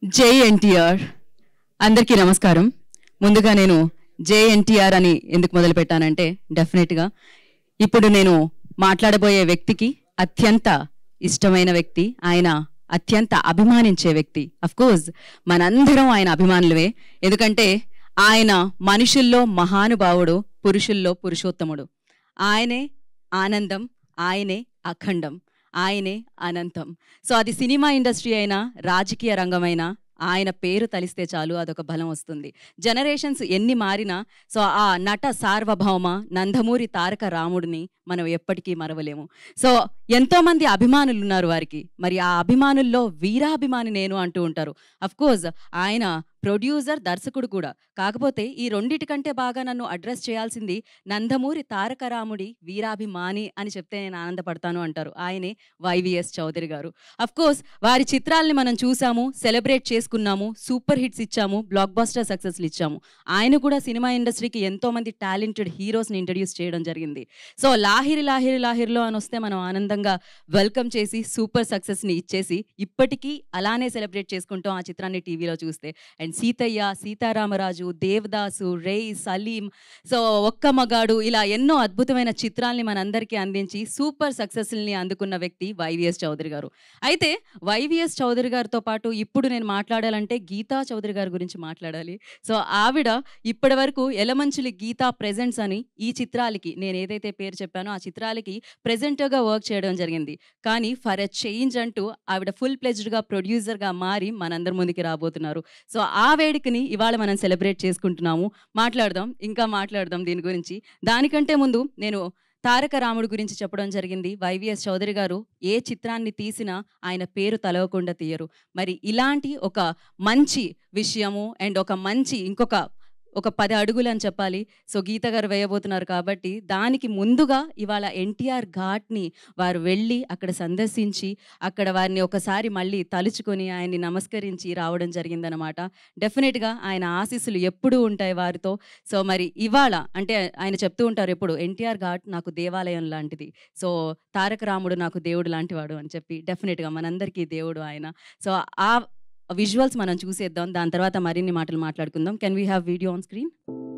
జై ఎన్టీఆర్ అందరికీ నమస్కారం ముందుగా నేను జై ఎన్టీఆర్ అని ఎందుకు మొదలు పెట్టానంటే డెఫినెట్గా ఇప్పుడు నేను మాట్లాడబోయే వ్యక్తికి అత్యంత ఇష్టమైన వ్యక్తి ఆయన అత్యంత అభిమానించే వ్యక్తి అఫ్ కోర్స్ మనందరం ఆయన అభిమానులవే ఎందుకంటే ఆయన మనుషుల్లో మహానుభావుడు పురుషుల్లో పురుషోత్తముడు ఆయనే ఆనందం ఆయనే అఖండం ఆయనే అనంతం సో అది సినిమా ఇండస్ట్రీ అయినా రాజకీయ రంగమైనా ఆయన పేరు తలిస్తే చాలు అదొక బలం వస్తుంది జనరేషన్స్ ఎన్ని మారినా సో ఆ నట సార్వభౌమ నందమూరి తారక రాముడిని మనం ఎప్పటికీ మరవలేము సో ఎంతో మంది అభిమానులు ఉన్నారు వారికి మరి ఆ అభిమానుల్లో వీరాభిమాని నేను అంటూ ఉంటారు అఫ్ కోర్స్ ఆయన ప్రొడ్యూసర్ దర్శకుడు కూడా కాకపోతే ఈ రెండిటి కంటే బాగా నన్ను అడ్రస్ చేయాల్సింది నందమూరి తారక రాముడి వీరాభిమాని అని చెప్తే నేను ఆనందపడతాను అంటారు ఆయనే వైవిఎస్ చౌదరి గారు అఫ్ కోర్స్ వారి చిత్రాల్ని మనం చూసాము సెలబ్రేట్ చేసుకున్నాము సూపర్ హిట్స్ ఇచ్చాము బ్లాక్ బాస్టర్ సక్సెస్లు ఇచ్చాము ఆయన కూడా సినిమా ఇండస్ట్రీకి ఎంతో మంది టాలెంటెడ్ హీరోస్ని ఇంట్రడ్యూస్ చేయడం జరిగింది సో లాహిరి లాహిరి లాహిరిలో అని వస్తే మనం ఆనందంగా వెల్కమ్ చేసి సూపర్ సక్సెస్ని ఇచ్చేసి ఇప్పటికీ అలానే సెలబ్రేట్ చేసుకుంటాం ఆ చిత్రాన్ని టీవీలో చూస్తే అండ్ సీతయ్య సీతారామరాజు దేవదాసు రేయ్ సలీం సో ఒక్క మగాడు ఇలా ఎన్నో అద్భుతమైన చిత్రాల్ని మనందరికీ అందించి సూపర్ సక్సెస్ని అందుకున్న వ్యక్తి వైవిఎస్ చౌదరి గారు అయితే వైవిఎస్ చౌదరి గారితో పాటు ఇప్పుడు నేను మాట్లాడాలంటే గీతా చౌదరి గారి గురించి మాట్లాడాలి సో ఆవిడ ఇప్పటి వరకు ఎలమంచులి గీతా ప్రెజెంట్స్ అని ఈ చిత్రాలకి నేను ఏదైతే పేరు చెప్పానో ఆ చిత్రాలకి ప్రెజెంటర్గా వర్క్ చేయడం జరిగింది కానీ ఫర్ ఎ చేంజ్ అంటూ ఆవిడ ఫుల్ ప్లెజ్డ్గా ప్రొడ్యూసర్గా మారి మనందరి ముందుకి రాబోతున్నారు సో ఆ వేడుకని ఇవాళ మనం సెలబ్రేట్ చేసుకుంటున్నాము మాట్లాడదాం ఇంకా మాట్లాడదాం దీని గురించి దానికంటే ముందు నేను తారక రాముడు గురించి చెప్పడం జరిగింది వైవిఎస్ చౌదరి గారు ఏ చిత్రాన్ని తీసినా ఆయన పేరు తలవకుండా తీయరు మరి ఇలాంటి ఒక మంచి విషయము అండ్ ఒక మంచి ఇంకొక ఒక పది అడుగులు అని చెప్పాలి సో గీత గారు వేయబోతున్నారు కాబట్టి దానికి ముందుగా ఇవాళ ఎన్టీఆర్ ఘాట్ని వారు వెళ్ళి అక్కడ సందర్శించి అక్కడ వారిని ఒకసారి మళ్ళీ తలుచుకొని ఆయన్ని నమస్కరించి రావడం జరిగిందనమాట డెఫినెట్గా ఆయన ఆశీస్సులు ఎప్పుడూ ఉంటాయి వారితో సో మరి ఇవాళ అంటే ఆయన చెప్తూ ఉంటారు ఎప్పుడు ఎన్టీఆర్ ఘాట్ నాకు దేవాలయం లాంటిది సో తారక రాముడు నాకు దేవుడు లాంటివాడు అని చెప్పి డెఫినెట్గా మనందరికీ దేవుడు ఆయన సో ఆ విజువల్స్ మనం చూసేద్దాం దాని తర్వాత మరిన్ని మాటలు మాట్లాడుకుందాం can we have video on screen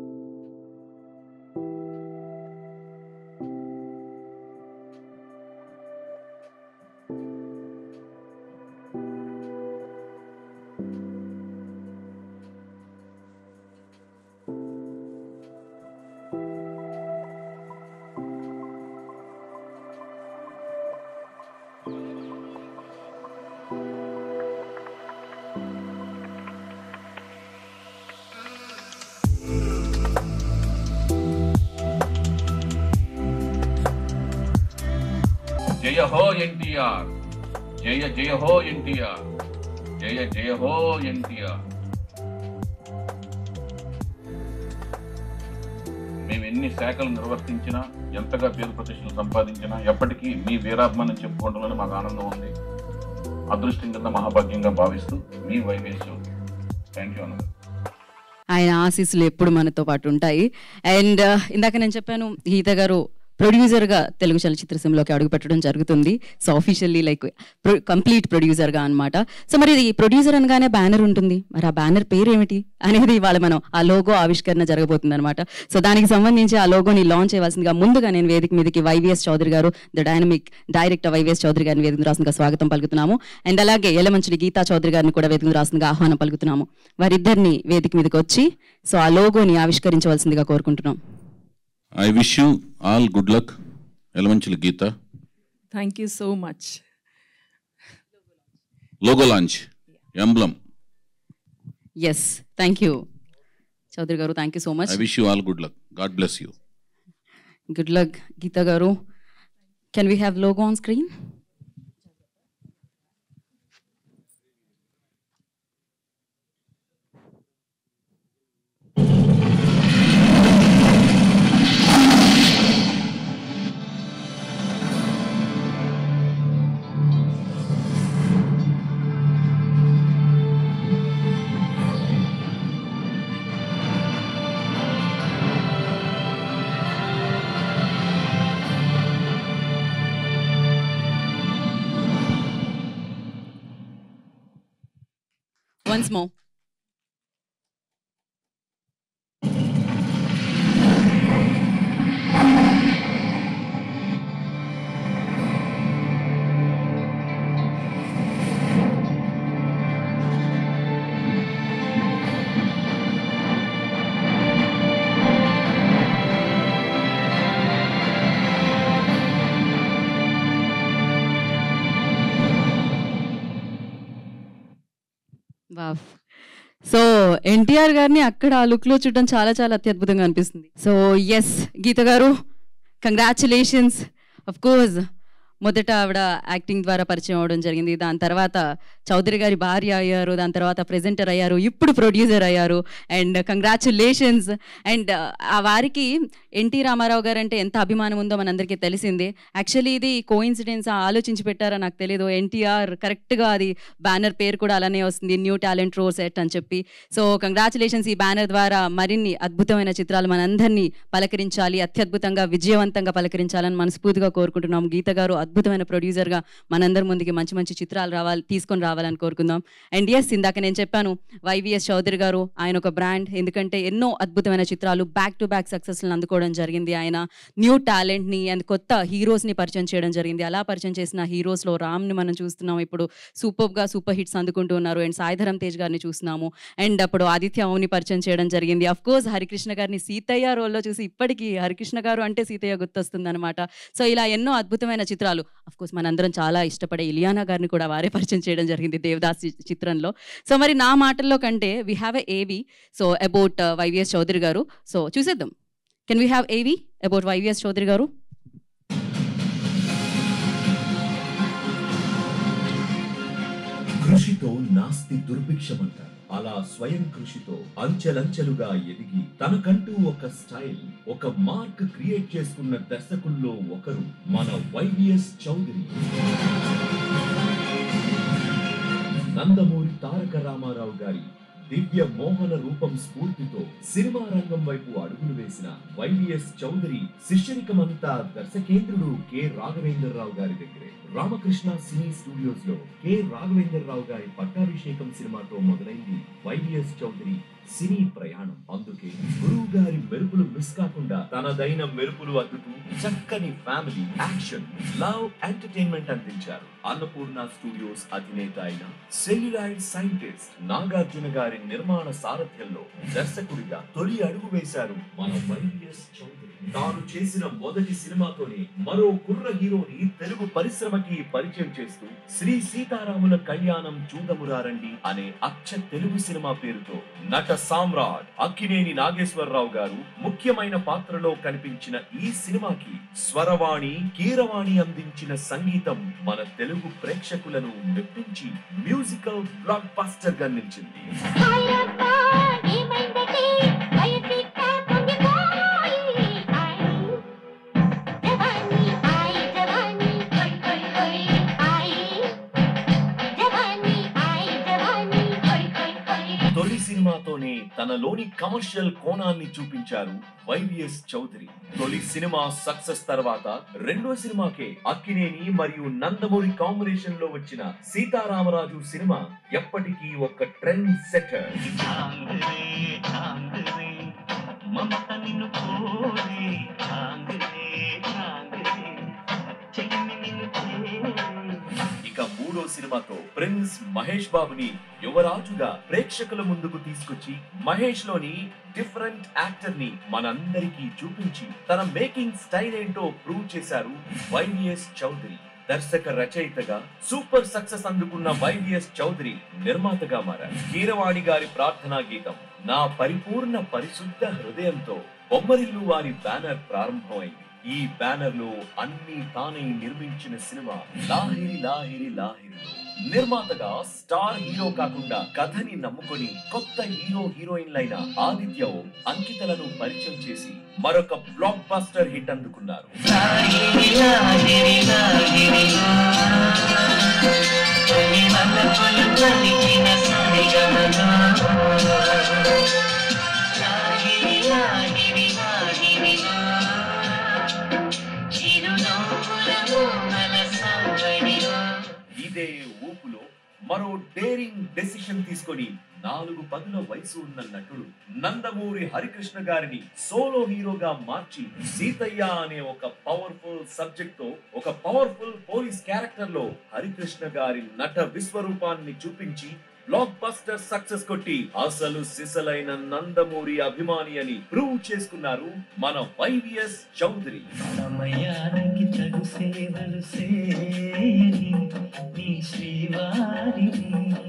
జయ హో ఎన్టీఆర్ జయ జయ హో ఎన్టీఆర్ జయ జయ హో ఎన్టీఆర్ మేము ఎన్ని శాఖలు నిర్వర్తించినా ఎంతగా పేరు ప్రతిష్టలు సంపాదించినా ఎప్పటికీ మీ వీరాభిమానం చెప్పుకోవడంలోనే మాకు ఆనందం ఉంది అదృష్టం కింద మహాభాగ్యంగా భావిస్తూ మీ వైవేశ్ థ్యాంక్ యూ అన్నది ఆయన ఆశీస్సులు ఎప్పుడు మనతో పాటు ఉంటాయి అండ్ ఇందాక నేను చెప్పాను గీత గారు ప్రొడ్యూసర్గా తెలుగు చలచిత్ర సీమలోకి అడుగు పెట్టడం జరుగుతుంది సో ఆఫీషియల్లీ లైక్ కంప్లీట్ ప్రొడ్యూసర్గా అనమాట సో మరి ఈ ప్రొడ్యూసర్ అనగానే బ్యానర్ ఉంటుంది మరి ఆ బ్యానర్ పేరు ఏమిటి అనేది ఇవాళ మనం ఆ లోగో ఆవిష్కరణ జరగబోతుంది అనమాట సో దానికి సంబంధించి ఆ లోగోని లాంచ్ చేయవలసిందిగా ముందుగా నేను వేదిక మీదకి వైవిఎస్ చౌదరి గారు the dynamic director YVS Chowdary గారిని వేదిక రాసిందిగా స్వాగతం పలుకుతున్నాము అండ్ అలాగే ఎలమంచిలి గీతా చౌదరి గారిని కూడా వేదిక రాసిందిగా ఆహ్వానం పలుకుతున్నాము వారిద్దరిని వేదిక మీదకి వచ్చి సో ఆ లోగోని ఆవిష్కరించవలసిందిగా కోరుకుంటున్నాం I wish you all good luck. Elementary Geeta. Thank you so much. Logo launch. Emblem. Yes thank you Chowdary గారు thank you so much I wish you all good luck. God bless you. Good luck Geetha గారు can we have logo on screen once more wow so NTR గారిని అక్కడ ఆ look లో చూడడం చాలా చాలా అత్యద్భుతంగా అనిపిస్తుంది సో ఎస్ గీత గారు కంగ్రాచులేషన్స్ అఫ్ కోర్స్ మొదట ఆవిడ యాక్టింగ్ ద్వారా పరిచయం అవడం జరిగింది దాని తర్వాత చౌదరి గారి భార్య అయ్యారు దాని తర్వాత ప్రెజెంటర్ అయ్యారు ఇప్పుడు ప్రొడ్యూసర్ అయ్యారు అండ్ కంగ్రాచులేషన్స్ అండ్ ఆ వారికి ఎన్టీ రామారావు గారు అంటే ఎంత అభిమానం ఉందో మనందరికీ తెలిసిందే యాక్చువల్లీ ఇది కోయిన్సిడెన్స్ ఆలోచించి పెట్టారో నాకు తెలియదు ఎన్టీఆర్ కరెక్ట్గా అది బ్యానర్ పేరు కూడా అలానే వస్తుంది న్యూ టాలెంట్ రో సెట్ అని చెప్పి సో కంగ్రాచులేషన్స్ ఈ బ్యానర్ ద్వారా మరిన్ని అద్భుతమైన చిత్రాలు మనందరినీ పలకరించాలి అత్యద్భుతంగా విజయవంతంగా పలకరించాలని మనస్ఫూర్తిగా కోరుకుంటున్నాం గీత గారు అద్భుతమైన ప్రొడ్యూసర్గా మనందరి ముందుకి మంచి మంచి చిత్రాలు రావాలి తీసుకొని రావాలని కోరుకుందాం అండ్ ఎస్ ఇందాక నేను చెప్పాను వైవిఎస్ చౌదరి గారు ఆయన ఒక బ్రాండ్ ఎందుకంటే ఎన్నో అద్భుతమైన చిత్రాలు బ్యాక్ టు బ్యాక్ సక్సెస్లను అందుకోవడం జరిగింది ఆయన న్యూ టాలెంట్ని అండ్ కొత్త హీరోస్ని పరిచయం చేయడం జరిగింది అలా పరిచయం చేసిన హీరోస్లో రామ్ని మనం చూస్తున్నాం ఇప్పుడు సూపర్గా సూపర్ హిట్స్ అందుకుంటూ ఉన్నారు అండ్ సాయిధరం తేజ్ గారిని చూస్తున్నాము అండ్ అప్పుడు ఆదిత్య అవుని పరిచయం చేయడం జరిగింది అఫ్ కోర్స్ హరికృష్ణ గారిని సీతయ్య రోల్లో చూసి ఇప్పటికీ హరికృష్ణ గారు అంటే సీతయ్య గుర్తొస్తుంది అనమాట సో ఇలా ఎన్నో అద్భుతమైన చిత్రాలు అఫ్ కోర్స్ మనందరం చాలా ఇష్టపడే ఇలియానా గారిని కూడా వారే పరిచయం చేయడం జరిగింది దేవదాస్ చి- చిత్రంలో సో మరి నా మాటల్లో కంటే వీ హ్యావ్ ఎ ఏవి సో అబౌట్ వైవిఎస్ చౌదరి గారు సో చూసేద్దాం can we have AV about YVS Chowdary గారు కృషితో నాస్తి దుర్భిక్షమంట అలా స్వయం కృషితో అంచెలంచెలుగా ఎదిగి తనకంటూ ఒక స్టైల్ ఒక మార్క్ క్రియేట్ చేసుకున్న దర్శకుల్లో ఒకరు మన వైవిఎస్ చౌదరి నందమూరి తారక రామారావు గారి దివ్య మోహన రూపం స్ఫూర్తితో సినిమా రంగం వైపు అడుగులు వేసిన వైవిఎస్ చౌదరి శిష్యరికమంతా దర్శకేంద్రుడు కె రాఘవేంద్రరావు గారి దగ్గరే రామకృష్ణ సినీ స్టూడియోస్ లో కె రాఘవేంద్రరావు గారి పట్టాభిషేకం సినిమాతో మొదలైంది వైవిఎస్ చౌదరి సినీ ప్రయాణం అందుకే గురువు గారి మెరుపులు మిస్ కాకుండా తనదైన మెరుపులు అద్దుతూ చక్కని ఫ్యామిలీ యాక్షన్ లవ్ ఎంటర్టైన్మెంట్ అందించారు అన్నపూర్ణ స్టూడియోస్ అధినేత అయిన సెల్యులాయిడ్ సైంటిస్ట్ నాగార్జున గారి నిర్మాణ సారథ్యంలో దర్శకుడిగా తొలి అడుగు వేశారు మన వైవిఎస్ చౌదరి తాను చేసిన మొదటి సినిమాతోనే మరో కుర్ర హీరోని తెలుగు పరిశ్రమకి పరిచయం చేస్తూ శ్రీ సీతారాముల కళ్యాణం చూడమురారండి అనే అచ్చ తెలుగు సినిమా పేరుతో నట సామ్రాట్ అక్కినేని నాగేశ్వరరావు గారు ముఖ్యమైన పాత్రలో కనిపించిన ఈ సినిమాకి స్వరవాణి కీరవాణి అందించిన సంగీతం మన తెలుగు ప్రేక్షకులను మెప్పించి మ్యూజికల్ బ్లాక్ బస్టర్ గా నిలిచింది హాయప్ప ఏమైందటి వయసిట్ట పొంగిపోయి ఆయ్ జవానీ ఆయ్ జవానీ కొయ్ కొయ్ కొయ్ ఆయ్ జవానీ ఆయ్ జవానీ కొయ్ కొయ్ కొయ్ తొలి సినిమాతోనే తనలోని కమర్షియల్ కోణాన్ని చూపించారు వైవిఎస్ చౌదరి తొలి సినిమా సక్సెస్ తర్వాత రెండో సినిమాకే అక్కినేని మరియు నందమూరి కాంబినేషన్ లో వచ్చిన సీతారామరాజు సినిమా ఎప్పటికీ ఒక ట్రెండ్ సెటర్ చాందరే చాందరే మమత నిన్ను కోరే చాందరే చాందరే చెలిమి నిన్ను చేరే ఇక మూడో సినిమాతో ప్రిన్స్ మహేష్ బాబుని యువరాజుగా ప్రేక్షకుల ముందుకు తీసుకొచ్చి మహేష్ లోని డిఫరెంట్ యాక్టర్ ని మనందరికీ చూపించి తన మేకింగ్ స్టైల్ ఏంటో ప్రూవ్ చేశారు వైవిఎస్ చౌదరి దర్శక రచయితగా సూపర్ సక్సెస్ అందుకున్న వైవిఎస్ చౌదరి నిర్మాతగా మారారు కీరవాణి గారి ప్రార్థనా గీతం నా పరిపూర్ణ పరిశుద్ధ హృదయంతో బొమ్మరిల్లు వారి బ్యానర్ ప్రారంభమైంది ఈ బ్యానర్ లో అన్ని తానే నిర్మించిన సినిమా లాహిరి లాహిరి లాహిరిలో నిర్మాతగా స్టార్ హీరో కాకుండా కథని నమ్ముకొని కొత్త హీరో హీరోయిన్లైన ఆదిత్య ఓం, అంకితలను పరిచయం చేసి మరొక బ్లాక్ బస్టర్ హిట్ అందుకున్నారు లాహిరి లాహిరి లాహిరి తొలి వలపులు పలికిన సరిగమలో లాహిరి లాహిరి లాహిరిలో చిరునవ్వుల మూమల సంవడిలో ఇదే ఊపులో మరో డేరింగ్ డెసిషన్ తీసుకొని నాలుగు పదుల వయసు ఉన్న నటుడు నందమూరి హరికృష్ణ గారిని సోలో హీరోగా మార్చి సీతయ్య అనే ఒక పవర్ఫుల్ సబ్జెక్ట్ తో ఒక పవర్ఫుల్ పోలీస్ క్యారెక్టర్ లో హరికృష్ణ గారి నట విశ్వరూపాన్ని చూపించి బ్లాక్ బస్టర్ సక్సెస్ కొట్టి అసలు సిసలైన నందమూరి అభిమాని అని ప్రూవ్ చేసుకున్నారు మన వైవిఎస్ చౌదరి సమయానికి తగు సేవలు సేయని నీ శ్రీవారిని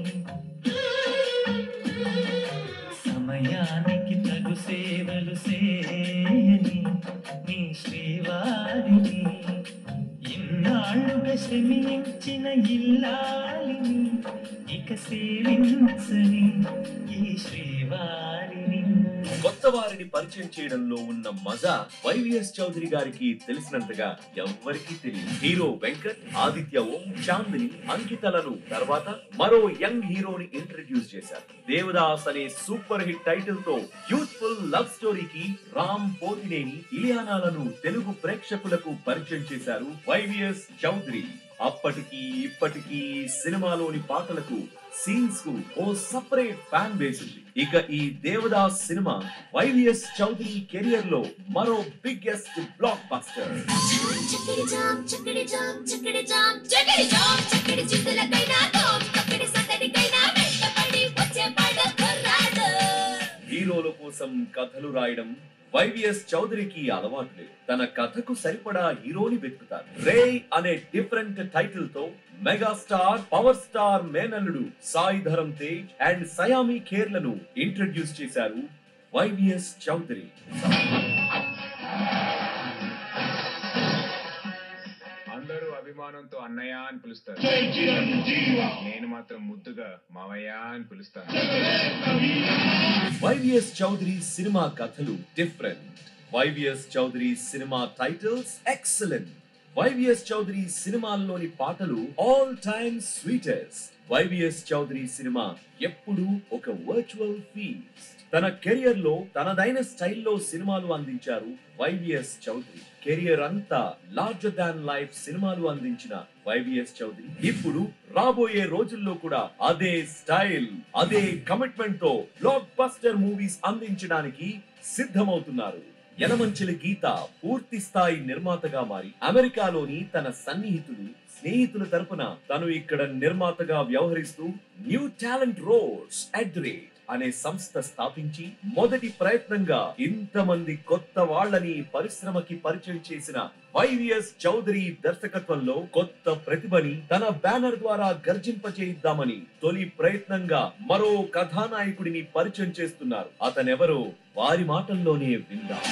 సమయానికి తగు సేవలు సేయని నీ శ్రీవారిని ఇన్నాళ్ళుగా శ్రమించిన ఇల్లాలిని ఇక సేవించని ఈ శ్రీవారిని కొత్త వారిని పరిచయం చేయడంలో ఉన్న మజా వైవిఎస్ చౌదరి గారికి తెలిసినంతగా ఎవ్వరికీ తెలియదు హీరో వెంకట్ ఆదిత్య ఓం చాందిని అంకితలను తర్వాత మరో యంగ్ హీరోని ఇంట్రడ్యూస్ చేశారు దేవదాస్ అనే సూపర్ హిట్ టైటిల్ తో యూత్ఫుల్ లవ్ స్టోరీకి రామ్ పోతినేని ఇలియానాలను తెలుగు ప్రేక్షకులకు పరిచయం చేశారు వైవిఎస్ చౌదరి అప్పటికి ఇప్పటికీ సినిమాలోని పాటలకు సీన్స్ కు ఓ సపరేట్ ఫ్యాన్ బేస్ ఉంది ఇక ఈ దేవదాస్ సినిమా వైవిఎస్ చౌదరి కెరియర్ లో మరో బిగ్గెస్ట్ బ్లాక్ బస్టర్ చిక్కడి జామ్ చిక్కడి జామ్ చిక్కడి జామ్ చిక్కడి జామ్ చిక్కడి చిందులకైనా తోం తక్కడి సందడికైనా వెంటపడి వచ్చేవాడు కుర్రాడు హీరోల కోసం కథలు రాయడం వైవిఎస్ చౌదరికి అలవాటు లేదు తన కథకు సరిపడా హీరోని వెతుకుతారు రే అనే డిఫరెంట్ టైటిల్ తో మెగాస్టార్ పవర్ స్టార్ మేనల్లుడు సాయి ధరమ్ తేజ్ అండ్ సయామి ఖేర్లను ఇంట్రడ్యూస్ చేశారు వైవిఎస్ చౌదరి అందరూ అభిమానంతో అన్నయ్య అని పిలుస్తారు నేను మాత్రం ముద్దుగా మావయ్య అని పిలుస్తాను వైవిఎస్ చౌదరి సినిమా కథలు డిఫరెంట్ వైవిఎస్ చౌదరి సినిమా టైటిల్స్ ఎక్సలెంట్ వైవిఎస్ చౌదరి సినిమాల్లోని పాటలు all time sweetest YVS Chowdary సినిమా ఎప్పుడూ ఒక వర్చువల్ ఫీస్ట్ తన కెరియర్ లో తనదైన స్టైల్లో సినిమాలు అందించారు వైవిఎస్ చౌదరి కెరియర్ అంతా లార్జర్ దాన్ లైఫ్ సినిమాలు అందించిన వైవిఎస్ చౌదరి ఇప్పుడు రాబోయే రోజుల్లో కూడా అదే స్టైల్ అదే కమిట్మెంట్ తో బ్లాక్ బస్టర్ మూవీస్ అందించడానికి సిద్ధమవుతున్నారు యనమంచిలి గీత పూర్తి స్థాయి నిర్మాతగా మారి అమెరికాలోని తన సన్నిహితులు స్నేహితుల తరపున తను ఇక్కడ నిర్మాతగా వ్యవహరిస్తూ new talent roars at the rate అనే సంస్థ స్థాపించి మొదటి ప్రయత్నంగా ఇంతమంది కొత్త వాళ్ళని పరిశ్రమకి పరిచయం చేసిన వైవిఎస్ చౌదరి దర్శకత్వంలో కొత్త ప్రతిభని తన బ్యానర్ ద్వారా గర్జింపచేయిద్దామని తొలి ప్రయత్నంగా మరో కథానాయకుడిని పరిచయం చేస్తున్నారు అతనెవరో వారి మాటల్లోనే విందాం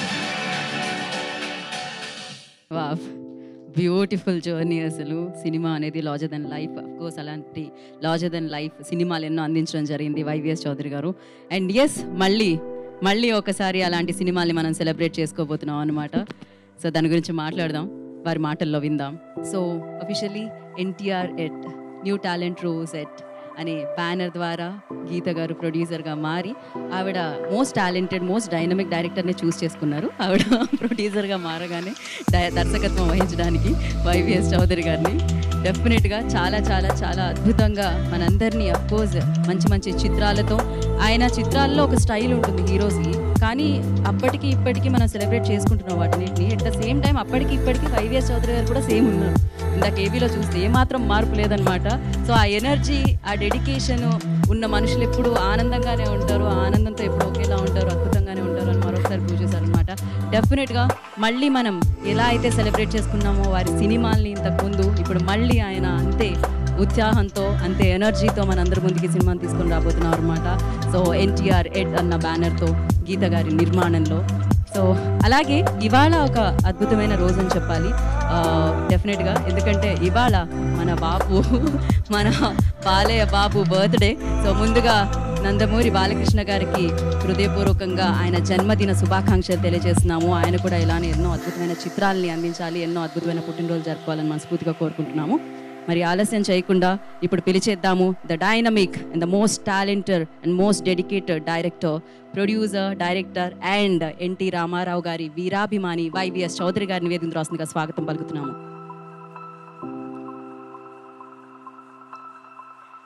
వావ్ బ్యూటిఫుల్ జర్నీ అసలు సినిమా అనేది larger than life of course అలాంటి లాజర్ దెన్ లైఫ్ సినిమాలు ఎన్నో అందించడం జరిగింది వైవిఎస్ చౌదరి గారు అండ్ ఎస్ మళ్ళీ మళ్ళీ ఒకసారి అలాంటి సినిమాల్ని మనం సెలబ్రేట్ చేసుకోబోతున్నాం అనమాట సో దాని గురించి మాట్లాడదాం వారి మాటల్లో విందాం so officially NTR at new talent roars at అనే బ్యానర్ ద్వారా గీత గారు ప్రొడ్యూసర్గా మారి ఆవిడ మోస్ట్ టాలెంటెడ్ మోస్ట్ డైనమిక్ డైరెక్టర్ని చూస్ చేసుకున్నారు ఆవిడ ప్రొడ్యూసర్గా మారగానే ద- దర్శకత్వం వహించడానికి వైవిఎస్ చౌదరి గారిని డెఫినెట్గా చాలా చాలా చాలా అద్భుతంగా మనందరినీ అఫ్కోర్స్ మంచి మంచి చిత్రాలతో ఆయన చిత్రాల్లో ఒక స్టైల్ ఉంటుంది హీరోస్కి కానీ అప్పటికి ఇప్పటికి మనం సెలబ్రేట్ చేసుకుంటున్నాం వాటిని అట్ ద సేమ్ టైం అప్పటికి ఇప్పటికి వైవిఎస్ చౌదరి గారు కూడా సేమ్ ఉన్నారు ఇందాక ఏబీలో చూస్తే ఏమాత్రం మార్పు లేదనమాట సో ఆ ఎనర్జీ ఆ డెడికేషన్ ఉన్న మనుషులు ఎప్పుడు ఆనందంగానే ఉంటారు ఆ ఆనందంతో ఎప్పుడు ఒకేలా ఉంటారు అద్భుతంగానే ఉంటారు అని మరొకసారి ప్రూవ్ చేశారనమాట డెఫినెట్గా మళ్ళీ మనం ఎలా అయితే సెలబ్రేట్ చేసుకున్నామో వారి సినిమాల్ని ఇంతకుముందు ఇప్పుడు మళ్ళీ ఆయన అంతే ఉత్సాహంతో అంతే ఎనర్జీతో మనందరి ముందుకి సినిమాని తీసుకొని రాబోతున్నారు అనమాట సో ఎన్టీఆర్ ఎడ్ అన్న బ్యానర్తో గీత గారి నిర్మాణంలో సో అలాగే ఇవాళ ఒక అద్భుతమైన రోజు అని చెప్పాలి డెఫినెట్గా ఎందుకంటే ఇవాళ మన బాబు మన బాలయ్య బాబు బర్త్డే సో ముందుగా నందమూరి బాలకృష్ణ గారికి హృదయపూర్వకంగా ఆయన జన్మదిన శుభాకాంక్షలు తెలియజేస్తున్నాము ఆయన కూడా ఇలానే ఎన్నో అద్భుతమైన చిత్రాలని అందించాలి ఎన్నో అద్భుతమైన పుట్టినరోజు జరుపుకోవాలని మనస్ఫూర్తిగా కోరుకుంటున్నాము మరి ఆలస్యం చేయకుండా ఇప్పుడు పిలిచేద్దాము the dynamic and the most talented and most dedicated director producer director and NT Rama Rao గారి వీరాభిమాని వైవిఎస్ చౌదరి గారిని వేదిక రాస్తుందిగా స్వాగతం పలుకుతున్నాము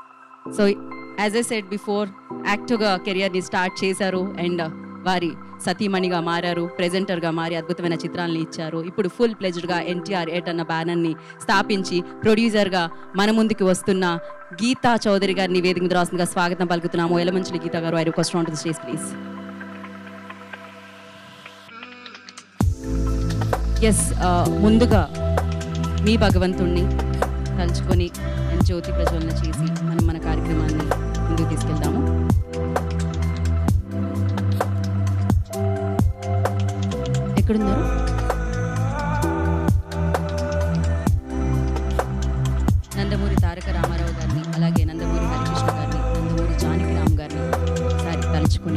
so as a said before యాక్టివ్గా కెరియర్ని స్టార్ట్ చేశారు అండ్ వారి సతీమణిగా మారారు ప్రెజెంటర్గా మారి అద్భుతమైన చిత్రాలను ఇచ్చారు ఇప్పుడు ఫుల్ ప్లెజ్డ్గా ఎన్టీఆర్ ఎయిట్ అన్న బ్యానర్ని స్థాపించి ప్రొడ్యూసర్గా మన ముందుకు వస్తున్న గీతా చౌదరి గారిని వేదిక మీద రాస్తుందిగా స్వాగతం పలుకుతున్నాము ఎలమంచిలి గీతా గారు I request on to the stage please yes ముందుగా మీ భగవంతుణ్ణి తలుచుకొని జ్యోతి ప్రజ్వలన చేసి మనం మన కార్యక్రమాన్ని ముందుకు తీసుకెళ్దాము ఎక్కడున్నారు నందమూరి తారక రామారావు గారిని అలాగే నందమూరి హరికృష్ణ గారిని నందమూరి జానకిరామ్ గారిని ఒకసారి తలుచుకొని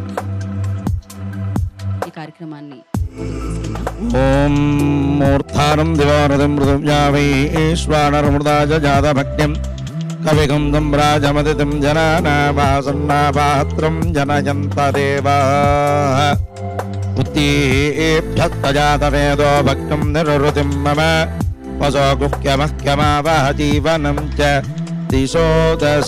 ఈ కార్యక్రమాన్ని ముందుకు తీసుకెళ్దాం ఓం మూర్ధానం దివానదం మృదం యావైశ్వానర్మృదాజ జాతభక్త్యం కవిగంధం రాజమదితం జనానావాసన్నాపాత్రం జనయంతదేవా బుద్ధేభ్యస్తజాతవేదో భక్తం నిరృతిం మమ వసో గుహ్యమహ్యమావహ జీవనం చ దిశో దశ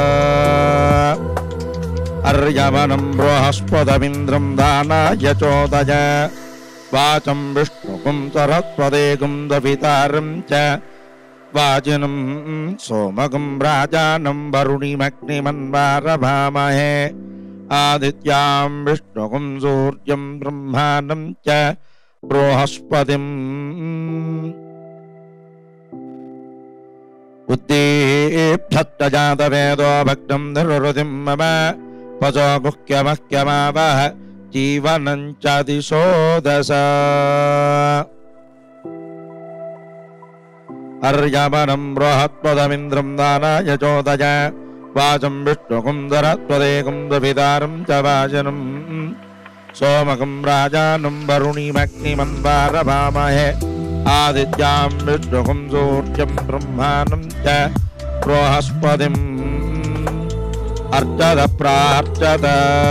అర్యవనం బృహస్పదమింద్రం దానాయ చోదయ వాచం విష్ణుకుం సరస్వదేగుం దవితారం చ వాజినం సోమగం రాజానం వరుణిమగ్నిమన్వారభామహే ఆదిత్యాం విష్ణుకుం సూర్యం బ్రహ్మాణం చ బృహస్పతిం బుద్ధిభ్యస్తజాతవేదో భక్తం నిరుతిం మమ పశో గుహ్యమహ్యమావహ జీవనం చ దిశో దశ అర్యమనం బృహత్పదమింద్రం దానాయ చోదయ వాచం విష్ణుకుం దరత్వదేకం దవిదారం చ వాచనం సోమకం రాజానం వరుణిమగ్నిమన్వారభామహే ఆదిత్యాం విష్ణుకుం సూర్యం బ్రహ్మాణం చ బృహస్పతిం అర్చద ప్రార్చద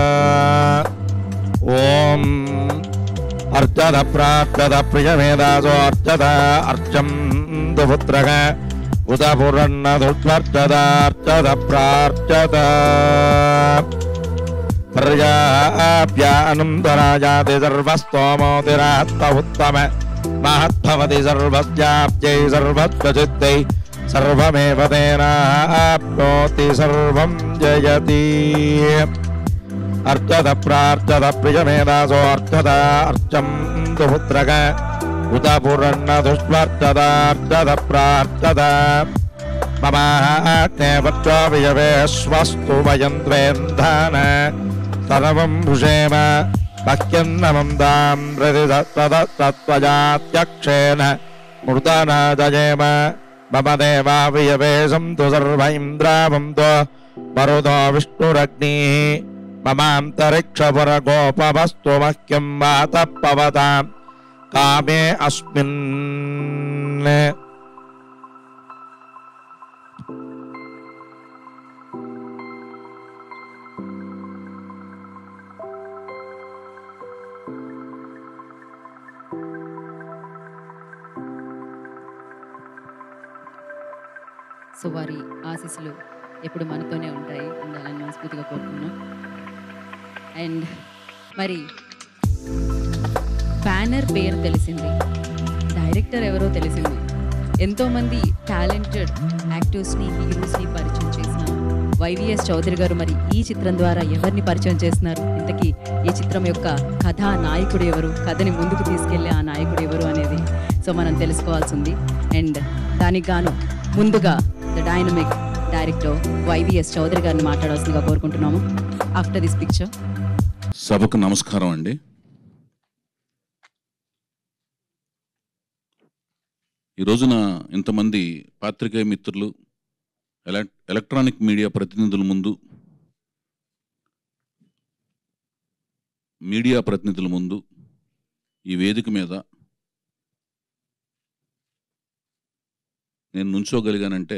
ఓం అర్చద ప్రార్చద ప్రియమేదాసో అర్చద అర్చం దుపుత్రగ ఉద పురన్న దుర్వర్చదార్చద ప్రార్చద ప్రజాభ్యానంతరాజాతి సర్వస్తోమోతిరాత్త ఉత్తమ మహద్భవతి సర్వస్యాబ్జై సర్వత్వచిత్తై సర్వమేవ తేనాప్నోతి సర్వం జయతి అర్చద ప్రార్చద ప్రియమేదాసో అర్చద అర్చం దుపుత్రగ ఉద పురన్న దుష్వర్చదార్చద ప్రార్చద మమాజ్ఞేవత్వయవే స్వస్తు వయం ద్వేంధాన సర్వం భుషేమ భక్ష్యన్నమం దాం ప్రతి తత్వజాత్యక్షేణ మృదనాదయేమ మమ దేవావియవే సంతు సర్వ ఇంద్రావంతో మరుదో విష్ణురగ్ని మమాంతరిక్షపుర గోపవస్తు మహ్యం వాత పవతాం కామే అస్మిన్ సో వారి ఆశీస్సులు ఎప్పుడు మనతోనే ఉంటాయి ఉండాలని మనస్ఫూర్తిగా కోరుకున్నాం అండ్ మరి బ్యానర్ పేరు తెలిసింది డైరెక్టర్ ఎవరో తెలిసింది ఎంతోమంది టాలెంటెడ్ యాక్టర్స్ని హీరోస్ని పరిచయం చేసిన వైవిఎస్ చౌదరి గారు మరి ఈ చిత్రం ద్వారా ఎవరిని పరిచయం చేస్తున్నారు ఇంతకీ ఈ చిత్రం యొక్క కథా నాయకుడు ఎవరు కథని ముందుకు తీసుకెళ్లే ఆ నాయకుడు ఎవరు అనేది సో మనం తెలుసుకోవాల్సి ఉంది అండ్ దానికి గాను ముందుగా the dynamic director YVS Chowdary గారిని మాట్లాడాల్సిందిగా కోరుకుంటున్నాము ఆఫ్టర్ దిస్ పిక్చర్ సభకు నమస్కారం అండి ఈ రోజున ఇంతమంది పాత్రికేయ మిత్రులు ఎలక్ ఎలక్ట్రానిక్ మీడియా ప్రతినిధుల ముందు మీడియా ప్రతినిధుల ముందు ఈ వేదిక మీద నేను నుంచోగలిగానంటే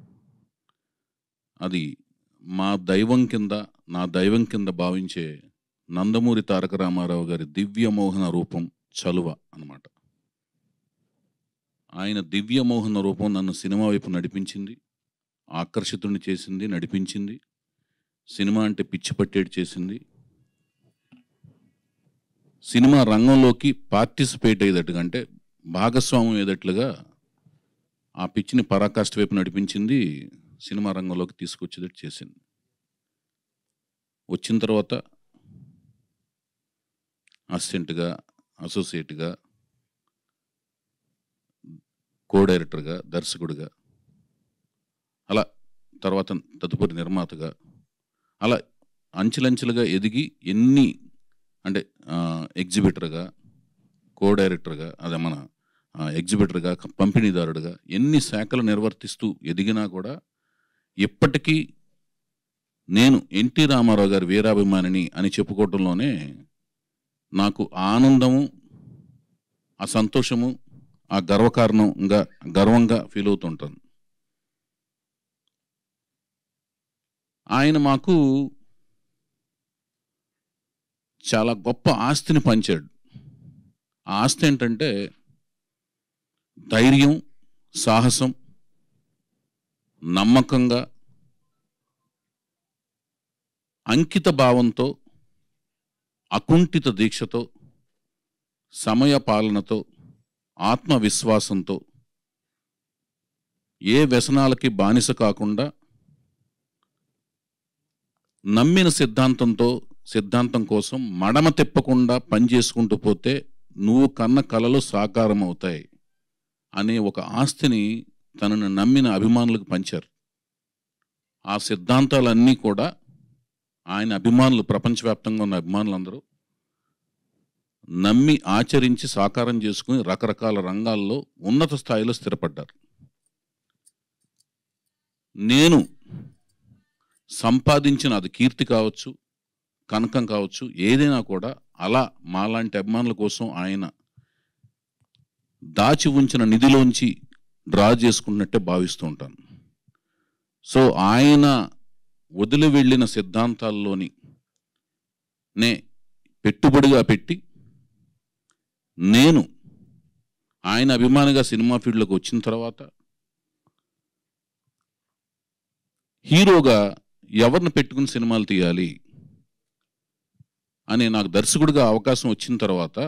అది మా దైవం కింద నా దైవం కింద భావించే నందమూరి తారక రామారావు గారి దివ్యమోహన రూపం చలువ అన్నమాట ఆయన దివ్యమోహన రూపం నన్ను సినిమా వైపు నడిపించింది ఆకర్షితుడిని చేసింది నడిపించింది సినిమా అంటే పిచ్చి పట్టేటి చేసింది సినిమా రంగంలోకి పార్టిసిపేట్ అయ్యేటట్టుగా అంటే భాగస్వామ్యం అయ్యేటట్లుగా ఆ పిచ్చిని పరాకాష్ట వైపు నడిపించింది సినిమా రంగంలోకి తీసుకొచ్చేటట్టు చేసింది వచ్చిన తర్వాత అసిస్టెంట్గా అసోసియేట్గా కో డైరెక్టర్గా దర్శకుడిగా అలా తర్వాత తదుపరి నిర్మాతగా అలా అంచెలంచెలుగా ఎదిగి ఎన్ని అంటే ఎగ్జిబిటర్గా కో డైరెక్టర్గా అదే మన ఆ, ఎగ్జిబిటర్గా పంపిణీదారుడుగా ఎన్ని శాఖలు నిర్వర్తిస్తూ ఎదిగినా కూడా ఇప్పటికీ నేను ఎన్టీ రామారావు గారి వీరాభిమానిని అని చెప్పుకోవటంలోనే నాకు ఆనందము ఆ సంతోషము ఆ గర్వకారణంగా గర్వంగా ఫీల్ అవుతుంటాను ఆయన మాకు చాలా గొప్ప ఆస్తిని పంచాడు ఆ ఆస్తి ఏంటంటే ధైర్యం సాహసం నమ్మకంగా అంకిత భావంతో అకుంఠిత దీక్షతో సమయ పాలనతో ఆత్మవిశ్వాసంతో ఏ వ్యసనాలకి బానిస కాకుండా నమ్మిన సిద్ధాంతంతో సిద్ధాంతం కోసం మడమ తిప్పకుండా పనిచేసుకుంటూ పోతే నువ్వు కన్న కలలు సాకారం అవుతాయి అనే ఒక ఆస్తిని తనను నమ్మిన అభిమానులకు పంచారు ఆ సిద్ధాంతాలన్నీ కూడా ఆయన అభిమానులు ప్రపంచవ్యాప్తంగా ఉన్న అభిమానులందరూ నమ్మి ఆచరించి సాకారం చేసుకుని రకరకాల రంగాల్లో ఉన్నత స్థాయిలో స్థిరపడ్డారు నేను సంపాదించిన అది కీర్తి కావచ్చు కనకం కావచ్చు ఏదైనా కూడా అలా మాలాంటి అభిమానుల కోసం ఆయన దాచి ఉంచిన నిధిలోంచి డ్రా చేసుకున్నట్టే భావిస్తూ ఉంటాను సో ఆయన వదిలి వెళ్ళిన సిద్ధాంతాల్లోని నే పెట్టుబడిగా పెట్టి నేను ఆయన అభిమానిగా సినిమా ఫీల్డ్లోకి వచ్చిన తర్వాత హీరోగా ఎవరిని పెట్టుకుని సినిమాలు తీయాలి అని నాకు దర్శకుడిగా అవకాశం వచ్చిన తర్వాత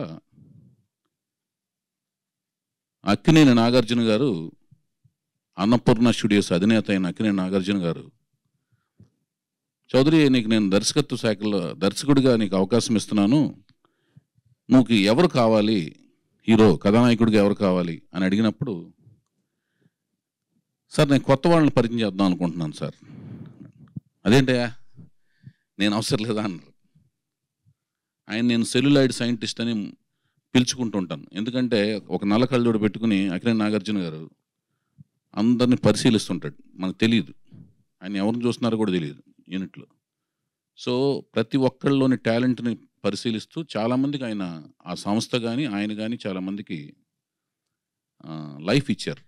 అక్కినేని నాగార్జున గారు అన్నపూర్ణ స్టూడియోస్ అధినేత అయిన అక్కినేని నాగార్జున గారు చౌదరి నీకు నేను దర్శకత్వ శాఖలో దర్శకుడిగా నీకు అవకాశం ఇస్తున్నాను నువ్వు ఎవరు కావాలి హీరో కథానాయకుడిగా ఎవరు కావాలి అని అడిగినప్పుడు సార్ నేను కొత్త వాళ్ళని పరిచయం చేద్దాం అనుకుంటున్నాను సార్ అదేంటయ్యా నేను అవసరం లేదా అన్నారు ఆయన నేను సెల్యులాయిడ్ సైంటిస్ట్ అని పిలుచుకుంటుంటాను ఎందుకంటే ఒక నల్ల కళ్ళజోడు పెట్టుకుని అఖిలే నాగార్జున గారు అందరిని పరిశీలిస్తుంటాడు మనకు తెలియదు ఆయన ఎవరిని చూస్తున్నారో కూడా తెలియదు యూనిట్లో సో ప్రతి ఒక్కళ్ళలోని టాలెంట్ని పరిశీలిస్తూ చాలామందికి ఆయన ఆ సంస్థ కానీ ఆయన కానీ చాలామందికి లైఫ్ ఇచ్చారు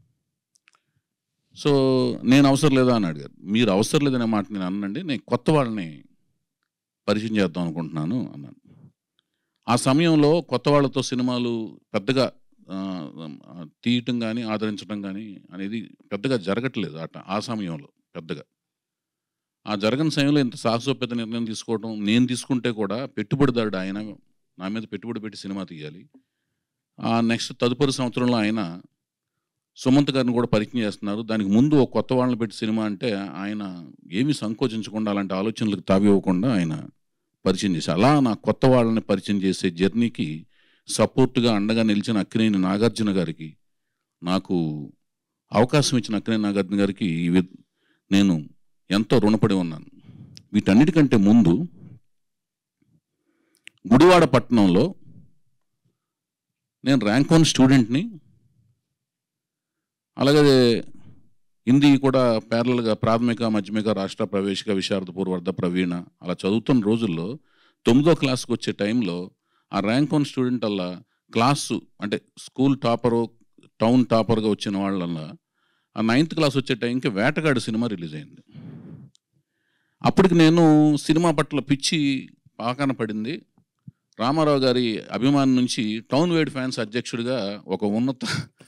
సో నేను అవసరం లేదా అని అడిగారు మీరు అవసరం లేదనే మాట నేను అన్నండి నేను కొత్త వాళ్ళని పరిచయం చేద్దాం అనుకుంటున్నాను అన్నాను ఆ సమయంలో కొత్త వాళ్ళతో సినిమాలు పెద్దగా ఆ, ఆ, తీయటం కానీ ఆదరించడం కానీ అనేది పెద్దగా జరగట్లేదు అట ఆ సమయంలో పెద్దగా ఆ జరగని సమయంలో ఇంత సాహసోపేత నిర్ణయం తీసుకోవడం నేను తీసుకుంటే కూడా పెట్టుబడిదారుడు ఆయన నా మీద పెట్టుబడి పెట్టి సినిమా తీయాలి ఆ నెక్స్ట్ తదుపరి సంవత్సరంలో ఆయన సుమంత్ గారిని కూడా పరిచయం చేస్తున్నారు దానికి ముందు ఒక కొత్త వాళ్ళని పెట్టి సినిమా అంటే ఆయన ఏమీ సంకోచించకుండా అలాంటి ఆలోచనలకు తావివ్వకుండా ఆయన పరిచయం చేశారు అలా నా కొత్త వాళ్ళని పరిచయం చేసే జర్నీకి సపోర్ట్గా అండగా నిలిచిన అక్కినేని నాగార్జున గారికి నాకు అవకాశం ఇచ్చిన అక్కినేని నాగార్జున గారికి ఈ వి- నేను ఎంతో రుణపడి ఉన్నాను వీటన్నిటికంటే ముందు గుడివాడ పట్టణంలో నేను ర్యాంక్ వన్ స్టూడెంట్ని అలాగే హిందీ కూడా ప్యారలల్గా ప్రాథమిక మధ్యమిక రాష్ట్ర ప్రవేశిక విశారద పూర్వర్ధ ప్రవీణ అలా చదువుతున్న రోజుల్లో తొమ్మిదో క్లాస్కి వచ్చే టైంలో ఆ ర్యాంక్ వన్ స్టూడెంట్ అలా క్లాసు అంటే స్కూల్ టాపరు టౌన్ టాపర్గా వచ్చిన వాళ్ళల్లా ఆ నైన్త్ క్లాస్ వచ్చే టైంకి వేటగాడు సినిమా రిలీజ్ అయింది అప్పటికి నేను సినిమా పట్ల పిచ్చి పాకాన పడింది రామారావు గారి అభిమానం నుంచి టౌన్ వైడ్ ఫ్యాన్స్ అధ్యక్షుడిగా ఒక ఉన్నత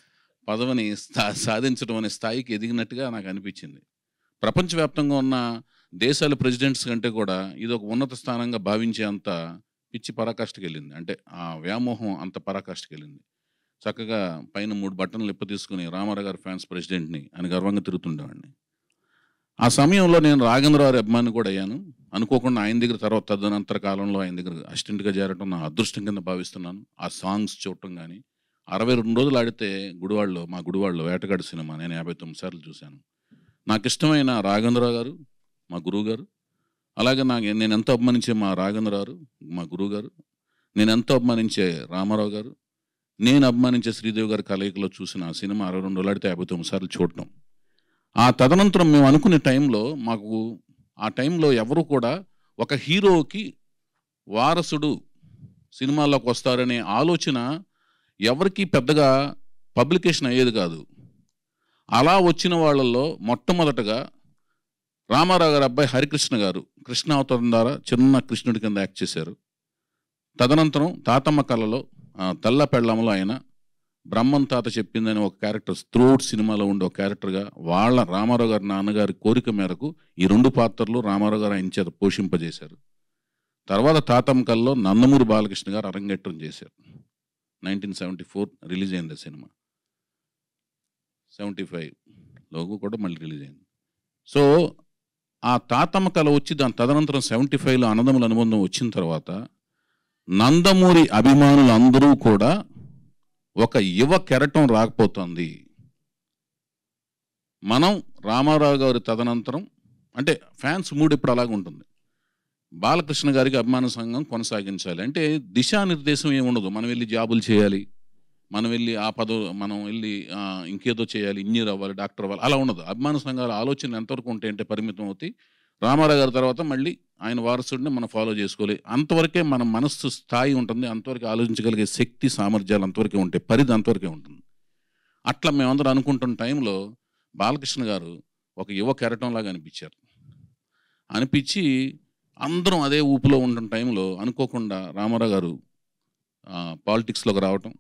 పదవిని స్థా- సాధించడం అనే స్థాయికి ఎదిగినట్టుగా నాకు అనిపించింది ప్రపంచవ్యాప్తంగా ఉన్న దేశాల ప్రెసిడెంట్స్ కంటే కూడా ఇది ఒక ఉన్నత స్థానంగా భావించే అంత పిచ్చి పరాకాష్ఠకి వెళ్ళింది అంటే ఆ వ్యామోహం అంత పరాకాష్ఠకి వెళ్ళింది చక్కగా పైన మూడు బట్టన్లు ఇప్ప తీసుకుని రామారావు గారి ఫ్యాన్స్ ప్రెసిడెంట్ని అని గర్వంగా తిరుగుతుండేవాడిని ఆ సమయంలో నేను రాఘేంద్రరావు అభిమాని కూడా అయ్యాను అనుకోకుండా ఆయన దగ్గర తర్వాత తదనంతర కాలంలో ఆయన దగ్గర అసిస్టెంట్గా చేరటం నా అదృష్టం కింద భావిస్తున్నాను ఆ సాంగ్స్ చూడటం కానీ అరవై రెండు రోజులు ఆడితే గుడివాడలో మా గుడివాడలో వేటగాడి సినిమా నేను యాభై తొమ్మిది సార్లు చూశాను నాకు ఇష్టమైన రాఘేంద్రరావు గారు మా గురువు గారు అలాగే నాకు నేను ఎంతో అభిమానించే మా రాఘేంద్రరావు గారు, మా గురువు గారు నేను ఎంతో అభిమానించే రామారావు గారు నేను అభిమానించే శ్రీదేవి గారి కలయికలో చూసిన ఆ సినిమా అరవై రెండు రోజులు ఆడితే యాభై తొమ్మిది సార్లు చూడటం ఆ తదనంతరం మేము అనుకునే టైంలో మాకు ఆ టైంలో ఎవరు కూడా ఒక హీరోకి వారసుడు సినిమాల్లోకి వస్తారనే ఆలోచన ఎవరికి పెద్దగా పబ్లికేషన్ అయ్యేది కాదు అలా వచ్చిన వాళ్ళల్లో మొట్టమొదటగా రామారావు గారి అబ్బాయి హరికృష్ణ గారు కృష్ణ అవతారం ద్వారా చిన్న కృష్ణుడి కింద యాక్ట్ చేశారు తదనంతరం తాతమ్మ కళలో ఆ, తెల్ల పెళ్ళంలో ఆయన బ్రహ్మం తాత చెప్పిందని ఒక క్యారెక్టర్ త్రూట్ సినిమాలో ఉండే ఒక క్యారెక్టర్గా వాళ్ళ రామారావు గారి నాన్నగారి కోరిక మేరకు ఈ రెండు పాత్రలు రామారావు గారు ఆయన చేత పోషింపజేశారు తర్వాత తాతమ్మ కళలో నందమూరి బాలకృష్ణ గారు అరంగేట్రం చేశారు నైన్టీన్ సెవెంటీ ఫోర్ రిలీజ్ అయింది ఆ సినిమా సెవెంటీ ఫైవ్లోకి కూడా మళ్ళీ రిలీజ్ అయింది సో ఆ తాతమ్మ కళ వచ్చి దాని తదనంతరం సెవెంటీ ఫైవ్లో అన్నదమ్ముల అనుబంధం వచ్చిన తర్వాత నందమూరి అభిమానులు అందరూ కూడా ఒక యువ కెరటం రాకపోతుంది మనం రామారావు గారి తదనంతరం అంటే ఫ్యాన్స్ మూడ్ ఇప్పుడు అలాగే ఉంటుంది బాలకృష్ణ గారికి అభిమాన సంఘం కొనసాగించాలి అంటే దిశానిర్దేశం ఏమి ఉండదు మనం వెళ్ళి జాబులు చేయాలి మనం వెళ్ళి ఆ పదవి మనం వెళ్ళి ఆ, ఇంకేదో చేయాలి ఇంజనీర్ అవ్వాలి డాక్టర్ అవ్వాలి అలా ఉండదు అభిమాన సంఘాల ఆలోచన ఎంతవరకు ఉంటాయి అంటే పరిమితం అవుతాయి రామారావు గారి తర్వాత మళ్ళీ ఆయన వారసుడిని మనం ఫాలో చేసుకోవాలి అంతవరకే మన మనస్సు స్థాయి ఉంటుంది అంతవరకు ఆలోచించగలిగే శక్తి సామర్థ్యాలు అంతవరకే ఉంటాయి పరిధి అంతవరకే ఉంటుంది అట్లా మేమందరం అనుకుంటున్న టైంలో బాలకృష్ణ గారు ఒక యువ కెరటంలాగా అనిపించారు అనిపించి అందరం అదే ఊపులో ఉంటున్న టైంలో అనుకోకుండా రామారావు గారు పాలిటిక్స్లోకి రావటం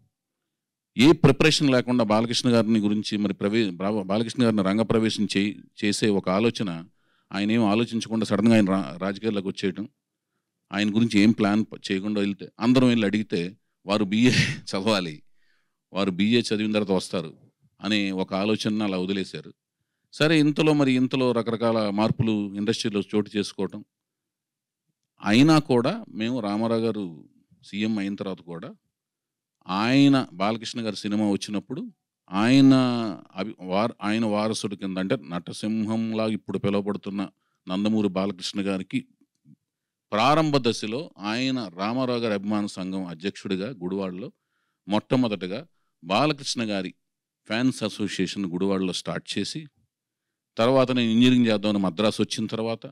ఏ ప్రిపరేషన్ లేకుండా బాలకృష్ణ గారిని గురించి మరి ప్రవే బా- బాలకృష్ణ గారిని రంగప్రవేశం చే చేసే ఒక ఆలోచన ఆయన ఏం ఆలోచించకుండా సడన్గా ఆయన రా రాజకీయాల్లోకి వచ్చేయటం ఆయన గురించి ఏం ప్లాన్ ప- చేయకుండా వెళ్తే అందరం వెళ్ళి అడిగితే వారు బీఏ చదవాలి వారు బీఏ చదివిన తర్వాత వస్తారు అనే ఒక ఆలోచన అలా వదిలేశారు సరే ఇంతలో మరి ఇంతలో రకరకాల మార్పులు ఇండస్ట్రీలో చోటు చేసుకోవటం అయినా కూడా మేము రామారావు గారు సీఎం అయిన తర్వాత కూడా ఆయన బాలకృష్ణ గారి సినిమా వచ్చినప్పుడు ఆయన అభి వార్ ఆయన వారసుడి కింద అంటే నటసింహంలాగా ఇప్పుడు పిలువబడుతున్న నందమూరి బాలకృష్ణ గారికి ప్రారంభ దశలో ఆయన రామారావు గారి అభిమాన సంఘం అధ్యక్షుడిగా గుడివాడలో మొట్టమొదటగా బాలకృష్ణ గారి ఫ్యాన్స్ అసోసియేషన్ గుడివాడలో స్టార్ట్ చేసి తర్వాత నేను ఇంజనీరింగ్ చేద్దామని మద్రాసు వచ్చిన తర్వాత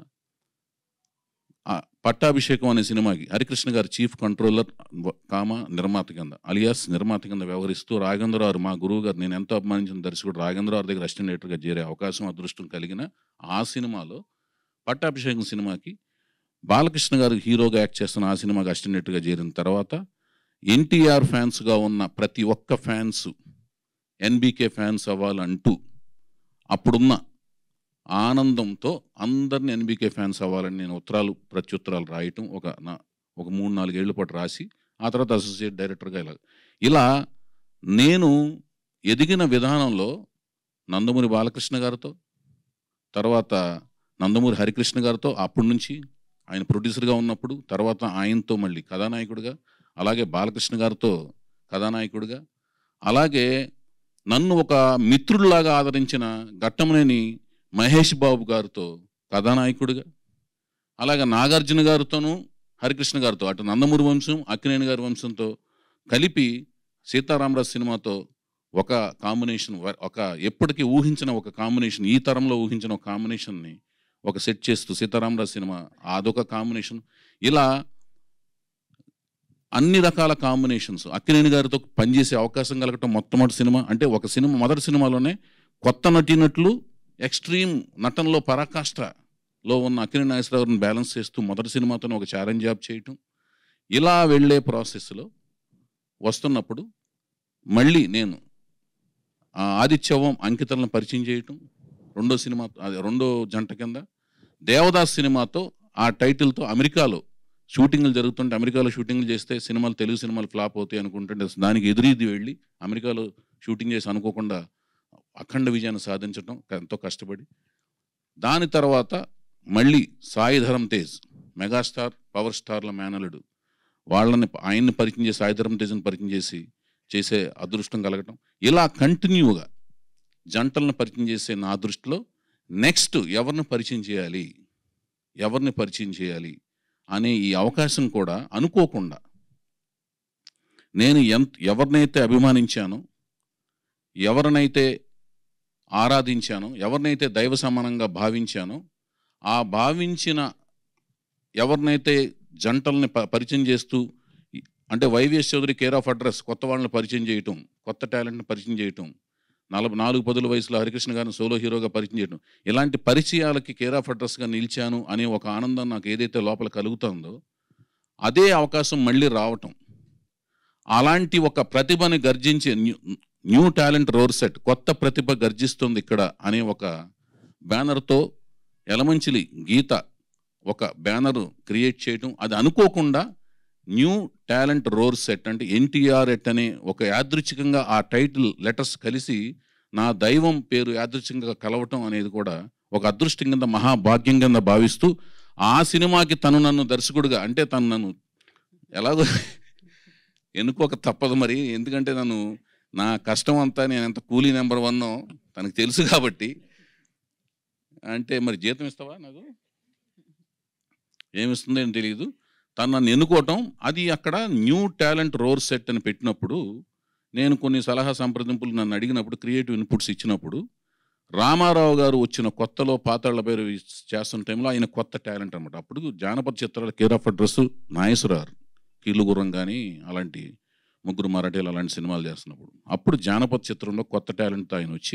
ఆ పట్టాభిషేకం అనే సినిమాకి హరికృష్ణ గారు చీఫ్ కంట్రోలర్ వ- కామ నిర్మాత కింద అలియాస్ నిర్మాత కింద వ్యవహరిస్తూ రాఘేంద్రరావు మా గురువు గారు నేను ఎంతో అభిమానించిన దర్శకుడు రాఘేంద్రరావు దగ్గర అసిస్టెంట్ డైరెక్టర్గా చేరే అవకాశం అదృష్టం కలిగిన ఆ సినిమాలో పట్టాభిషేకం సినిమాకి బాలకృష్ణ గారు హీరోగా యాక్ట్ చేస్తున్న ఆ సినిమాకి అసిస్టెంట్ డైరెక్టర్గా చేరిన తర్వాత ఎన్టీఆర్ ఫ్యాన్స్గా ఉన్న ప్రతి ఒక్క ఫ్యాన్స్ ఎన్బీకే ఫ్యాన్స్ అవ్వాలంటూ అప్పుడున్న ఆనందంతో అందరిని ఎన్బీకే ఫ్యాన్స్ అవ్వాలని నేను ఉత్తరాలు ప్రత్యుత్తరాలు రాయటం ఒక నా ఒక మూడు నాలుగేళ్ల పాటు రాసి ఆ తర్వాత అసోసియేట్ డైరెక్టర్గా ఇలా ఇలా నేను ఎదిగిన విధానంలో నందమూరి బాలకృష్ణ గారితో తర్వాత నందమూరి హరికృష్ణ గారితో అప్పటి నుంచి ఆయన ప్రొడ్యూసర్గా ఉన్నప్పుడు తర్వాత ఆయనతో మళ్ళీ కథానాయకుడిగా అలాగే బాలకృష్ణ గారితో కథానాయకుడిగా అలాగే నన్ను ఒక మిత్రుడిలాగా ఆదరించిన ఘట్టమనేని మహేష్ బాబు గారితో కథానాయకుడిగా అలాగే నాగార్జున గారితోనూ హరికృష్ణ గారితో అటు నందమూరి వంశం అక్కినేని గారి వంశంతో కలిపి సీతారామరాజు సినిమాతో ఒక కాంబినేషన్ వ- ఒక ఎప్పటికీ ఊహించిన ఒక కాంబినేషన్ ఈ తరంలో ఊహించిన ఒక కాంబినేషన్ని ఒక సెట్ చేస్తూ సీతారామరాజు సినిమా అదొక కాంబినేషన్ ఇలా అన్ని రకాల కాంబినేషన్స్ అక్కినేని గారితో పనిచేసే అవకాశం కలగటం మొట్టమొదటి సినిమా అంటే ఒక సినిమా మొదటి సినిమాలోనే కొత్త నటీనటులు ఎక్స్ట్రీమ్ నటనలో పరాకాష్ఠలో ఉన్న అక్కినేని నాగేశ్వరరావుని బ్యాలెన్స్ చేస్తూ మొదటి సినిమాతోనే ఒక ఛాలెంజ్ జాబ్ చేయటం ఇలా వెళ్ళే ప్రాసెస్లో వస్తున్నప్పుడు మళ్ళీ నేను ఆ, ఆదిత్యవం అంకితలను పరిచయం చేయటం రెండో సినిమా అది రెండో జంట కింద దేవదాస్ సినిమాతో ఆ టైటిల్తో అమెరికాలో షూటింగ్లు జరుగుతుంటే అమెరికాలో షూటింగ్లు చేస్తే సినిమాలు తెలుగు సినిమాలు ఫ్లాప్ అవుతాయి అనుకుంటుంటే దానికి ఎదురీది వెళ్ళి అమెరికాలో షూటింగ్ చేసి అనుకోకుండా అఖండ విజయాన్ని సాధించడం ఎంతో కష్టపడి దాని తర్వాత మళ్ళీ సాయి ధరం తేజ్ మెగాస్టార్ పవర్ స్టార్ల మేనలుడు వాళ్ళని ఆయన్ని పరిచయం చేసి సాయి ధరం తేజ్ని పరిచయం చేసి చేసే అదృష్టం కలగటం ఇలా కంటిన్యూగా జంటలను పరిచయం చేసే నా దృష్టిలో నెక్స్ట్ ఎవరిని పరిచయం చేయాలి ఎవరిని పరిచయం చేయాలి అనే ఈ అవకాశం కూడా అనుకోకుండా నేను ఎంత ఎవరినైతే అభిమానించానో ఎవరినైతే ఆరాధించానో ఎవరినైతే దైవ సమానంగా భావించానో ఆ భావించిన ఎవరినైతే జంటల్ని ప- పరిచయం చేస్తూ ఈ- అంటే YVS Chowdary care of address కొత్త వాళ్ళని పరిచయం చేయటం కొత్త టాలెంట్ని పరిచయం చేయటం నలభై నాలుగు పదుల వయసులో హరికృష్ణ గారిని సోలో హీరోగా పరిచయం చేయడం ఇలాంటి పరిచయాలకి కేర్ ఆఫ్ అడ్రస్గా నిలిచాను అనే ఒక ఆనందం నాకు ఏదైతే లోపల కలుగుతుందో అదే అవకాశం మళ్ళీ రావటం అలాంటి ఒక ప్రతిభని గర్జించే new new talent roar set కొత్త ప్రతిభ గర్జిస్తుంది ఇక్కడ అనే ఒక బ్యానర్తో ఎలమంచిలి గీత ఒక బ్యానర్ క్రియేట్ చేయటం అది అనుకోకుండా న్యూ టాలెంట్ రోర్ సెట్ అంటే ఎన్టీఆర్ ఎట్ అనే ఒక యాదృచ్ఛికంగా ఆ టైటిల్ లెటర్స్ కలిసి నా దైవం పేరు యాదృచ్ఛికంగా కలవటం అనేది కూడా ఒక అదృష్టం కింద మహాభాగ్యం కింద భావిస్తూ ఆ సినిమాకి తను నన్ను దర్శకుడిగా అంటే తను నన్ను ఎలాగో ఎన్నుకోక తప్పదు మరి ఎందుకంటే నన్ను నా కష్టం అంతా నేను ఎంత కూలీ నెంబర్ వన్ తనకు తెలుసు కాబట్టి అంటే మరి జీతం ఇస్తావా నాకు ఏమిస్తుందో ఏం తెలియదు తను నన్ను ఎన్నుకోవటం అది అక్కడ న్యూ టాలెంట్ రోర్ సెట్ అని పెట్టినప్పుడు నేను కొన్ని సలహా సంప్రదింపులు నన్ను అడిగినప్పుడు క్రియేటివ్ ఇన్పుట్స్ ఇచ్చినప్పుడు రామారావు గారు వచ్చిన కొత్తలో పాతాళ్ళ పేరు చేస్తున్న టైంలో ఆయన కొత్త టాలెంట్ అనమాట అప్పుడు జానపద చిత్రాల కేర్ ఆఫ్ అడ్రస్ నాయసురారు కీళ్ళు గుర్రం కానీ అలాంటి ముగ్గురు మరాఠీలు అలాంటి సినిమాలు చేస్తున్నప్పుడు అప్పుడు జానపద చిత్రంలో కొత్త టాలెంట్తో ఆయన వచ్చి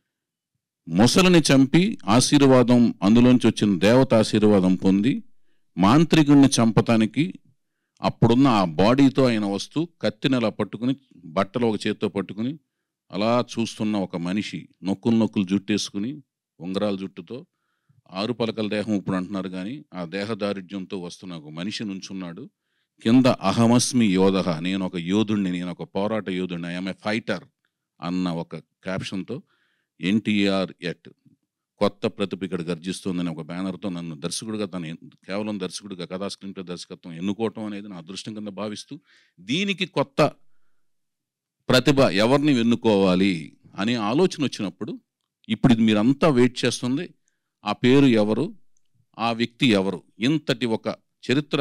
మొసలిని చంపి ఆశీర్వాదం అందులోంచి వచ్చిన దేవత ఆశీర్వాదం పొంది మాంత్రికుడిని చంపటానికి అప్పుడున్న ఆ బాడీతో ఆయన వస్తూ కత్తిని అలా పట్టుకుని బట్టలు ఒక చేత్తో పట్టుకుని అలా చూస్తున్న ఒక మనిషి నొక్కులు నొక్కులు జుట్టేసుకుని ఉంగరాల జుట్టుతో ఆరు పలకల దేహం ఇప్పుడు అంటున్నారు కానీ ఆ దేహ దారిద్ర్యంతో వస్తున్న ఒక మనిషి నుంచున్నాడు కింద అహమస్మి యోధ నేను ఒక యోధుడిని నేను ఒక పోరాట యోధుడిని ఐఎమ్ ఏ ఫైటర్ అన్న ఒక క్యాప్షన్తో ఎన్టీఆర్ ఎట్ కొత్త ప్రతిభ ఇక్కడ గర్జిస్తుందని ఒక బ్యానర్తో నన్ను దర్శకుడిగా తను ఎన్- కేవలం దర్శకుడిగా కథా స్క్రీన్ ప్లే దర్శకత్వం ఎన్నుకోవటం అనేది నా అదృష్టం కింద భావిస్తూ దీనికి కొత్త ప్రతిభ ఎవరిని ఎన్నుకోవాలి అనే ఆలోచన వచ్చినప్పుడు ఇప్పుడు ఇది మీరంతా వెయిట్ చేస్తుంది ఆ పేరు ఎవరు ఆ వ్యక్తి ఎవరు ఇంతటి ఒక చరిత్ర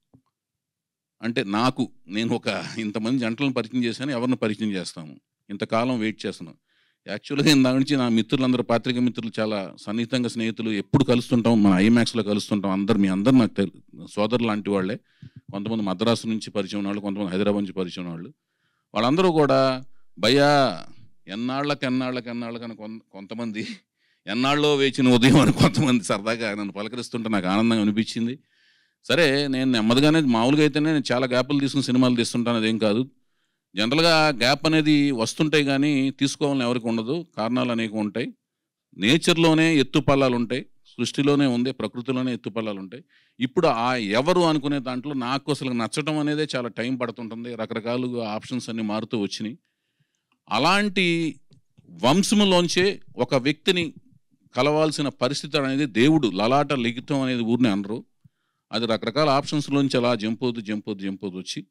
అంటే నాకు నేను ఒక ఇంతమంది జంటలను పరిచయం చేశాను ఎవరిని పరిచయం చేస్తాము ఇంతకాలం వెయిట్ చేస్తున్నాను యాక్చువల్గా ఇందా నుంచి నా మిత్రులందరూ పాత్రిక మిత్రులు చాలా సన్నిహితంగా స్నేహితులు ఎప్పుడు కలుస్తుంటాం మన ఐమాక్స్లో కలుస్తుంటాం అందరు మీ అందరు నాకు తెలు సోదరు లాంటి వాళ్ళే కొంతమంది మద్రాసు నుంచి పరిచయం వాళ్ళు కొంతమంది హైదరాబాద్ నుంచి పరిచయం వాళ్ళు వాళ్ళందరూ కూడా భయ్యా ఎన్నాళ్ళకి ఎన్నాళ్ళకి ఎన్నాళ్ళకని కొన్- కొంతమంది ఎన్నాళ్ళలో వేచిన ఉదయం అని కొంతమంది సరదాగా నన్ను పలకరిస్తుంటే నాకు ఆనందంగా అనిపించింది సరే నేను నెమ్మదిగానే మామూలుగా అయితేనే నేను చాలా గ్యాపులు తీసుకుని సినిమాలు తీస్తుంటాను అదేం కాదు జనరల్గా గ్యాప్ అనేది వస్తుంటాయి కానీ తీసుకోవాలని ఎవరికి ఉండదు కారణాలు అనేక ఉంటాయి నేచర్లోనే ఎత్తుపల్లాలు ఉంటాయి సృష్టిలోనే ఉంది ప్రకృతిలోనే ఎత్తుపల్లాలు ఉంటాయి ఇప్పుడు ఆ ఎవరు అనుకునే దాంట్లో నాకు అసలు నచ్చటం అనేదే చాలా టైం పడుతుంటుంది రకరకాలుగా ఆప్షన్స్ అన్ని మారుతూ వచ్చినాయి అలాంటి వంశములోంచే ఒక వ్యక్తిని కలవాల్సిన పరిస్థితి అనేది దేవుడు లలాట లిఖితం అనేది ఊరిని అనరు అది రకరకాల ఆప్షన్స్లోంచి అలా జంపోదు జంపోదు జంపోదు వచ్చి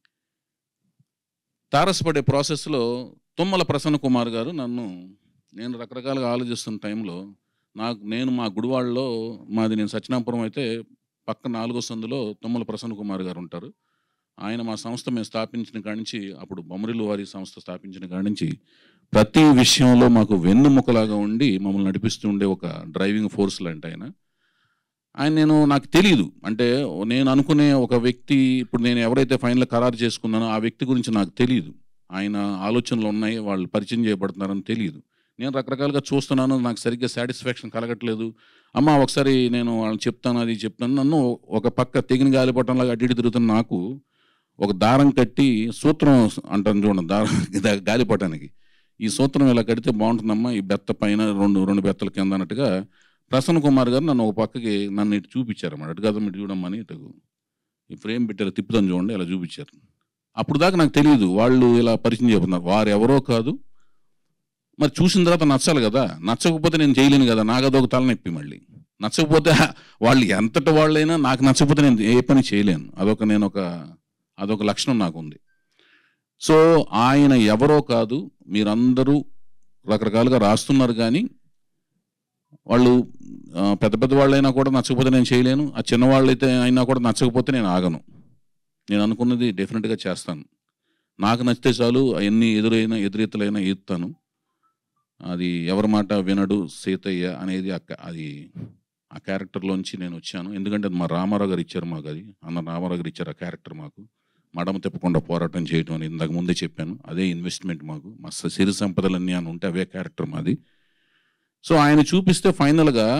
తారసపడే ప్రాసెస్లో తుమ్మల ప్రసన్న కుమార్ గారు నన్ను నేను రకరకాలుగా ఆలోచిస్తున్న టైంలో నాకు నేను మా గుడివాడలో మాది నేను సత్యనాపురం అయితే పక్క నాలుగో సందులో తుమ్మల ప్రసన్న కుమార్ గారు ఉంటారు ఆయన మా సంస్థ మేము స్థాపించిన కాడి నుంచి అప్పుడు బొమ్మరిలు వారి సంస్థ స్థాపించిన కాడి నుంచి ప్రతి విషయంలో మాకు వెన్నుముకలాగా ఉండి మమ్మల్ని నడిపిస్తూ ఉండే ఒక డ్రైవింగ్ ఫోర్స్ లాంటి ఆయన ఆయన నేను నాకు తెలియదు అంటే నేను అనుకునే ఒక వ్యక్తి ఇప్పుడు నేను ఎవరైతే ఫైనల్ ఖరారు చేసుకున్నానో ఆ వ్యక్తి గురించి నాకు తెలియదు ఆయన ఆలోచనలు ఉన్నాయి వాళ్ళు పరిచయం చేయబడుతున్నారని తెలియదు నేను రకరకాలుగా చూస్తున్నాను నాకు సరిగ్గా సాటిస్ఫాక్షన్ కలగట్లేదు అమ్మ ఒకసారి నేను వాళ్ళని చెప్తాను అది చెప్తాను నన్ను ఒక పక్క తెగిన గాలిపటంలాగా అడ్డు ఇటు తిరుగుతున్న నాకు ఒక దారం కట్టి సూత్రం అంటాను చూడండి దారం దా- గాలిపటానికి ఈ సూత్రం ఇలా కడితే బాగుంటుందమ్మా ఈ బెత్త పైన రెండు రెండు బెత్తల కింద అన్నట్టుగా ప్రసన్న కుమార్ గారు నన్ను ఒక పక్కకి నన్ను ఇటు చూపించారు అన్నమాట అటు కదా ఇటు చూడమ్మని ఇటు ఈ ఫ్రేమ్ పెట్టారు తిప్పుతాను చూడండి ఇలా చూపించారు అప్పుడు దాకా నాకు తెలియదు వాళ్ళు ఇలా పరిచయం చెబుతున్నారు వారు ఎవరో కాదు మరి చూసిన తర్వాత నచ్చాలి కదా నచ్చకపోతే నేను చేయలేను కదా నాకు అదొక తలనొప్పి మళ్ళీ నచ్చకపోతే వాళ్ళు ఎంతటి వాళ్ళైనా నాకు నచ్చకపోతే నేను ఏ పని చేయలేను అదొక నేను ఒక అదొక లక్షణం నాకు ఉంది సో ఆయన ఎవరో కాదు మీరందరూ రకరకాలుగా రాస్తున్నారు కానీ వాళ్ళు ఆ, పెద్ద పెద్ద వాళ్ళైనా కూడా నచ్చకపోతే నేను చేయలేను ఆ చిన్నవాళ్ళు అయితే అయినా కూడా నచ్చకపోతే నేను ఆగను నేను అనుకున్నది డెఫినెట్గా చేస్తాను నాకు నచ్చితే చాలు ఎన్ని ఎదురైనా ఎదురెత్తులైనా ఎత్తాను అది ఎవరి మాట వినడు సీతయ్య అనేది ఆ క- అది ఆ క్యారెక్టర్లోంచి నేను వచ్చాను ఎందుకంటే అది మా రామారావు గారు ఇచ్చారు మాకు అది అన్న రామారావు గారు ఇచ్చారు ఆ క్యారెక్టర్ మాకు మడమ తిప్పకుండా పోరాటం చేయటం అని ఇందాక ముందే చెప్పాను అదే ఇన్వెస్ట్మెంట్ మాకు మా స- సిరి సంపదలన్నీ అని ఉంటే అవే క్యారెక్టర్ మాది సో ఆయన చూపిస్తే ఫైనల్గా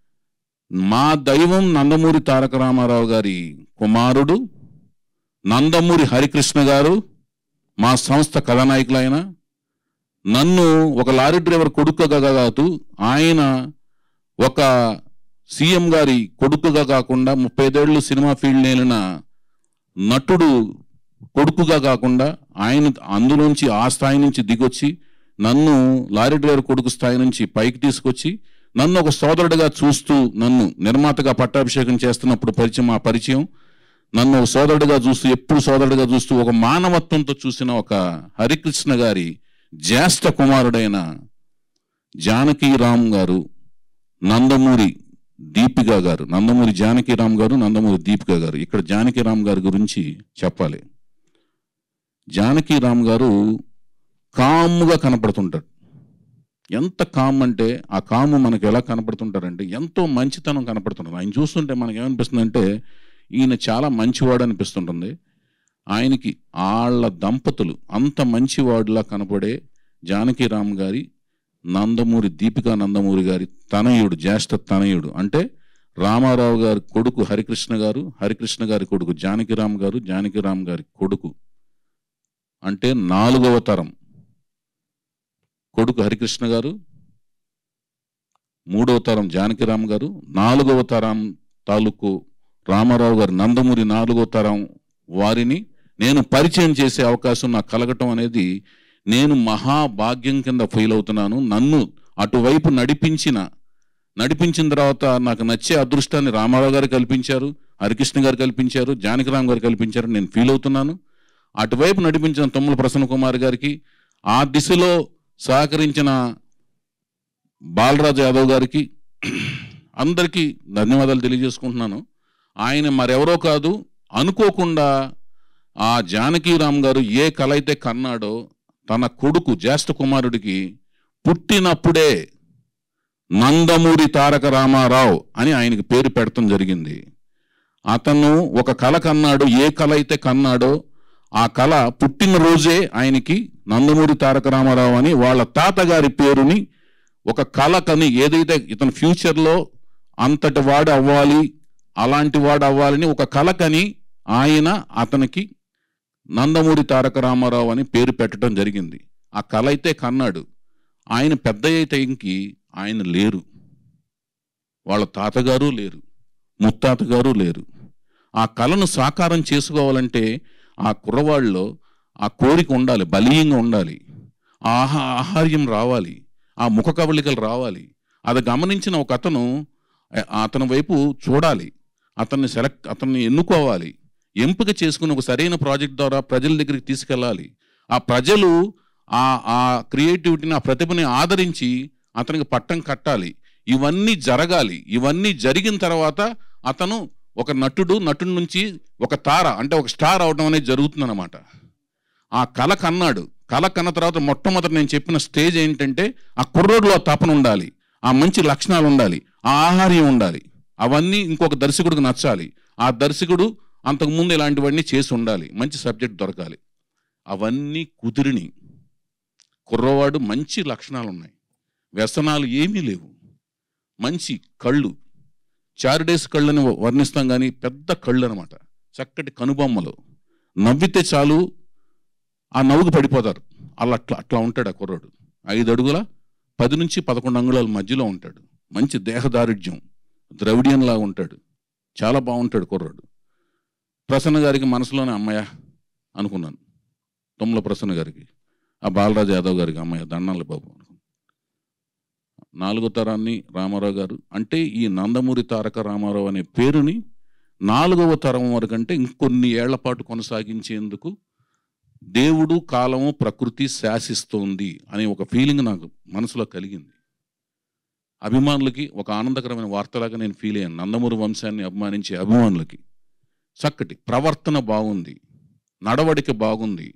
మా దైవం నందమూరి తారక రామారావు గారి కుమారుడు నందమూరి హరికృష్ణ గారు మా సంస్థ కథానాయకులైన నన్ను ఒక లారీ డ్రైవర్ కొడుకుగా కాదు ఆయన ఒక సీఎం గారి కొడుకుగా కాకుండా ముప్పై ఐదేళ్ళు సినిమా ఫీల్డ్ నేలిన నటుడు కొడుకుగా కాకుండా ఆయన అందులోంచి ఆ స్థాయి నుంచి దిగొచ్చి నన్ను లారీ డ్రైవర్ కొడుకు స్థాయి నుంచి పైకి తీసుకొచ్చి నన్ను ఒక సోదరుడిగా చూస్తూ నన్ను నిర్మాతగా పట్టాభిషేకం చేస్తున్నప్పుడు పరిచయం ఆ పరిచయం నన్ను ఒక సోదరుడిగా చూస్తూ ఎప్పుడు సోదరుడిగా చూస్తూ ఒక మానవత్వంతో చూసిన ఒక హరికృష్ణ గారి జ్యేష్ఠ కుమారుడైన జానకీరామ్ గారు నందమూరి దీపిక గారు నందమూరి జానకీరామ్ గారు నందమూరి దీపిక గారు ఇక్కడ జానకీరామ్ గారి గురించి చెప్పాలి జానకీరామ్ గారు కామ్గా కనపడుతుంటాడు ఎంత కామ్ అంటే ఆ కాము మనకు ఎలా కనపడుతుంటారంటే ఎంతో మంచితనం కనపడుతుంటుంది ఆయన చూస్తుంటే మనకి ఏమనిపిస్తుందంటే ఈయన చాలా మంచివాడు అనిపిస్తుంటుంది ఆయనకి వాళ్ళ దంపతులు అంత మంచివాడులా కనపడే జానకీరామ్ గారి నందమూరి దీపికా నందమూరి గారి తనయుడు జ్యేష్ఠ తనయుడు అంటే రామారావు గారి కొడుకు హరికృష్ణ గారు హరికృష్ణ గారి కొడుకు జానకిరామ్ గారు జానకిరామ్ గారి కొడుకు అంటే నాలుగవ తరం కొడుకు హరికృష్ణ గారు మూడవ తరం జానకిరామ్ గారు నాలుగవ తరం తాలూకు రామారావు గారు నందమూరి నాలుగవ తరం వారిని నేను పరిచయం చేసే అవకాశం నాకు కలగటం అనేది నేను మహాభాగ్యం కింద ఫీల్ అవుతున్నాను నన్ను అటువైపు నడిపించిన నడిపించిన తర్వాత నాకు నచ్చే అదృష్టాన్ని రామారావు గారు కల్పించారు హరికృష్ణ గారు కల్పించారు జానకిరామ్ గారు కల్పించారు నేను ఫీల్ అవుతున్నాను అటువైపు నడిపించిన తమ్ముల ప్రసన్న కుమార్ గారికి ఆ దిశలో సహకరించిన బాలరాజు యాదవ్ గారికి అందరికీ ధన్యవాదాలు తెలియజేసుకుంటున్నాను ఆయన మరెవరో కాదు అనుకోకుండా ఆ జానకీరామ్ గారు ఏ కళ అయితే కన్నాడో తన కొడుకు జ్యేష్ఠ కుమారుడికి పుట్టినప్పుడే నందమూరి తారక రామారావు అని ఆయనకి పేరు పెడతాం జరిగింది అతను ఒక కళ కన్నాడు ఏ కళ అయితే కన్నాడో ఆ కళ పుట్టినరోజే ఆయనకి నందమూరి తారక రామారావు అని వాళ్ళ తాతగారి పేరుని ఒక కళ కని ఏదైతే ఇతను ఫ్యూచర్లో అంతటి వాడు అవ్వాలి అలాంటి వాడు అవ్వాలని ఒక కళ కని ఆయన అతనికి నందమూరి తారక రామారావు అని పేరు పెట్టడం జరిగింది ఆ కళ అయితే కన్నాడు ఆయన పెద్ద అయితే ఇంకి ఆయన లేరు వాళ్ళ తాతగారు లేరు ముత్తాతగారు లేరు ఆ కళను సాకారం చేసుకోవాలంటే ఆ కుర్రవాళ్ళలో ఆ కోరిక ఉండాలి బలీయంగా ఉండాలి ఆ ఆహా ఆహార్యం రావాలి ఆ ముఖ కవళికలు రావాలి అది గమనించిన ఒక అతను ఆ- అతని వైపు చూడాలి అతన్ని సెలెక్ట్ అతన్ని ఎన్నుకోవాలి ఎంపిక చేసుకుని ఒక సరైన ప్రాజెక్ట్ ద్వారా ప్రజల దగ్గరికి తీసుకెళ్ళాలి ఆ ప్రజలు ఆ ఆ క్రియేటివిటీని ఆ ప్రతిభని ఆదరించి అతనికి పట్టం కట్టాలి ఇవన్నీ జరగాలి ఇవన్నీ జరిగిన తర్వాత అతను ఒక నటుడు నటుడి నుంచి ఒక తార అంటే ఒక స్టార్ అవడం అనేది జరుగుతుందన్నమాట ఆ కళ కన్నాడు కళ కన్న తర్వాత మొట్టమొదటి నేను చెప్పిన స్టేజ్ ఏంటంటే ఆ కుర్రోడ్లో ఆ తపన ఉండాలి ఆ మంచి లక్షణాలు ఉండాలి ఆ ఆహార్యం ఉండాలి అవన్నీ ఇంకొక దర్శకుడికి నచ్చాలి ఆ దర్శకుడు అంతకుముందు ఇలాంటివన్నీ చేసి ఉండాలి మంచి సబ్జెక్ట్ దొరకాలి అవన్నీ కుదిరిని కుర్రవాడు మంచి లక్షణాలు ఉన్నాయి వ్యసనాలు ఏమీ లేవు మంచి కళ్ళు చారిడేస్ కళ్ళని వర్ణిస్తాం కానీ పెద్ద కళ్ళు అనమాట చక్కటి కనుబొమ్మలు నవ్వితే చాలు ఆ నవ్వుకు పడిపోతారు అలా అట్లా అట్లా ఉంటాడు ఆ కుర్రాడు ఐదు అడుగుల పది నుంచి పదకొండు అంగుళాల మధ్యలో ఉంటాడు మంచి దేహదారుఢ్యం ద్రవిడియన్లా ఉంటాడు చాలా బాగుంటాడు కుర్రాడు ప్రసన్న గారికి మనసులోనే అమ్మయ్య అనుకున్నాను తొమ్మల ప్రసన్న గారికి ఆ బాలరాజు యాదవ్ గారికి అమ్మయ్య దండాలి బాబు అనుకున్నాను నాలుగో తరాన్ని రామారావు గారు అంటే ఈ నందమూరి తారక రామారావు అనే పేరుని నాలుగవ తరం వరకు అంటే ఇంకొన్ని ఏళ్ల పాటు కొనసాగించేందుకు దేవుడు కాలము ప్రకృతి శాసిస్తోంది అనే ఒక ఫీలింగ్ నాకు మనసులో కలిగింది అభిమానులకి ఒక ఆనందకరమైన వార్తలాగా నేను ఫీల్ అయ్యాను నందమూరి వంశాన్ని అభిమానించే అభిమానులకి చక్కటి ప్రవర్తన బాగుంది నడవడిక బాగుంది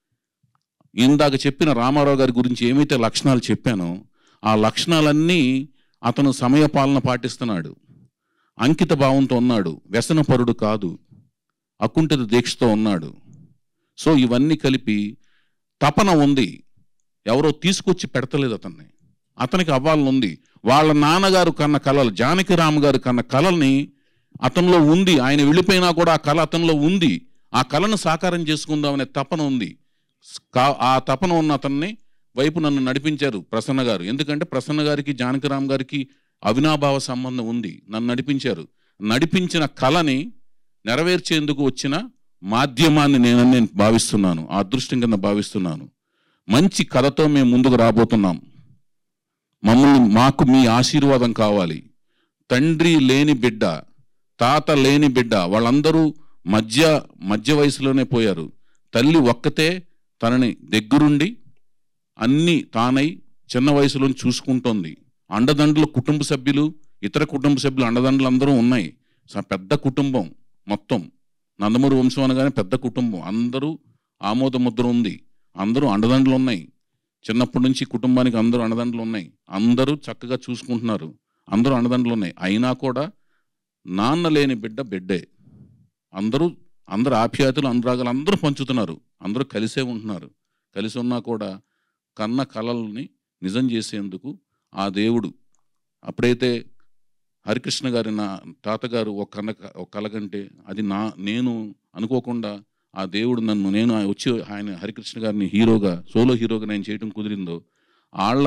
ఇందాక చెప్పిన రామారావు గారి గురించి ఏమైతే లక్షణాలు చెప్పానో ఆ లక్షణాలన్నీ అతను సమయపాలన పాటిస్తున్నాడు అంకిత భావంతో ఉన్నాడు వ్యసనపరుడు కాదు అకుంఠిత దీక్షతో ఉన్నాడు సో ఇవన్నీ కలిపి తపన ఉంది ఎవరో తీసుకొచ్చి పెడతలేదు అతన్ని అతనికి అవ్వాలని ఉంది వాళ్ళ నాన్నగారు కన్న కళలు జానకిరామ్ గారు కన్న కళల్ని అతనిలో ఉంది ఆయన వెళ్ళిపోయినా కూడా ఆ కళ అతనిలో ఉంది ఆ కళను సాకారం చేసుకుందామనే తపన ఉంది కా- ఆ తపన ఉన్న అతన్ని వైపు నన్ను నడిపించారు ప్రసన్న గారు ఎందుకంటే ప్రసన్న గారికి జానకిరామ్ గారికి అవినాభావ సంబంధం ఉంది నన్ను నడిపించారు నడిపించిన కళని నెరవేర్చేందుకు వచ్చిన మాధ్యమాన్ని నేను నేను భావిస్తున్నాను ఆ అదృష్టం కింద భావిస్తున్నాను మంచి కథతో మేము ముందుకు రాబోతున్నాం మమ్మల్ని మాకు మీ ఆశీర్వాదం కావాలి తండ్రి లేని బిడ్డ తాత లేని బిడ్డ వాళ్ళందరూ మధ్య మధ్య వయసులోనే పోయారు తల్లి ఒక్కతే తనని దగ్గరుండి అన్నీ తానై చిన్న వయసులో చూసుకుంటోంది అండదండలు కుటుంబ సభ్యులు ఇతర కుటుంబ సభ్యులు అండదండలు అందరూ ఉన్నాయి స- పెద్ద కుటుంబం మొత్తం నందమూరి వంశం అనగానే పెద్ద కుటుంబం అందరూ ఆమోద ముద్ర ఉంది అందరూ అండదండలు ఉన్నాయి చిన్నప్పటి నుంచి కుటుంబానికి అందరూ అండదండలు ఉన్నాయి అందరూ చక్కగా చూసుకుంటున్నారు అందరూ అండదండలు ఉన్నాయి అయినా కూడా నాన్న లేని బిడ్డ బిడ్డే అందరూ అందరు ఆప్యాయతలు అనురాగాలు అందరూ పంచుతున్నారు అందరూ కలిసే ఉంటున్నారు కలిసి ఉన్నా కూడా కన్న కళల్ని నిజం చేసేందుకు ఆ దేవుడు అప్పుడైతే హరికృష్ణ గారి నా తాతగారు ఒక కన్న ఒక కళ కంటే అది నా నేను అనుకోకుండా ఆ దేవుడు నన్ను నేను ఆ- వచ్చి ఆయన హరికృష్ణ గారిని హీరోగా సోలో హీరోగా నేను చేయటం కుదిరిందో వాళ్ళ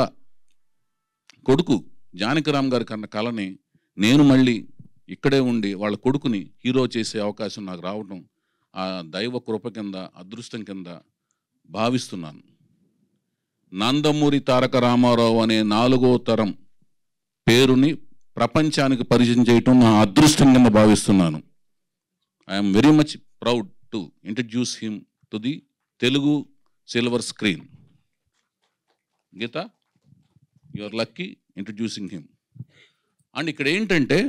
కొడుకు జానకిరామ్ గారి కన్న కళని నేను మళ్ళీ ఇక్కడే ఉండి వాళ్ళ కొడుకుని హీరో చేసే అవకాశం నాకు రావడం ఆ దైవ కృప కింద అదృష్టం కింద భావిస్తున్నాను నందమూరి తారక రామారావు అనే నాలుగో తరం పేరుని ప్రపంచానికి పరిచయం చేయటం నా అదృష్టం కింద భావిస్తున్నాను I'm very much proud to introduce him to the Telugu silver screen Geetha you are lucky introducing him and ఇక్కడ ఏంటంటే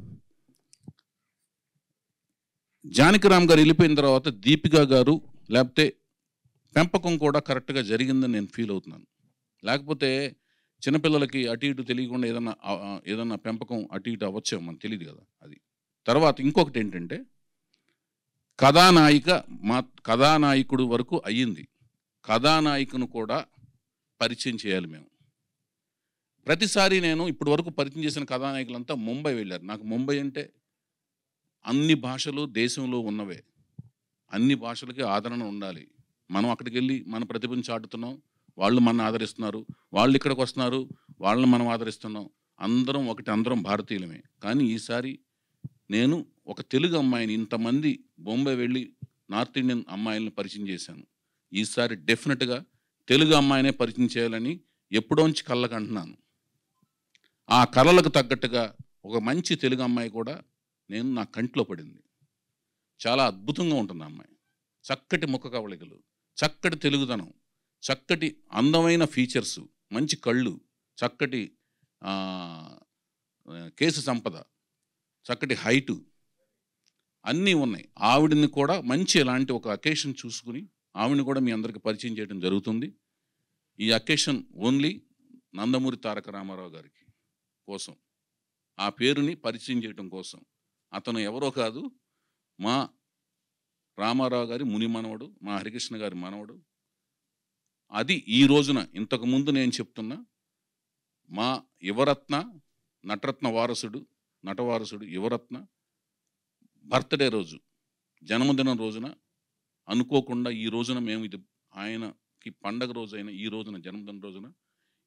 జానకిరామ్ గారు వెళ్ళిపోయిన తర్వాత దీపిక గారు లేకపోతే పెంపకం కూడా కరెక్ట్గా జరిగిందని నేను ఫీల్ అవుతున్నాను లేకపోతే చిన్నపిల్లలకి అటు ఇటు తెలియకుండా ఏదన్నా ఆ, ఆ, ఏదన్నా పెంపకం అటు ఇటు అవ్వచ్చేమో మనకు తెలియదు కదా అది తర్వాత ఇంకొకటి ఏంటంటే కథానాయిక మా కథానాయకుడు వరకు అయ్యింది కథానాయికను కూడా పరిచయం చేయాలి మేము ప్రతిసారి నేను ఇప్పటి వరకు పరిచయం చేసిన కథానాయకులంతా ముంబై వెళ్ళారు నాకు ముంబై అంటే అన్ని భాషలు దేశంలో ఉన్నవే అన్ని భాషలకి ఆదరణ ఉండాలి మనం అక్కడికి వెళ్ళి మన ప్రతిభను చాటుతున్నాం వాళ్ళు మన ఆదరిస్తున్నారు వాళ్ళు ఇక్కడికి వస్తున్నారు వాళ్ళని మనం ఆదరిస్తున్నాం అందరం ఒకటి అందరం భారతీయులమే కానీ ఈసారి నేను ఒక తెలుగు అమ్మాయిని ఇంతమంది బొంబాయి వెళ్ళి నార్త్ ఇండియన్ అమ్మాయిలను పరిచయం చేశాను ఈసారి డెఫినెట్గా తెలుగు అమ్మాయినే పరిచయం చేయాలని ఎప్పుడోంచి కళ్ళకు అంటున్నాను ఆ కళలకు తగ్గట్టుగా ఒక మంచి తెలుగు అమ్మాయి కూడా నేను నా కంట్లో పడింది చాలా అద్భుతంగా ఉంటుంది ఆ అమ్మాయి చక్కటి ముఖ కవళికలు చక్కటి తెలుగుదనం చక్కటి అందమైన ఫీచర్స్ మంచి కళ్ళు చక్కటి ఆ, కేసు సంపద చక్కటి హైటు అన్నీ ఉన్నాయి ఆవిడని కూడా మంచి ఇలాంటి ఒక అకేషన్ చూసుకుని ఆవిడని కూడా మీ అందరికి పరిచయం చేయడం జరుగుతుంది ఈ అకేషన్ ఓన్లీ నందమూరి తారక రామారావు గారికి కోసం ఆ పేరుని పరిచయం చేయడం కోసం అతను ఎవరో కాదు మా రామారావు గారి ముని మనవడు మా హరికృష్ణ గారి మనవడు అది ఈ రోజున ఇంతకు ముందు నేను చెప్తున్నా మా యువరత్న నటరత్న వారసుడు నటవారసుడు యువరత్న బర్త్డే రోజు జన్మదినం రోజున అనుకోకుండా ఈ రోజున మేము ఇది ఆయనకి పండగ రోజైన ఈ రోజున జన్మదిన రోజున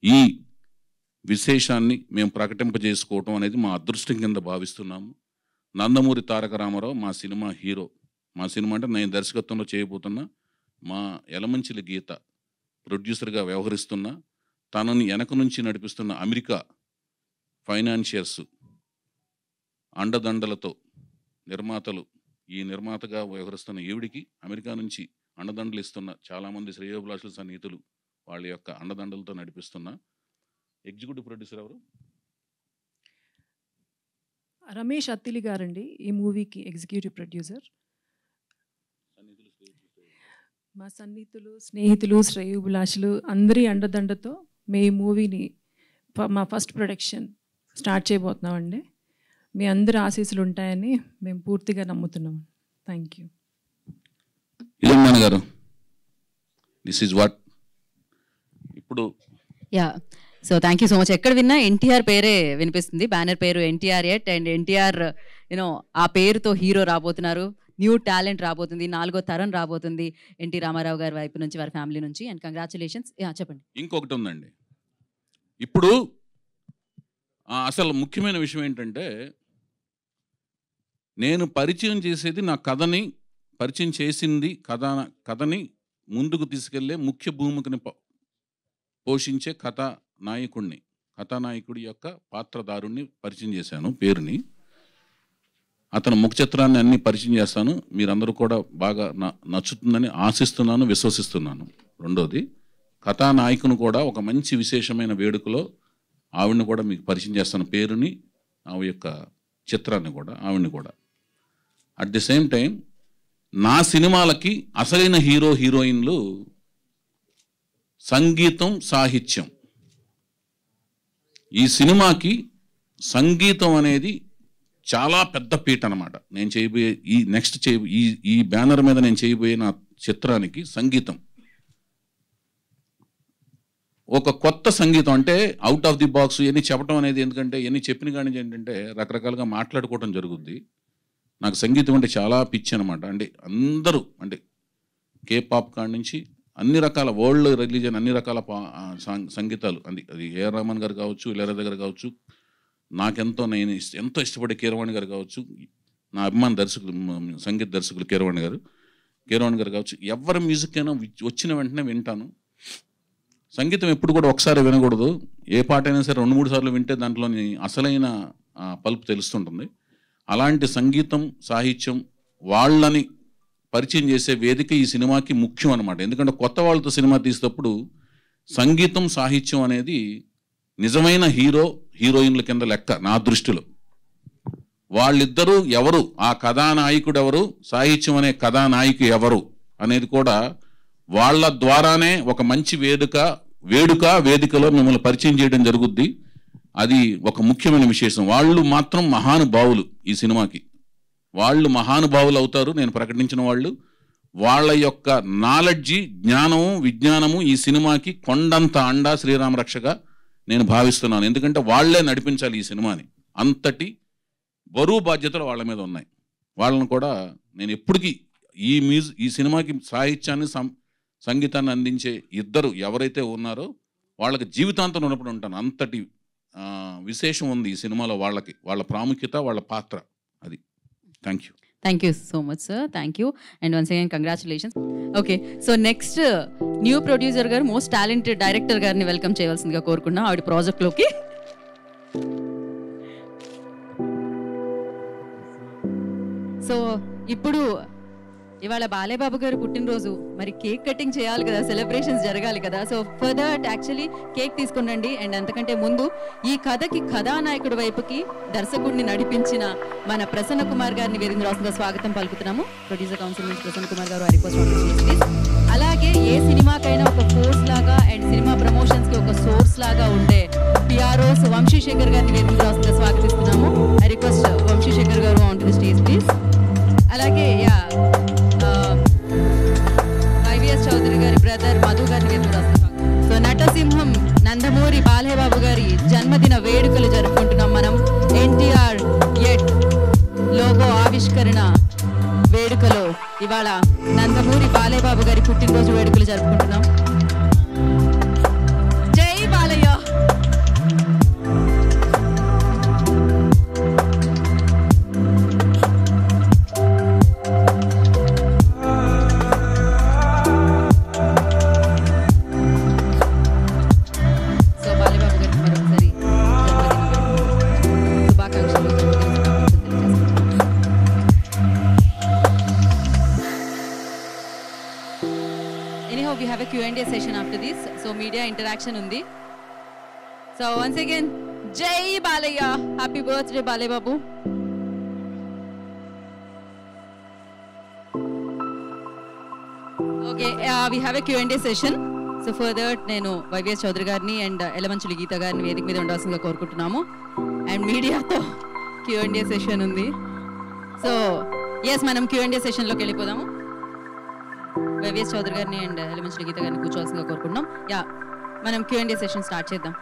ఈ విశేషాన్ని మేము ప్రకటింపజేసుకోవటం అనేది మా అదృష్టం కింద భావిస్తున్నాము నందమూరి తారక రామారావు మా సినిమా హీరో మా సినిమా అంటే నేను దర్శకత్వంలో చేయబోతున్న మా ఎలమంచిలి గీత ప్రొడ్యూసర్గా వ్యవహరిస్తున్న తనని వెనక నుంచి నడిపిస్తున్న అమెరికా ఫైనాన్షియర్స్ అండదండలతో నిర్మాతలు ఈ నిర్మాతగా వ్యవహరిస్తున్న ఈవిడికి అమెరికా నుంచి అండదండలు ఇస్తున్న చాలామంది శ్రేయోభిలాషుల సన్నిహితులు వాళ్ళ యొక్క అండదండలతో నడిపిస్తున్న ఎగ్జిక్యూటివ్ ప్రొడ్యూసర్ ఎవరు రమేష్ అత్తిలి గారండి ఈ మూవీకి ఎగ్జిక్యూటివ్ ప్రొడ్యూసర్ మా సన్నిహితులు స్నేహితులు శ్రేయోభిలాషులు అందరి అండదండతో మీ మూవీని ఫ- మా ఫస్ట్ ప్రొడక్షన్ స్టార్ట్ చేయబోతున్నామండి మీ అందరి ఆశీస్సులు ఉంటాయని మేము పూర్తిగా నమ్ముతున్నాం థ్యాంక్ యూ ఇలమ్మాన్ గారు దిస్ ఈజ్ వాట్ ఇప్పుడు yeah so thank you so much ఎక్కడ విన్నా ఎన్టీఆర్ పేరే వినిపిస్తుంది బ్యానర్ పేరు NTR at and NTR you know ఆ పేరుతో హీరో రాబోతున్నారు న్యూ టాలెంట్ రాబోతుంది నాలుగో తరం రాబోతుంది ఎన్టీ రామారావు గారి వైపు నుంచి వారి ఫ్యామిలీ నుంచి అండ్ కంగ్రాచులేషన్స్ చెప్పండి ఇంకొకటి ఉందండి ఇప్పుడు ఆ, అసలు ముఖ్యమైన విషయం ఏంటంటే నేను పరిచయం చేసేది నా కథని పరిచయం చేసింది కథ కథని ముందుకు తీసుకెళ్లే ముఖ్య భూమికని పో- పోషించే కథా నాయకుడిని కథానాయకుడి యొక్క పాత్రధారుణ్ణి పరిచయం చేశాను పేరుని అతను ముఖ చిత్రాన్ని అన్ని పరిచయం చేస్తాను మీరందరూ కూడా బాగా న- నచ్చుతుందని ఆశిస్తున్నాను విశ్వసిస్తున్నాను రెండోది కథానాయకుని కూడా ఒక మంచి విశేషమైన వేడుకలో ఆవిడని కూడా మీకు పరిచయం చేస్తాను పేరుని ఆవిడ యొక్క చిత్రాన్ని కూడా ఆవిడని కూడా అట్ ది సేమ్ టైం నా సినిమాలకి అసలైన హీరో హీరోయిన్లు సంగీతం సాహిత్యం ఈ సినిమాకి సంగీతం అనేది చాలా పెద్ద పీట అనమాట నేను చేయబోయే ఈ నెక్స్ట్ చేయ ఈ ఈ బ్యానర్ మీద నేను చేయబోయే నా చిత్రానికి సంగీతం ఒక కొత్త సంగీతం అంటే అవుట్ ఆఫ్ ది బాక్స్ ఇవన్నీ చెప్పడం అనేది ఎందుకంటే ఇవన్నీ చెప్పిన కానీ ఏంటంటే రకరకాలుగా మాట్లాడుకోవడం జరుగుద్ది నాకు సంగీతం అంటే చాలా పిచ్చి అనమాట అంటే అందరూ అంటే కే పాప్ కాడి నుంచి అన్ని రకాల వరల్డ్ రిలీజన్ అన్ని రకాల పా- ఆ, సాంగ్- సంగీతాలు అది అది ఏఆర్ రహమాన్ గారు కావచ్చు ఇళయరాజా గారు కావచ్చు నాకెంతో నేను ఇష్ట- ఎంతో ఇష్టపడే కీరవాణి గారు కావచ్చు నా అభిమాన దర్శకులు మ- సంగీత దర్శకులు కీరవాణి గారు కీరవాణి గారు కావచ్చు ఎవరి మ్యూజిక్ అయినా వి- వచ్చిన వెంటనే వింటాను సంగీతం ఎప్పుడు కూడా ఒకసారి వినకూడదు ఏ పాట అయినా సరే రెండు మూడు సార్లు వింటే దాంట్లోని అసలైన ఆ, పల్పు తెలుస్తుంటుంది అలాంటి సంగీతం సాహిత్యం వాళ్ళని పరిచయం చేసే వేదిక ఈ సినిమాకి ముఖ్యం అనమాట ఎందుకంటే కొత్త వాళ్ళతో సినిమా తీసేటప్పుడు సంగీతం సాహిత్యం అనేది నిజమైన హీరో హీరోయిన్ల కింద లెక్క నా దృష్టిలో వాళ్ళిద్దరూ ఎవరు ఆ కథానాయకుడు ఎవరు సాహిత్యం అనే కథానాయకు ఎవరు అనేది కూడా వాళ్ళ ద్వారానే ఒక మంచి వేదిక వేడుక వేదికలో మిమ్మల్ని పరిచయం చేయడం జరుగుద్ది అది ఒక ముఖ్యమైన విశేషం వాళ్ళు మాత్రం మహానుభావులు ఈ సినిమాకి వాళ్ళు మహానుభావులు అవుతారు నేను ప్రకటించిన వాళ్ళు వాళ్ళ యొక్క నాలెడ్జి జ్ఞానము విజ్ఞానము ఈ సినిమాకి కొండంత అండా శ్రీరామ రక్షగా నేను భావిస్తున్నాను ఎందుకంటే వాళ్ళే నడిపించాలి ఈ సినిమాని అంతటి బరువు బాధ్యతలు వాళ్ళ మీద ఉన్నాయి వాళ్ళని కూడా నేను ఎప్పటికీ ఈ మ్యూజిక్ ఈ సినిమాకి సాహిత్యాన్ని సం సంగీతాన్ని అందించే ఇద్దరు ఎవరైతే ఉన్నారో వాళ్ళకి జీవితాంతం రుణపడి ఉంటాను అంతటి ఆ, విశేషం ఉంది ఈ సినిమాలో వాళ్ళకి వాళ్ళ ప్రాముఖ్యత వాళ్ళ పాత్ర అది thank you thank you so much sir thank you and once again congratulations okay so next new producer గారు మోస్ట్ టాలెంటెడ్ డైరెక్టర్ గారిని వెల్కమ్ చేయవలసిందిగా కోరుకున్నాం ఆవిడ ప్రాజెక్ట్లోకి సో ఇప్పుడు ఇవాళ బాలేబాబు గారు పుట్టినరోజు మరి కేక్ కటింగ్ చేయాలి కదా సెలబ్రేషన్స్ జరగాలి కదా so for that actually cake తీసుకుని రండి అండ్ అంతకంటే ముందు ఈ కథకి కథానాయకుడి వైపుకి దర్శకుడిని నడిపించిన మన ప్రసన్న కుమార్ గారిని వేదిక రాసుగా స్వాగతం పలుకుతున్నాము ప్రొడ్యూసర్ కౌన్సిల్ నుంచి ప్రసన్న కుమార్ గారు వారి కోసం అలాగే ఏ సినిమాకైనా ఒక ఫోర్స్ లాగా అండ్ సినిమా ప్రమోషన్స్ కి ఒక సోర్స్ లాగా ఉండే పిఆర్ఓస్ వంశీశేఖర్ గారిని వేదిక రాసుగా స్వాగతిస్తున్నాము ఐ రిక్వెస్ట్ వంశీశేఖర్ గారు on to the stage please అలాగే యా వైవిఎస్ చౌదరి గారి బ్రదర్ మధు గారిని వేదిక రాసుగా సో నటసింహం నందమూరి బాలయ్యబాబు గారి జన్మదిన వేడుకలు జరుపుకుంటున్నాం మనం ఎన్టీఆర్ ఎట్ లోగో ఆవిష్కరణ వేడుకలో ఇవాళ నందమూరి బాలయ్యబాబు గారి పుట్టినరోజు వేడుకలు జరుపుకుంటున్నాం జై Balayya Q and A session after this so media interaction ఉంది సో వన్స్ అగైన్ జై Balayya happy birthday Balayya Babu okay we have a Q and A session so further నేను వైవిఎస్ చౌదరి గారిని అండ్ ఎలమంచులి గీత గారిని వేదిక మీద ఉండాల్సిందిగా కోరుకుంటున్నాము అండ్ మీడియాతో క్యూఎండే సెషన్ ఉంది సో ఎస్ మనం క్యూఎండే సెషన్లోకి వెళ్ళిపోదాము వైవిఎస్ చౌదరి గారిని అండ్ ఎలమంచులి గీత గారిని కూర్చోవాల్సిందిగా కోరుకుంటున్నాం యా మనం క్యూఎండే సెషన్ స్టార్ట్ చేద్దాం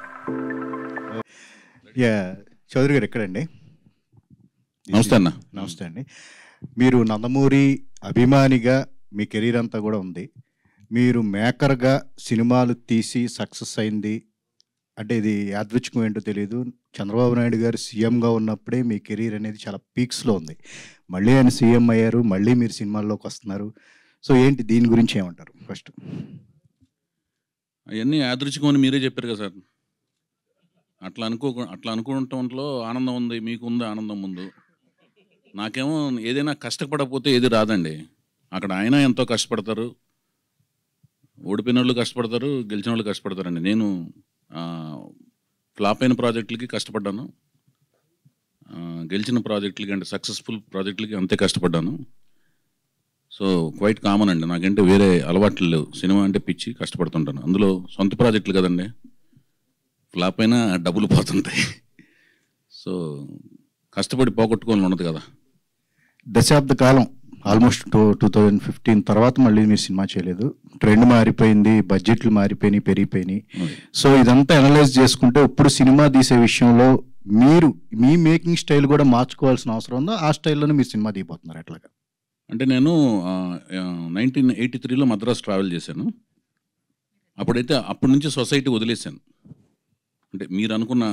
యా చౌదరి గారు ఎక్కడండి నమస్తే అన్న. నమస్తే అండి మీరు నందమూరి అభిమానిగా మీ కెరీర్ అంతా కూడా ఉంది మీరు మేకర్గా సినిమాలు తీసి సక్సెస్ అయింది అంటే ఇది యాదృచ్ఛికం ఏంటో తెలియదు చంద్రబాబు నాయుడు గారు సీఎంగా ఉన్నప్పుడే మీ కెరీర్ అనేది చాలా పీక్స్లో ఉంది మళ్ళీ ఆయన సీఎం అయ్యారు మళ్ళీ మీరు సినిమాల్లోకి వస్తున్నారు సో ఏంటి దీని గురించి ఏమంటారు ఫస్ట్ అవన్నీ యాదృచ్ఛికం అని మీరే చెప్పారు కదా సార్ అట్లా అనుకో అట్లా అనుకోవటంలో ఆనందం ఉంది మీకు ఉంది ఆనందం ముందు నాకేమో ఏదైనా కష్టపడకపోతే ఏది రాదండి అక్కడ ఆయన ఎంతో కష్టపడతారు ఓడిపోయిన వాళ్ళు కష్టపడతారు గెలిచిన వాళ్ళు కష్టపడతారండి నేను ఫ్లాప్ అయిన ప్రాజెక్టులకి కష్టపడ్డాను ఆ, గెలిచిన ప్రాజెక్టులకి అంటే సక్సెస్ఫుల్ ప్రాజెక్టులకి అంతే కష్టపడ్డాను సో క్వైట్ కామన్ అండి నాకంటే వేరే అలవాట్లు లేవు సినిమా అంటే పిచ్చి కష్టపడుతుంటాను అందులో సొంత ప్రాజెక్టులు కదండి ఫ్లాప్ అయినా డబ్బులు పోతుంటాయి సో కష్టపడి పోగొట్టుకోవాలని ఉండదు కదా దశాబ్ద కాలం almost two two thousand fifteen తర్వాత మళ్ళీ మీరు సినిమా చేయలేదు ట్రెండ్ మారిపోయింది బడ్జెట్లు మారిపోయినాయి పెరిగిపోయినాయి సో ఇదంతా అనలైజ్ చేసుకుంటే ఇప్పుడు సినిమా తీసే విషయంలో మీరు మీ మేకింగ్ స్టైల్ కూడా మార్చుకోవాల్సిన అవసరం ఉందో ఆ స్టైల్లోనే మీరు సినిమా దిగిపోతున్నారు ఎట్లాగా అంటే నేను నైన్టీన్ ఎయిటీ త్రీలో మద్రాస్ ట్రావెల్ చేశాను అప్పుడైతే అప్పటి నుంచి సొసైటీ వదిలేశాను అంటే మీరు అనుకున్న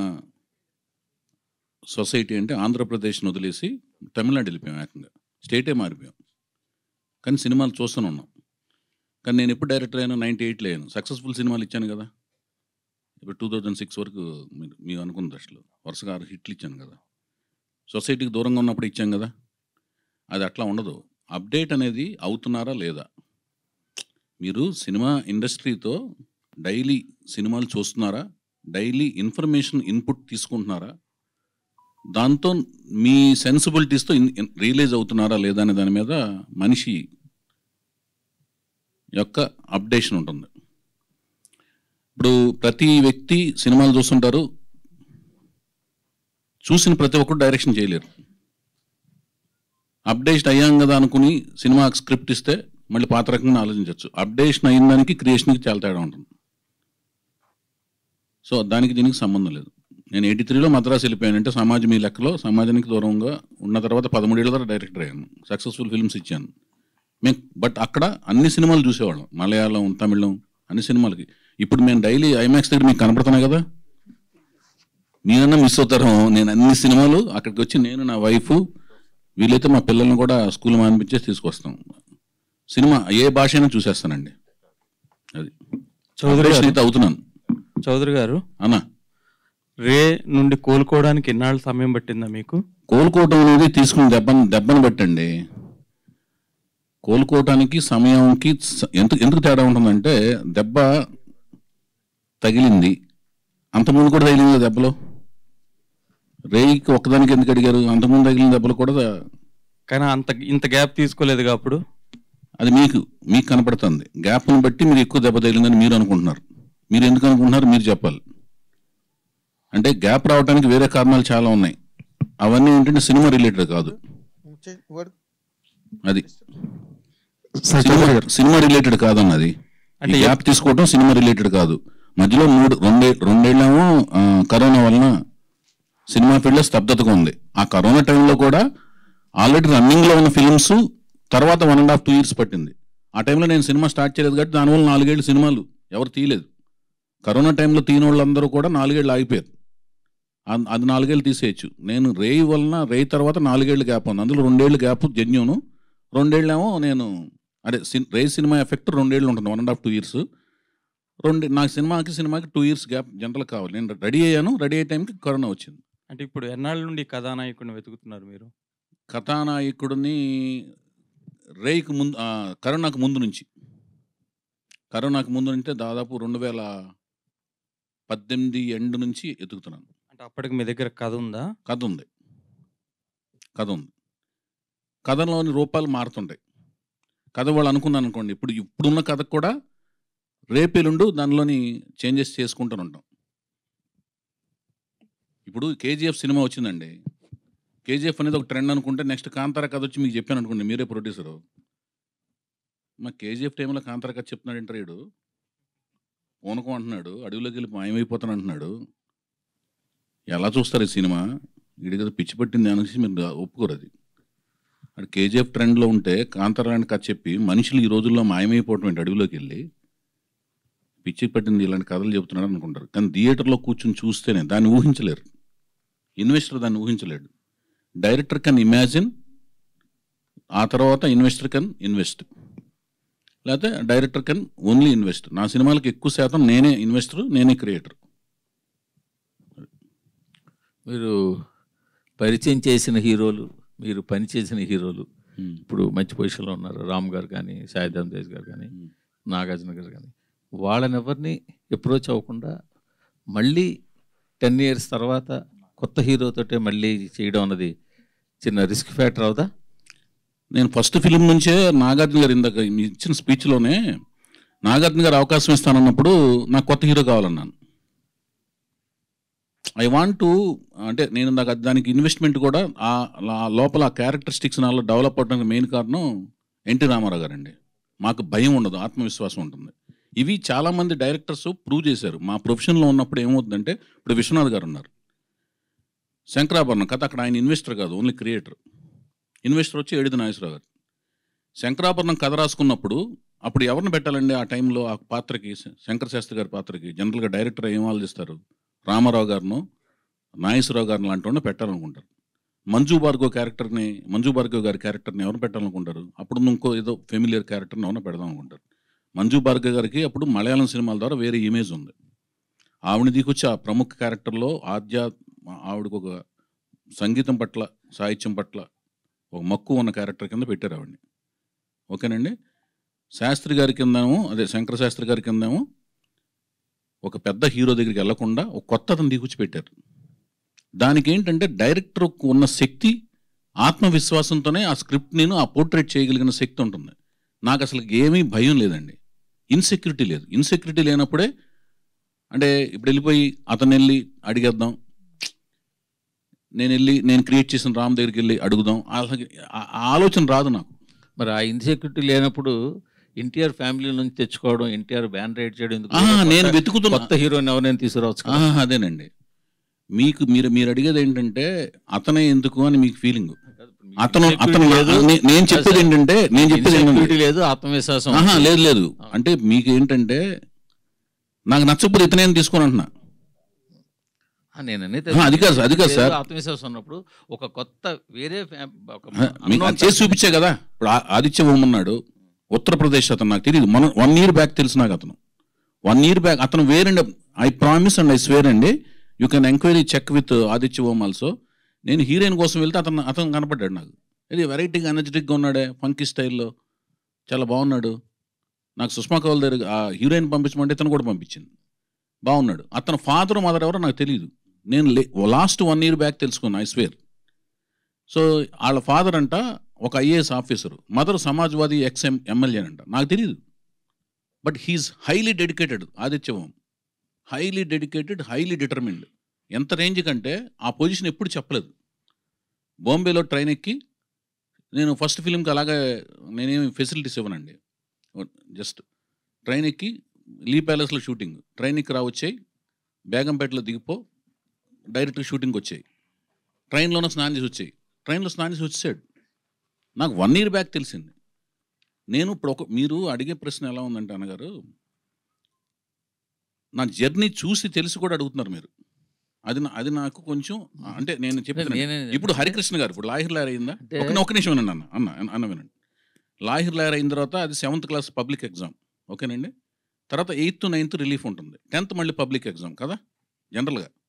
సొసైటీ అంటే ఆంధ్రప్రదేశ్ని వదిలేసి తమిళనాడు వెళ్ళిపోయాం ఏకంగా స్టేటే మారిపోయాం కానీ సినిమాలు చూస్తూనే ఉన్నాం కానీ నేను ఎప్పుడు డైరెక్టర్ అయ్యాను నైంటీ ఎయిట్లో అయ్యాను సక్సెస్ఫుల్ సినిమాలు ఇచ్చాను కదా ఇప్పుడు టూ థౌజండ్ సిక్స్ వరకు మీరు మీరు అనుకున్న దశలో వరుసగా ఆరు హిట్లు ఇచ్చాను కదా సొసైటీకి దూరంగా ఉన్నప్పుడు ఇచ్చాం కదా అది అట్లా ఉండదు అప్డేట్ అనేది అవుతున్నారా లేదా మీరు సినిమా ఇండస్ట్రీతో డైలీ సినిమాలు చూస్తున్నారా డైలీ ఇన్ఫర్మేషన్ ఇన్పుట్ తీసుకుంటున్నారా దాంతో మీ సెన్సిబిలిటీస్తో రియలైజ్ అవుతున్నారా లేదా అనే దాని మీద మనిషి యొక్క అప్డేషన్ ఉంటుంది ఇప్పుడు ప్రతి వ్యక్తి సినిమాలు చూస్తుంటారు చూసిన ప్రతి ఒక్కరు డైరెక్షన్ చేయలేరు అప్డేషన్ అయ్యాం కదా అనుకుని సినిమాకి స్క్రిప్ట్ ఇస్తే మళ్ళీ పాత రకంగా ఆలోచించవచ్చు అప్డేషన్ అయిన దానికి క్రియేషన్కి చాలా తేడా ఉంటుంది సో దానికి దీనికి సంబంధం లేదు నేను ఎయిటీ త్రీలో మద్రాసు వెళ్ళిపోయానంటే సమాజం ఈ లెక్కలో సమాజానికి దూరంగా ఉన్న తర్వాత పదమూడేళ్ళ తర్వాత డైరెక్టర్ అయ్యాను సక్సెస్ఫుల్ ఫిల్మ్స్ ఇచ్చాను మేము బట్ అక్కడ అన్ని సినిమాలు చూసేవాళ్ళం మలయాళం తమిళం అన్ని సినిమాలకి ఇప్పుడు మేము డైలీ ఐమాక్స్ దగ్గర మీకు కనపడుతున్నాయి కదా మీరన్నా మిస్ అవుతారు నేను అన్ని సినిమాలు అక్కడికి వచ్చి నేను నా వైఫ్ వీలైతే మా పిల్లల్ని కూడా స్కూల్ మానిపించేసి తీసుకొస్తాం సినిమా ఏ భాష అయినా చూసేస్తానండి అది చౌదరి Operation గారు అయితే అవుతున్నాను చౌదరి గారు అన్నా రే నుండి కోలుకోవడానికి ఎన్నాళ్ళు సమయం పట్టిందా మీకు కోలుకోవటం అనేది తీసుకుని దెబ్బను దెబ్బను పెట్టండి కోలుకోవటానికి సమయంకి స- ఎందుకు ఎందుకు తేడా ఉంటుందంటే దెబ్బ తగిలింది అంతకుముందు కూడా తగిలింది దెబ్బలో రేయికి ఒక్కదానికి ఎందుకు అడిగారు అంతకుముందు తగిలిన దెబ్బలు కూడా కానీ అంత ఇంత గ్యాప్ తీసుకోలేదుగా అప్పుడు అది మీకు మీకు కనపడుతుంది గ్యాప్ని బట్టి మీరు ఎక్కువ దెబ్బ తగిలిందని మీరు అనుకుంటున్నారు మీరు ఎందుకు అనుకుంటున్నారు మీరు చెప్పాలి అంటే గ్యాప్ రావడానికి వేరే కారణాలు చాలా ఉన్నాయి అవన్నీ ఏంటంటే సినిమా రిలేటెడ్ కాదు అది సినిమా సినిమా రిలేటెడ్ కాదన్నది అంటే గ్యాప్ తీసుకోవడం సినిమా రిలేటెడ్ కాదు మధ్యలో మూడు రెండే రెండేళ్ళేమో ఆ, కరోనా వలన సినిమా ఫీల్డ్లో స్తబ్దతగా ఉంది ఆ కరోనా టైంలో కూడా ఆల్రెడీ రన్నింగ్లో ఉన్న ఫిల్మ్స్ తర్వాత one and half two years పట్టింది ఆ టైంలో నేను సినిమా స్టార్ట్ చేయలేదు కాబట్టి దానివల్ల నాలుగేళ్ళు సినిమాలు ఎవరు తీయలేదు కరోనా టైంలో తీయని వాళ్ళందరూ కూడా నాలుగేళ్ళు ఆగిపోయారు అ- అది నాలుగేళ్ళు తీసేయచ్చు నేను రేయి వలన రేయి తర్వాత నాలుగేళ్ళు గ్యాప్ ఉంది అందులో రెండేళ్ళు గ్యాప్ జెన్యును రెండేళ్ళేమో నేను అదే సిన్- రేయి సినిమా ఎఫెక్ట్ రెండేళ్ళు ఉంటుంది one and half two years రెండు నాకు సినిమాకి సినిమాకి టూ ఇయర్స్ గ్యాప్ జనరల్ కావాలి నేను రెడీ అయ్యాను రెడీ అయ్యే టైంకి కరోనా వచ్చింది అంటే ఇప్పుడు ఎన్నాళ్ళ నుండి కథానాయకుడిని వెతుకుతున్నారు మీరు కథానాయకుడిని రేయికి ముందు ఆ, కరోనాకు ముందు నుంచి కరోనాకు ముందు అంటే దాదాపు రెండు వేల పద్దెనిమిది ఎండ్ నుంచి ఎదుగుతున్నాను అంటే అప్పటికి మీ దగ్గర కథ ఉందా కథ ఉంది కథ ఉంది కథలోని రూపాలు మారుతుంటాయి కథ వాళ్ళు అనుకున్నాను అనుకోండి ఇప్పుడు ఇప్పుడున్న కథ కూడా రేపెల్లుండు దానిలోని చేంజెస్ చేసుకుంటూ ఉంటాం ఇప్పుడు కేజీఎఫ్ సినిమా వచ్చిందండి కేజీఎఫ్ అనేది ఒక ట్రెండ్ అనుకుంటే నెక్స్ట్ కాంతార కథ వచ్చి మీకు చెప్పాను అనుకోండి మీరే ప్రొడ్యూసరు మా కేజీఎఫ్ టైంలో కాంతార కథ చెప్తున్నాడు ఇంటర్వ్యూడు పూనకం అంటున్నాడు అడవిలోకి వెళ్ళి మాయమైపోతాను అంటున్నాడు ఎలా చూస్తారు ఈ సినిమా వీడి కదా పిచ్చి పట్టింది అనేసి మీరు ఒప్పుకోరు అది అక్కడ కేజీఎఫ్ ట్రెండ్లో ఉంటే కాంతారాయణ కథ చెప్పి మనుషులు ఈ రోజుల్లో మాయమైపోవటం ఏంటి అడవిలోకి వెళ్ళి పిచ్చి పట్టింది ఇలాంటి కథలు చెబుతున్నాడు అనుకుంటారు కానీ థియేటర్లో కూర్చుని చూస్తేనే దాన్ని ఊహించలేరు ఇన్వెస్టర్ దాన్ని ఊహించలేడు డైరెక్టర్ కెన్ ఇమాజిన్ ఆ తర్వాత ఇన్వెస్టర్ కెన్ ఇన్వెస్ట్ లేకపోతే డైరెక్టర్ కెన్ ఓన్లీ ఇన్వెస్ట్ నా సినిమాలకు ఎక్కువ శాతం నేనే ఇన్వెస్టర్ నేనే క్రియేటర్ మీరు పరిచయం చేసిన హీరోలు మీరు పనిచేసిన హీరోలు ఇప్పుడు మంచి పొజిషన్లో ఉన్నారు రామ్ గారు కానీ సాయిధమ్ తేజ్ గారు కానీ నాగార్జున గారు కానీ వాళ్ళని ఎవరిని అప్రోచ్ అవ్వకుండా మళ్ళీ టెన్ ఇయర్స్ తర్వాత కొత్త హీరోతోటే మళ్ళీ చేయడం అన్నది చిన్న రిస్క్ ఫ్యాక్టర్ అవుదా నేను ఫస్ట్ ఫిలిం నుంచే నాగార్జున గారు ఇందాక మీ ఇచ్చిన స్పీచ్లోనే నాగార్జున గారు అవకాశం ఇస్తానన్నప్పుడు నాకు కొత్త హీరో కావాలన్నాను ఐ వాంట్ టు అంటే నేను నాకు దానికి ఇన్వెస్ట్మెంట్ కూడా ఆ ఆ లోపల ఆ క్యారెక్టరిస్టిక్స్ నాలో డెవలప్ అవడానికి మెయిన్ కారణం ఎన్టీ రామారావు గారండి మాకు భయం ఉండదు ఆత్మవిశ్వాసం ఉంటుంది ఇవి చాలామంది డైరెక్టర్స్ ప్రూవ్ చేశారు మా ప్రొఫెషన్లో ఉన్నప్పుడు ఏమవుతుందంటే ఇప్పుడు విశ్వనాథ్ గారు ఉన్నారు శంకరాభరణం కథ అక్కడ ఆయన ఇన్వెస్టర్ కాదు ఓన్లీ క్రియేటర్ ఇన్వెస్టర్ వచ్చి ఏడిది నాగేశ్వరరావు గారు శంకరాభరణం కథ రాసుకున్నప్పుడు అప్పుడు ఎవరిని పెట్టాలండి ఆ టైంలో ఆ పాత్రకి శంకర శాస్త్రి గారి పాత్రకి జనరల్గా డైరెక్టర్ ఏం ఆలోచిస్తారు రామారావు గారిను నాగేశ్వరరావు గారిని లాంటి వాడిని పెట్టాలనుకుంటారు మంజు భార్గవ్ క్యారెక్టర్ని మంజు భార్గవ్ గారి క్యారెక్టర్ని ఎవరు పెట్టాలనుకుంటారు అప్పుడు ఇంకో ఏదో ఫెమిలియర్ క్యారెక్టర్ని ఎవరైనా పెడదాం అనుకుంటారు మంజు భార్గవ్ గారికి అప్పుడు మలయాళం సినిమాల ద్వారా వేరే ఇమేజ్ ఉంది ఆవిడని దిగొచ్చి ఆ ప్రముఖ క్యారెక్టర్లో ఆద్య ఆవిడకు ఒక సంగీతం పట్ల సాహిత్యం పట్ల ఒక మక్కువ ఉన్న క్యారెక్టర్ కింద పెట్టారు ఆవిడని ఓకేనండి శాస్త్రి గారి కిందేమో అదే శంకర శాస్త్రి గారి కిందేమో ఒక పెద్ద హీరో దగ్గరికి వెళ్లకుండా ఒక కొత్త అతను దిగుచ్చి పెట్టారు దానికి ఏంటంటే డైరెక్టర్ ఉన్న శక్తి ఆత్మవిశ్వాసంతోనే ఆ స్క్రిప్ట్ నేను ఆ పోర్ట్రేట్ చేయగలిగిన శక్తి ఉంటుంది నాకు అసలు ఏమీ భయం లేదండి ఇన్సెక్యూరిటీ లేదు ఇన్సెక్యూరిటీ లేనప్పుడే అంటే ఇప్పుడు వెళ్ళిపోయి అతను వెళ్ళి అడిగేద్దాం నేను వెళ్ళి నేను క్రియేట్ చేసిన రామ్ దగ్గరికి వెళ్ళి అడుగుదాం అలాగే ఆ ఆ ఆలోచన రాదు నాకు మరి ఆ ఇన్సెక్యూరిటీ లేనప్పుడు ఎన్టీఆర్ ఫ్యామిలీ నుంచి తెచ్చుకోవడం ఎన్టీఆర్ బ్యాన్ రైడ్ చేయడం ఎందుకు? ఆ, నేను కొత్త- వెతుకుతున్నా. కొత్త హీరోని ఎవరైనా తీసుకురావచ్చు కదా. ఆహా, అదేనండి మీకు మీరు మీరు అడిగేది ఏంటంటే అతనే ఎందుకు అని మీకు ఫీలింగ్ అతను అతను లేదు. నే- నేను చెప్పేది ఏంటంటే నేను చెప్పేది Insecurity ఏంటంటే లేదు ఆత్మవిశ్వాసం ఆహా, ఉంది. లేదు లేదు అంటే మీకు ఏంటంటే నాకు నచ్చకపోతే ఇతనేం తీసుకొని అంటున్నా ఆ, నేను అనేది ఆ, అది కాదు సార్, అది కాదు సార్. ఆత్మవిశ్వాసం ఉన్నప్పుడు ఒక కొత్త వేరే ఫ్యా- ఒక మీకు unknown అది చేసి చూపించే కదా ఇప్పుడు ఆ- ఆదిత్య ఓం ఉన్నాడు ఉత్తరప్రదేశ్ అతను నాకు తెలియదు మన వన్ ఇయర్ బ్యాక్ తెలుసు నాకు అతను వన్ ఇయర్ బ్యాక్ అతను వేరండి I promise and I swear అండి you can enquiry check with Aditya Om also నేను హీరోయిన్ కోసం వెళ్తే అతను అతను కనపడ్డాడు నాకు ఇది వెరైటీగా ఎనర్జెటిక్గా ఉన్నాడే ఫంకీ స్టైల్లో చాలా బాగున్నాడు నాకు సుష్మా కౌల్ దగ్గర ఆ హీరోయిన్ పంపించమంటే ఇతను కూడా పంపించింది బాగున్నాడు అతను ఫాదర్ మదర్ ఎవరో నాకు తెలియదు నేను లాస్ట్ వన్ ఇయర్ బ్యాక్ తెలుసుకున్నా ఐ స్వేర్ సో వాళ్ళ ఫాదర్ అంట ఒక IAS officer mother Samajwadi ex M MLA అంట నాకు తెలియదు బట్ హీఈస్ హైలీ డెడికేటెడ్ ఆదిత్యవం హైలీ డెడికేటెడ్ హైలీ డిటర్మిన్డ్ ఎంత రేంజ్ కంటే ఆ పొజిషన్ ఎప్పుడు చెప్పలేదు బాంబేలో ట్రైన్ ఎక్కి నేను ఫస్ట్ ఫిలింకి అలాగే నేనేమి ఫెసిలిటీస్ ఇవ్వనండి జస్ట్ ట్రైన్ ఎక్కి లీ ప్యాలెస్లో షూటింగ్ ట్రైన్ ఎక్కి రా వచ్చాయి బేగంపేటలో దిగిపో డైరెక్ట్ షూటింగ్కి వచ్చాయి ట్రైన్లోనే స్నానం చేసి వచ్చాయి ట్రైన్లో స్నానం చేసి వచ్చాడు నాకు వన్ ఇయర్ బ్యాక్ తెలిసింది నేను ఇప్పుడు ఒక మీరు అడిగే ప్రశ్న ఎలా ఉందంటే అన్నగారు నా జర్నీ చూసి తెలిసి కూడా అడుగుతున్నారు మీరు అది నా- అది నాకు కొంచెం అంటే నేను చెప్తాను నేనే- ఇప్పుడు హరికృష్ణ గారు ఇప్పుడు లాహిర్ లాయర్ అయిందా అంటే- ఒక ఒక నిమిషం వినండి అన్న అన్న అన్న- అన్న వినండి లాహిర్ లాయర్ అయిన తర్వాత అది సెవెంత్ క్లాస్ పబ్లిక్ ఎగ్జామ్ ఓకేనండి తర్వాత ఎయిత్ నైన్త్ రిలీఫ్ ఉంటుంది టెన్త్ మళ్ళీ పబ్లిక్ ఎగ్జామ్ కదా జనరల్గా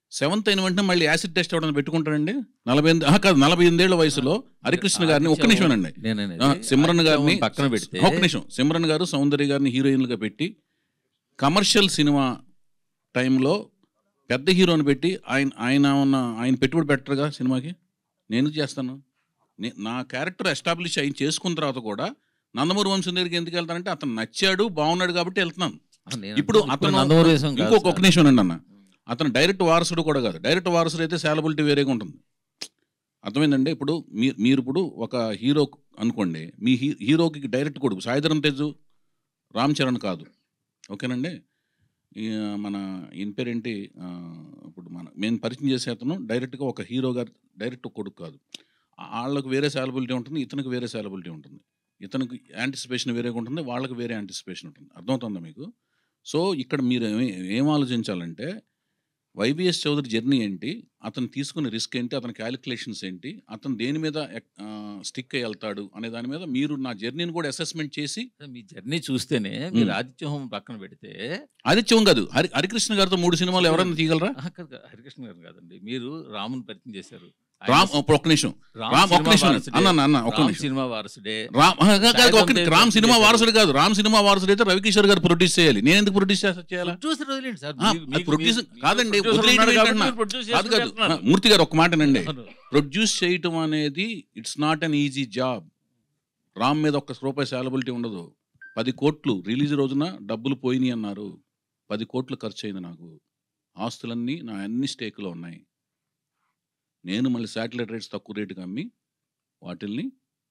సెవెంత్ అయిన వెంటనే మళ్ళీ యాసిడ్ టెస్ట్ ఎవరైనా పెట్టుకుంటారండి నలభై ఎనిమిది ఆహా, కాదు నలభై ఎనిమిదేళ్ల వయసులో హరికృష్ణ గారిని ఒక్క నిమిషం అండి నేననేది ఆ, సిమ్రన్ గారిని ఆదిత్యం పక్కన పెడితే ఒక్క నిమిషం సిమ్రన్ గారు సౌందర్య గారిని హీరోయిన్లుగా పెట్టి కమర్షియల్ సినిమా టైంలో పెద్ద హీరోని పెట్టి ఆయన ఆయన ఉన్న ఆయన పెట్టుబడి పెట్టరుగా సినిమాకి నేను చేస్తాను నే- నా క్యారెక్టర్ ఎస్టాబ్లిష్ ఆయన చేసుకున్న తర్వాత కూడా నందమూరి వంశం దగ్గరికి ఎందుకు వెళ్తానంటే అతను నచ్చాడు బాగున్నాడు కాబట్టి వెళ్తున్నాను ఆ, నేను ఇప్పుడు ఇప్పుడు అతను నందమూరి వంశం కాదు ఇంకొక సార్. ఒక నిమిషం అండి అన్న అతను డైరెక్ట్ వారసుడు కూడా కాదు డైరెక్ట్ వారసుడు అయితే శాలబిలిటీ వేరేగా ఉంటుంది అర్థమైందండి ఇప్పుడు మీరు మీరు ఇప్పుడు ఒక హీరో అనుకోండి మీ హీ హీరోకి డైరెక్ట్ కొడుకు సాయిధరం తేజు రామ్ చరణ్ కాదు ఓకేనండి ఈ, మన ఈయన పేరేంటి ఆ, ఇప్పుడు మన మేము పరిచయం చేసే అతను డైరెక్ట్గా ఒక హీరో గారు డైరెక్ట్ కొడుకు కాదు వాళ్ళకు వేరే శాలబిలిటీ ఉంటుంది ఇతనికి వేరే శాలబిలిటీ ఉంటుంది ఇతనికి యాంటిసిపేషన్ వేరేగా ఉంటుంది వాళ్ళకి వేరే యాంటిసిపేషన్ ఉంటుంది అర్థమవుతుందా మీకు సో ఇక్కడ మీరు ఏమి- ఏం ఆలోచించాలంటే వైబిఎస్ చౌదరి జర్నీ ఏంటి అతను తీసుకున్న రిస్క్ ఏంటి అతని క్యాలిక్యులేషన్స్ ఏంటి అతను దేని మీద స్టిక్ అయి వెళ్తాడు అనే దాని మీద మీరు నా జర్నీని కూడా అసెస్మెంట్ చేసి మీ జర్నీ చూస్తేనే మీరు ఆదిత్య హోమం పక్కన పెడితే ఆదిత్యం కాదు హరి హరికృష్ణ గారితో మూడు సినిమాలు ఎవరైనా తీయగలరా ఆహా, కాదు, కాదు, హరికృష్ణ గారు కాదండి మీరు రాముని పరిచయం చేశారు రామ్ ఆయన- ఒక్క నిమిషం రామ్ రామ్ ఒక్క సినిమా నిమిషం వారసుడే. అన్న అన్న, అన్న ఒక్క రామ్ నిమిషం సినిమా వారసుడే రామ్ ఆహా, కాదు, కాదు, ఒక్క సాయిధరం రామ్ తేజ్ సినిమా చేశారు. వారసుడు కాదు రామ్ సినిమా వారసుడు అయితే రవికిషోర్ గారు ప్రొడ్యూస్ చేయాలి నేను ఎందుకు ప్రొడ్యూస్ చేస్తా చేయాలా ప్రొడ్యూసర్ వదిలేండి సార్ ఆ, మీరు- మీకు- ప్రొడ్యూస్ మీరు- కాదండి ప్రొడ్యూసర్ వదిలేయడం ఉన్నారు కాబట్టి ఏంటన్నా? మీరు ప్రొడ్యూస్ కాదు కాదు చేసుకుంటున్నారు. ఆ, మూర్తి గారు ఒక మాటనండి అవును. ప్రొడ్యూస్ చేయటం అనేది it's not an easy job Ram మీద ఒక్క రూపాయి సాలబిలిటీ ఉండదు పది కోట్లు రిలీజ్ రోజున డబ్బులు పోయినాయి అన్నారు పది కోట్లు ఖర్చు అయింది నాకు ఆస్తులన్నీ నా అన్ని స్టేకులో ఉన్నాయి నేను మళ్ళీ శాటిలైట్ రేట్స్ తక్కువ రేటుకి అమ్మి వాటిల్ని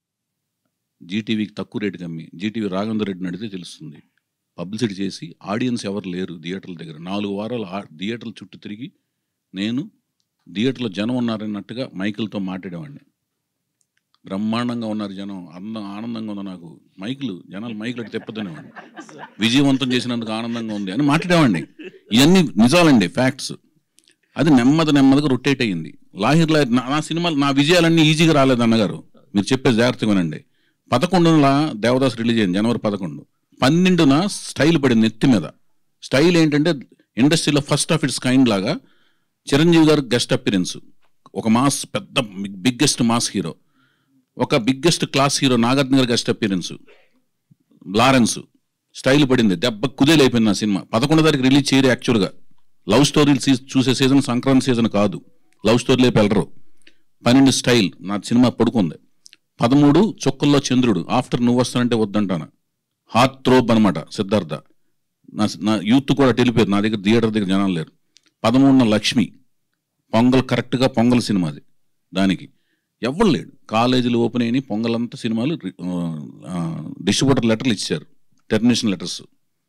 జీటీవీకి తక్కువ రేటుకి అమ్మి జీటీవీ రాఘవేంద్ర రెడ్డిని అడిగితే తెలుస్తుంది పబ్లిసిటీ చేసి ఆడియన్స్ ఎవరు లేరు థియేటర్ల దగ్గర నాలుగు వారాలు ఆ థియేటర్ల చుట్టూ తిరిగి నేను థియేటర్లో జనం ఉన్నారన్నట్టుగా మైకులతో మాట్లాడేవాడిని బ్రహ్మాండంగా ఉన్నారు జనం అందం ఆనందంగా ఉంది నాకు మైకులు జనాలు మైకులు అటు తెప్పదనేవాడిని విజయవంతం చేసినందుకు ఆనందంగా ఉంది అని మాట్లాడేవాడిని ఇవన్నీ నిజాలండి ఫ్యాక్ట్స్ అది నెమ్మది నెమ్మదిగా రొటేట్ అయ్యింది లాహిర్ లాహిర్ నా నా సినిమాలు నా విజయాలన్నీ ఈజీగా రాలేదు అన్నగారు మీరు చెప్పే జాగ్రత్తగా వినండి పదకొండున దేవదాస్ రిలీజ్ అయింది జనవరి పదకొండు పన్నెండున స్టైల్ పడింది నెత్తి మీద స్టైల్ ఏంటంటే ఇండస్ట్రీలో ఫస్ట్ ఆఫ్ ఇట్స్ కైండ్ లాగా చిరంజీవి గారు గెస్ట్ అపిరెన్స్ ఒక మాస్ పెద్ద బిగ్గెస్ట్ మాస్ హీరో ఒక బిగ్గెస్ట్ క్లాస్ హీరో నాగార్జున గారి గెస్ట్ అపిరెన్స్ లారెన్స్ స్టైల్ పడింది దెబ్బ కుదేలైపోయింది నా సినిమా పదకొండో తారీఖు రిలీజ్ చేయరు యాక్చువల్గా లవ్ స్టోరీలు సీ- చూసే సీజన్ సంక్రాంతి సీజన్ కాదు లవ్ స్టోరీ లేపు వెళ్ళరు పన్నెండు స్టైల్ నా సినిమా పడుకుంది పదమూడు చుక్కల్లో చంద్రుడు ఆఫ్టర్ నువ్వు వస్తానంటే వద్దంటాను హార్ట్ త్రోబ్ అనమాట సిద్ధార్థ నా నా యూత్ కూడా వెళ్ళిపోయారు నా దగ్గర థియేటర్ దగ్గర జనాలు లేరు పదమూడున లక్ష్మి పొంగల్ కరెక్ట్గా పొంగల్ సినిమాది దానికి ఎవరు లేడు కాలేజీలు ఓపెన్ అయినాయి పొంగలంతా సినిమాలు డిస్ట్రిబ్యూటర్ లెటర్లు ఇచ్చారు టెర్మినేషన్ లెటర్స్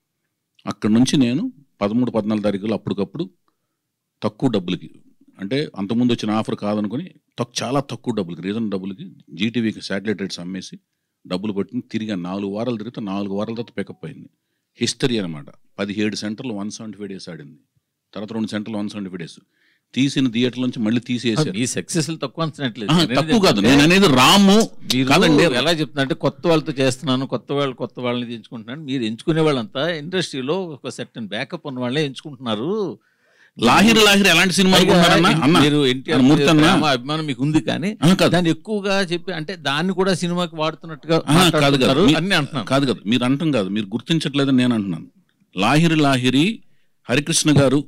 అక్కడ నుంచి నేను పదమూడు పద్నాలుగు తారీఖులు అప్పటికప్పుడు తక్కువ డబ్బులకి అంటే అంతకుముందు వచ్చిన ఆఫర్ కాదనుకుని తక్కు చాలా తక్కువ డబ్బులకి రీజన్ డబ్బులకి జీటీవీకి శాటిలైట్ రేట్స్ అమ్మేసి డబ్బులు పట్టుకుని తిరిగి నాలుగు వారాలు తిరిగితే నాలుగు వారాల తర్వాత పికప్ అయింది హిస్టరీ అనమాట పదిహేడు సెంటర్లు వన్ సెవెంటీ ఫైవ్ డేస్ ఆడింది తర్వాత రెండు సెంటర్లు వన్ సెవెంటీ ఫైవ్ డేస్ తీసిన థియేటర్ నుంచి మళ్ళీ తీసేసారు మీ సక్సెస్ తక్కువ అంచనట్లేదు ఆహా, తక్కువ కాదు నేను అనేది రాము మీరు కాదండి ఎలా చెప్తున్నా అంటే కొత్త వాళ్ళతో చేస్తున్నాను కొత్త వాళ్ళు కొత్త వాళ్ళని ఎంచుకుంటున్నాను మీరు ఎంచుకునే వాళ్ళంతా ఇండస్ట్రీలో ఒక సెక్టన్ బ్యాకప్ ఉన్న వాళ్ళే ఎంచుకుంటున్నారు లాహిర్ లాహిర్ ఎలాంటి సినిమాలు పైగా కొన్నారన్నా? అన్న, మీరు ఎన్టీఆర్ మూర్తి అన్న. ప్రేమ, అభిమానం మీకు ఉంది కానీ దాన్ని ఎక్కువగా చెప్పి అంటే దాన్ని కూడా సినిమాకి వాడుతున్నట్టుగా ఆహా, కాదు కాదు మాట్లాడుతున్నారు మీ- అన్ని అంటున్నాను కాదు కాదు మీరు అంటాం కాదు మీరు గుర్తించట్లేదని నేను అంటున్నాను లాహిరి లాహిరి హరికృష్ణ గారు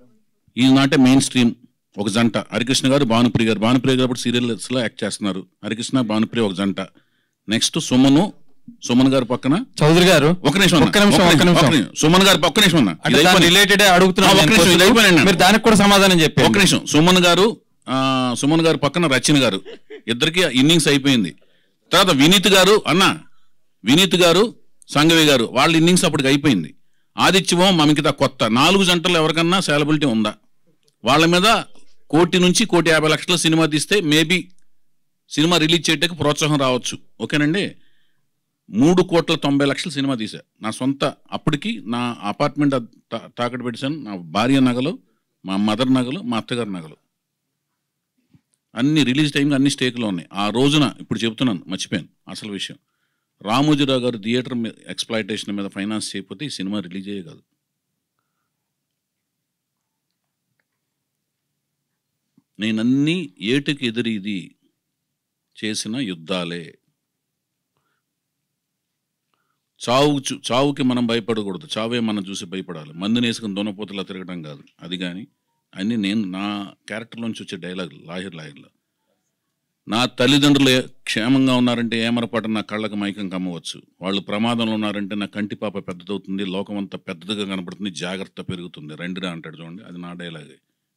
ఈనాటే మెయిన్ స్ట్రీమ్ ఒక జంట హరికృష్ణ గారు భానుప్రియ గారు భానుప్రియ గారు ఇప్పుడు సీరియల్స్ లో యాక్ట్ చేస్తున్నారు హరికృష్ణ భానుప్రియ ఒక జంట నెక్స్ట్ సుమను సుమన్ గారు పక్కన చౌదరి గారు ఒక నిమిషం అన్న, ఒక్క నిమిషం, ఒక్క ఒక్క నిమిషం, నిమిషం. ఒక్క నిమిషం. సుమన్ గారు ఒక్క నిమిషం అన్న అంటే ఇది దాని అయిపోయింది. రిలేటెడ్ ఆ, అడుగుతున్నాను ఒక్క నేను నిమిషం, ఇది క్వశ్చన్. అయిపోయింది అన్న. మీరు దానికి కూడా సమాధానం చెప్పండి ఒక్క నిమిషం సుమన్ గారు ఆ, సుమన్ గారు పక్కన రచన గారు ఇద్దరికి ఇన్నింగ్స్ అయిపోయింది తర్వాత వినీత్ గారు అన్న వినీత్ గారు సంగవి గారు వాళ్ళ ఇన్నింగ్స్ అప్పటికి అయిపోయింది ఆదిత్యమో మమికిత కొత్త నాలుగు జంటలు ఎవరికన్నా సేలబిలిటీ ఉందా వాళ్ళ మీద కోటి నుంచి కోటి యాభై లక్షల సినిమా తీస్తే మేబీ సినిమా రిలీజ్ చేయడానికి ప్రోత్సాహం రావచ్చు ఓకేనండి మూడు కోట్ల తొంభై లక్షల సినిమా తీసా నా సొంత అప్పటికి నా అపార్ట్మెంట్ అద్- తా- తాకట్టు పెట్టాను నా భార్య నగలు మా మదర్ నగలు మా అత్తగారి నగలు అన్ని రిలీజ్ టైంకి అన్ని స్టేక్లో ఉన్నాయి ఆ రోజున ఇప్పుడు చెప్తున్నాను మర్చిపోయాను అసలు విషయం రామోజీరావు గారు థియేటర్ మీద ఎక్స్ప్లాయిటేషన్ మీద ఫైనాన్స్ చేయకపోతే ఈ సినిమా రిలీజ్ అయ్యే కాదు నేనన్నీ ఏటుకి ఎదురీది చేసిన యుద్ధాలే చావు చూ- చావుకి మనం భయపడకూడదు చావే మనం చూసి భయపడాలి మందుని వేసుకుని దొనపోతలా తిరగడం కాదు అది కానీ అన్నీ నేను నా క్యారెక్టర్లోంచి వచ్చే డైలాగ్ లాహిర్ లాహిర్లో నా తల్లిదండ్రులు ఏ- క్షేమంగా ఉన్నారంటే ఏమరపాటు నా కళ్ళకు మైకం కమ్మవచ్చు వాళ్ళు ప్రమాదంలో ఉన్నారంటే నా కంటి పాప పెద్దదవుతుంది లోకం అంతా పెద్దదిగా కనపడుతుంది జాగ్రత్త పెరుగుతుంది రెండురా అంటాడు చూడండి అది నా డైలాగే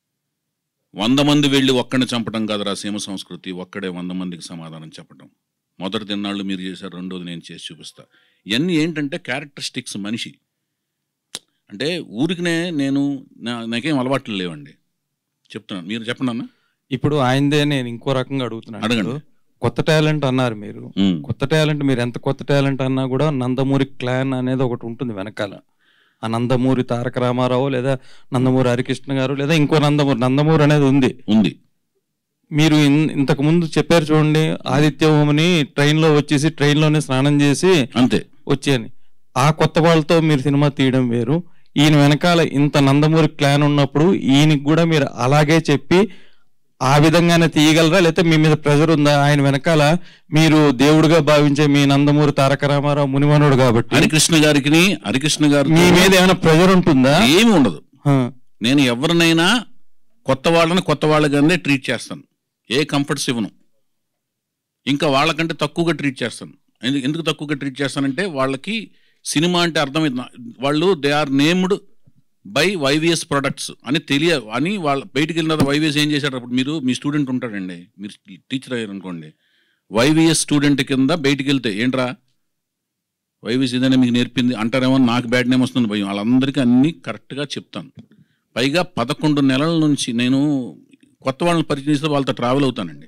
వంద మంది వెళ్ళి ఒక్కడిని చంపడం కాదురా సీమ సంస్కృతి ఒక్కడే వంద మందికి సమాధానం చెప్పడం మొదటి తిన్నాళ్ళు మీరు చేశారు రెండోది నేను చేసి చూపిస్తా ఇవన్నీ ఏంటంటే క్యారెక్టరిస్టిక్స్ మనిషి అంటే ఊరికినే నేను నా- నాకేం అలవాట్లు లేవండి చెప్తున్నాను మీరు చెప్పండి అన్న ఇప్పుడు ఆయనదే నేను ఇంకో రకంగా అడుగుతున్నాను అడగండి. ఇప్పుడు కొత్త టాలెంట్ అన్నారు మీరు మ్మ్. కొత్త టాలెంట్ మీరు ఎంత కొత్త టాలెంట్ అన్నా కూడా నందమూరి క్లాన్ అనేది ఒకటి ఉంటుంది వెనకాల ఆ నందమూరి తారక రామారావు లేదా నందమూరి హరికృష్ణ గారు లేదా ఇంకో నందమూరి నందమూరి అనేది ఉంది ఉంది మీరు ఇన్- ఇంతకు ముందు చెప్పారు చూడండి ఆదిత్యభూమిని ట్రైన్ లో వచ్చేసి ట్రైన్ లోనే స్నానం చేసి అంతే వచ్చాయని ఆ కొత్త వాళ్ళతో మీరు సినిమా తీయడం వేరు ఈయన వెనకాల ఇంత నందమూరి క్లాన్ ఉన్నప్పుడు ఈయనకి కూడా మీరు అలాగే చెప్పి ఆ విధంగానే తీయగలరా లేకపోతే మీ మీద ప్రెజర్ ఉందా ఆయన వెనకాల మీరు దేవుడిగా భావించే మీ నందమూరి తారక రామారావు మునిమనుడు కాబట్టి హరికృష్ణ గారికి హరికృష్ణ గారు మీ మీద ఏమైనా ప్రెజర్ ఉంటుందా ఏమి ఉండదు హ. నేను ఎవరినైనా కొత్త వాళ్ళని కొత్త వాళ్ళగానే ట్రీట్ చేస్తాను ఏ కంఫర్ట్స్ ఇవ్వను ఇంకా వాళ్ళకంటే తక్కువగా ట్రీట్ చేస్తాను ఎందు- ఎందుకు తక్కువగా ట్రీట్ చేస్తానంటే వాళ్ళకి సినిమా అంటే అర్థమైంది నా- వాళ్ళు they are named by YVS products అని తెలియ అని వాళ్ళ బయటికి వెళ్ళిన తర్వాత వైవిఎస్ ఏం చేశారు అప్పుడు మీరు మీ స్టూడెంట్ ఉంటాడండి మీరు టీచర్ అయ్యారు అనుకోండి వైవిఎస్ స్టూడెంట్ కింద బయటికి వెళ్తే ఏంట్రా వైవిఎస్ ఏదైనా మీకు నేర్పింది అంటారేమో నాకు బ్యాడ్ నేమ్ వస్తుంది భయం వాళ్ళందరికీ అన్నీ కరెక్ట్గా చెప్తాను పైగా పదకొండు నెలల నుంచి నేను కొత్త వాళ్ళని పరిచయం చేస్తే వాళ్ళతో ట్రావెల్ అవుతానండి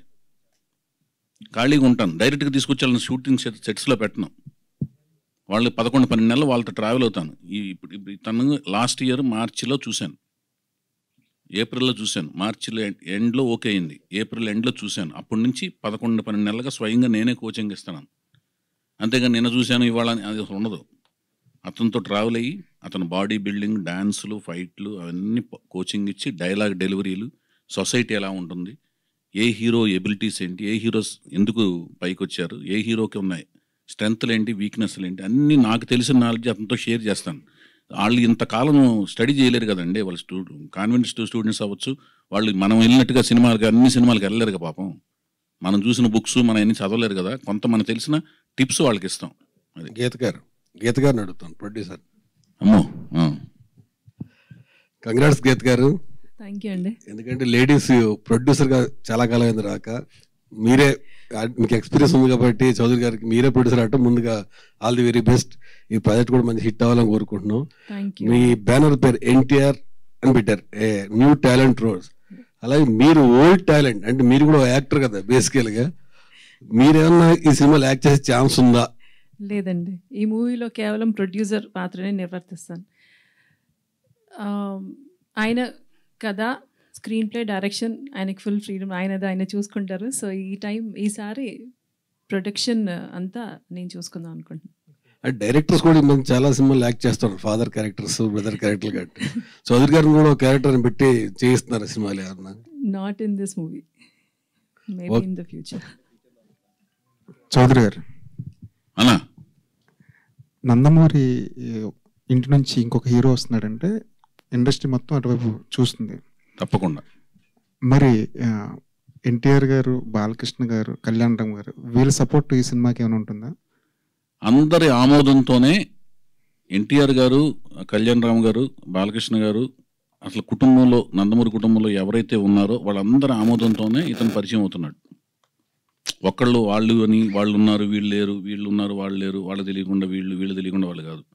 ఖాళీగా ఉంటాను డైరెక్ట్గా తీసుకొచ్చి వాళ్ళని షూటింగ్ సెట్ సెట్స్లో పెట్టను వాళ్ళు పదకొండు పన్నెండు నెలలు వాళ్ళతో ట్రావెల్ అవుతాను ఈ ఇప్పుడు ఇప్పుడు తను లాస్ట్ ఇయర్ మార్చిలో చూశాను ఏప్రిల్లో చూశాను మార్చిలో ఎండ్లో ఓకే అయింది ఏప్రిల్ ఎండ్లో చూశాను అప్పటి నుంచి పదకొండు పన్నెండు నెలలుగా స్వయంగా నేనే కోచింగ్ ఇస్తున్నాను అంతేగాని నిన్న చూశాను ఇవాళ అని అది అసలు ఉండదు అతనితో ట్రావెల్ అయ్యి అతను బాడీ బిల్డింగ్ డాన్సులు ఫైట్లు అవన్నీ ప- కోచింగ్ ఇచ్చి డైలాగ్ డెలివరీలు సొసైటీ ఎలా ఉంటుంది ఏ హీరో ఎబిలిటీస్ ఏంటి ఏ హీరోస్ ఎందుకు పైకి వచ్చారు ఏ హీరోకి ఉన్నాయి స్ట్రెంగ్త్లు ఏంటి వీక్నెస్లు ఏంటి అన్నీ నాకు తెలిసిన నాలెడ్జ్ అతనితో షేర్ చేస్తాను వాళ్ళు ఇంతకాలం స్టడీ చేయలేరు కదండి వాళ్ళు స్టూ కాన్వెంట్ స్టూడెంట్స్ అవ్వచ్చు వాళ్ళు మనం వెళ్ళినట్టుగా సినిమాలకి అన్ని సినిమాలకి వెళ్ళలేరు కదా పాపం మనం చూసిన బుక్స్ మనం అన్ని చదవలేరు కదా కొంత మనకు తెలిసిన టిప్స్ వాళ్ళకి ఇస్తాం అది గీత గారు గీత గారిని అడుగుతాను ప్రొడ్యూసర్ అమ్మో ఆ. కంగ్రాట్స్ గీత గారు థ్యాంక్ యూ అండి ఎందుకంటే లేడీస్ ప్రొడ్యూసర్గా చాలా కాలం అయింది రాక మీరే ఆ, మీకు ఎక్స్పీరియన్స్ ఉంది కాబట్టి చౌదరి గారికి మీరే ప్రొడ్యూసర్ అంటే ముందుగా ఆల్ ది వెరీ బెస్ట్ ఈ ప్రాజెక్ట్ కూడా మంచి హిట్ అవ్వాలని కోరుకుంటున్నాం థ్యాంక్ యూ మీ బ్యానర్ పేరు ఎన్టీఆర్ అని పెట్టారు ఏ న్యూ టాలెంట్ రోడ్స్ అలాగే మీరు ఓల్డ్ టాలెంట్ అంటే మీరు కూడా యాక్టర్ కదా బేసికల్గా మీరేమన్నా ఈ సినిమాలో యాక్ట్ చేసే ఛాన్స్ ఉందా లేదండి ఈ మూవీలో కేవలం ప్రొడ్యూసర్ పాత్రనే నిర్వర్తిస్తాను ఆ, ఆయన కథ స్క్రీన్ ప్లే డైరెక్షన్ ఆయనకి ఫుల్ ఫ్రీడమ్ ఆయనది ఆయన చూసుకుంటారు సో ఈ టైం ఈసారి ప్రొడక్షన్ అంతా నేను చూసుకుందాం అనుకుంటున్నాను డైరెక్టర్స్ కూడా ఈ మధ్య చాలా సినిమాలు యాక్ట్ చేస్తారు ఫాదర్ క్యారెక్టర్స్ బ్రదర్ క్యారెక్టర్ కాబట్టి చౌదరి గారిని కూడా ఒక క్యారెక్టర్ పెట్టి చేయిస్తున్నారు సినిమాలు ఏమన్నా not in this movie maybe Okay. In the future Chowdary గారు అన్నా నందమూరి ఈ, ఇంటి నుంచి ఇంకొక హీరో వస్తున్నాడంటే ఇండస్ట్రీ మొత్తం అటువైపు చూస్తుంది తప్పకుండా మరి ఎన్టీఆర్ గారు బాలకృష్ణ గారు కళ్యాణ్ రామ్ గారు వీళ్ళ సపోర్ట్ ఈ సినిమాకి ఏమైనా ఉంటుందా అందరి ఆమోదంతోనే ఎన్టీఆర్ గారు కళ్యాణ్ రామ్ గారు బాలకృష్ణ గారు అసలు కుటుంబంలో నందమూరి కుటుంబంలో ఎవరైతే ఉన్నారో వాళ్ళందరి ఆమోదంతోనే ఇతను పరిచయం అవుతున్నాడు ఒక్కళ్ళు వాళ్ళు అని వాళ్ళు ఉన్నారు వీళ్ళు లేరు వీళ్ళు ఉన్నారు వాళ్ళు లేరు వాళ్ళు తెలియకుండా వీళ్ళు వీళ్ళు తెలియకుండా వాళ్ళు కాదు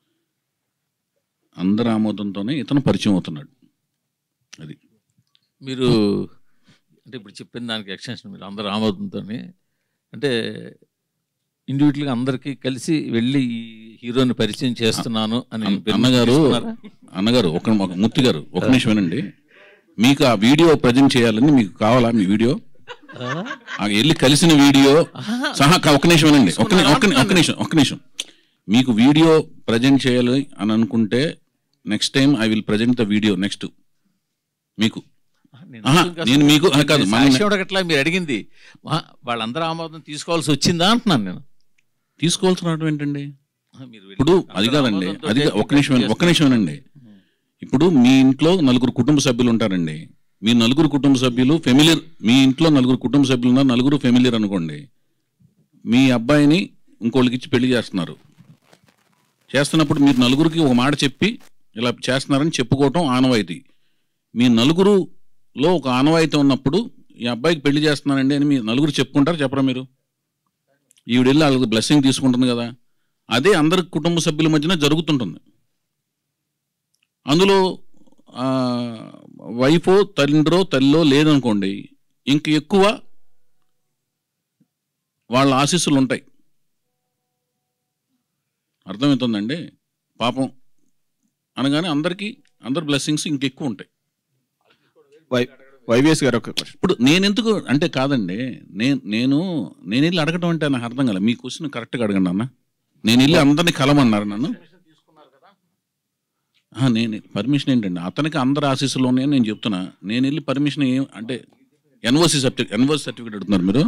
అందరి ఆమోదంతోనే ఇతను పరిచయం అవుతున్నాడు అది మీరు అంటే ఇప్పుడు చెప్పిన దానికి ఎక్స్టెన్షన్ మీరు అందరు ఆమోదంతో అంటే ఇండివిజువల్గా అందరికీ కలిసి వెళ్ళి ఈ హీరోని పరిచయం చేస్తున్నాను అని అన్న- permission అన్నగారు తీసుకున్నారా? అన్నగారు ఒక ఒక ముత్తి గారు ఒక నిమిషం వినండి మీకు ఆ వీడియో ప్రజెంట్ చేయాలని మీకు కావాలా మీ వీడియో ఆ వెళ్ళి కలిసిన వీడియో సహా కా- ఒక నిమిషం వినండి ఒక ని- ఒక ని- ఒక నిమిషం ఒక నిమిషం మీకు వీడియో ప్రజెంట్ చేయాలి అని అనుకుంటే next time I will present the video next మీకు నేను ఆహా, ఎందుకు నేను మీకు అసలు కాదు నేను మన- సాక్ష్యం అడగట్లా మీరు అడిగింది వా- వాళ్ళందరూ ఆమోదం తీసుకోవాల్సి వచ్చిందా అంటున్నాను నేను తీసుకోవాల్సిన అవసరం ఏంటండి మీరు వెళ్ళి ఇప్పుడు అది అందరూ కాదండి ఆమోదంతో అది కా- చేస్తే ఒక్క నిమిషం ఒక్క చేస్తారు. నిమిషం అండి ఇప్పుడు మీ ఇంట్లో నలుగురు కుటుంబ సభ్యులు ఉంటారండి మీ నలుగురు కుటుంబ సభ్యులు ఫెమిలియర్ మీ ఇంట్లో నలుగురు కుటుంబ సభ్యులు ఉన్నారు నలుగురు ఫెమిలియర్ అనుకోండి మీ అబ్బాయిని ఇంకోళ్ళకి ఇచ్చి పెళ్లి చేస్తున్నారు చేస్తున్నప్పుడు మీరు నలుగురికి ఒక మాట చెప్పి ఇలా చేస్తున్నారని చెప్పుకోవటం ఆనవాయితీ మీ నలుగురులో ఒక ఆనవాయితీ ఉన్నప్పుడు ఈ అబ్బాయికి పెళ్లి చేస్తున్నానండి అని మీ నలుగురు చెప్పుకుంటారు చెప్పరా మీరు ఈవిడ వెళ్ళి వాళ్ళకి బ్లెస్సింగ్ తీసుకుంటుంది కదా అదే అందరి కుటుంబ సభ్యుల మధ్యన జరుగుతుంటుంది అందులో ఆ, వైఫో తండ్రో తల్లిలో లేదనుకోండి ఇంక ఎక్కువ వాళ్ళ ఆశీస్సులు ఉంటాయి అర్థమవుతుందండి పాపం అనగానే అందరికీ అందరి బ్లెస్సింగ్స్ ఇంకెక్కువ ఉంటాయి వైవిఎస్ గారు ఒక క్వశ్చన్ ఇప్పుడు నేను ఎందుకు అంటే కాదండి నేను నేను నేను వెళ్ళి అడగటం అంటే నాకు అర్థం కాలే మీ క్వశ్చన్ కరెక్ట్గా అడగండి అన్న నేను వెళ్ళి అందరినీ కలమన్నారు నన్ను ఆ, నేను పర్మిషన్ ఏంటండి అతనికి అందరి ఆశీస్సులు ఉన్నాయని నేను చెప్తున్నా నేను వెళ్ళి పర్మిషన్ ఏం అంటే ఎన్ఓసి సర్టిఫికేట్ ఎన్ఓసి సర్టిఫికేట్ అడుగుతున్నారు మీరు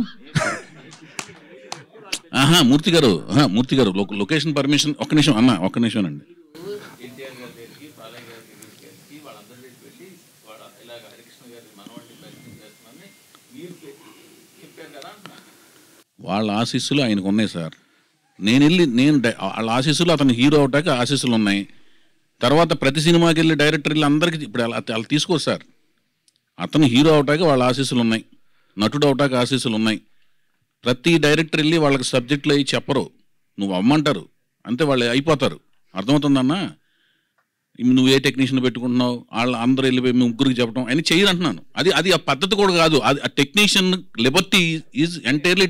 ఆహా మూర్తి గారు ఆహా, మూర్తి గారు లొ- లొకేషన్ పర్మిషన్ ఒక్క నిమిషం అన్న ఒక్క నిమిషం అండి ఎన్టీఆర్ గారి దగ్గరికి బాలయ్య గారి దగ్గరికి వెళ్ళి వాళ్ళందరి దగ్గరికి వెళ్ళి వాళ్ళ ఇలాగ హరికృష్ణ గారి మనవాడిని ప్రయత్నం చేస్తున్నానని మీరు చెప్పారు కదా అంటున్నాను. వాళ్ళ ఆశీస్సులు ఆయనకు ఉన్నాయి సార్ నేను వెళ్ళి నేను డై- వాళ్ళ ఆశీస్సులు అతను హీరో అవటానికి ఆశీస్సులు ఉన్నాయి తర్వాత ప్రతి సినిమాకి వెళ్ళి డైరెక్టర్ వెళ్ళి అందరికీ ఇప్పుడు అలా వాళ్ళు తీసుకోరు సార్ అతను హీరో అవటానికి వాళ్ళ ఆశీస్సులు ఉన్నాయి నటుడు అవటానికి ఆశీస్సులు ఉన్నాయి ప్రతి డైరెక్టర్ వెళ్ళి వాళ్ళకి సబ్జెక్టులు అవి చెప్పరు నువ్వు అమ్మంటారు అంతే వాళ్ళు అయిపోతారు అర్థమవుతుందన్నా నువ్వు ఏ టెక్నీషియన్ పెట్టుకుంటున్నావు వాళ్ళు అందరూ వెళ్ళిపోయి మీ ముగ్గురికి చెప్పడం అని చెయ్యరు అంటున్నాను అది అది ఆ పద్ధతి కూడా కాదు అది ఆ టెక్నీషియన్ లిబర్టీ ఈజ్ ఎంటైర్లీ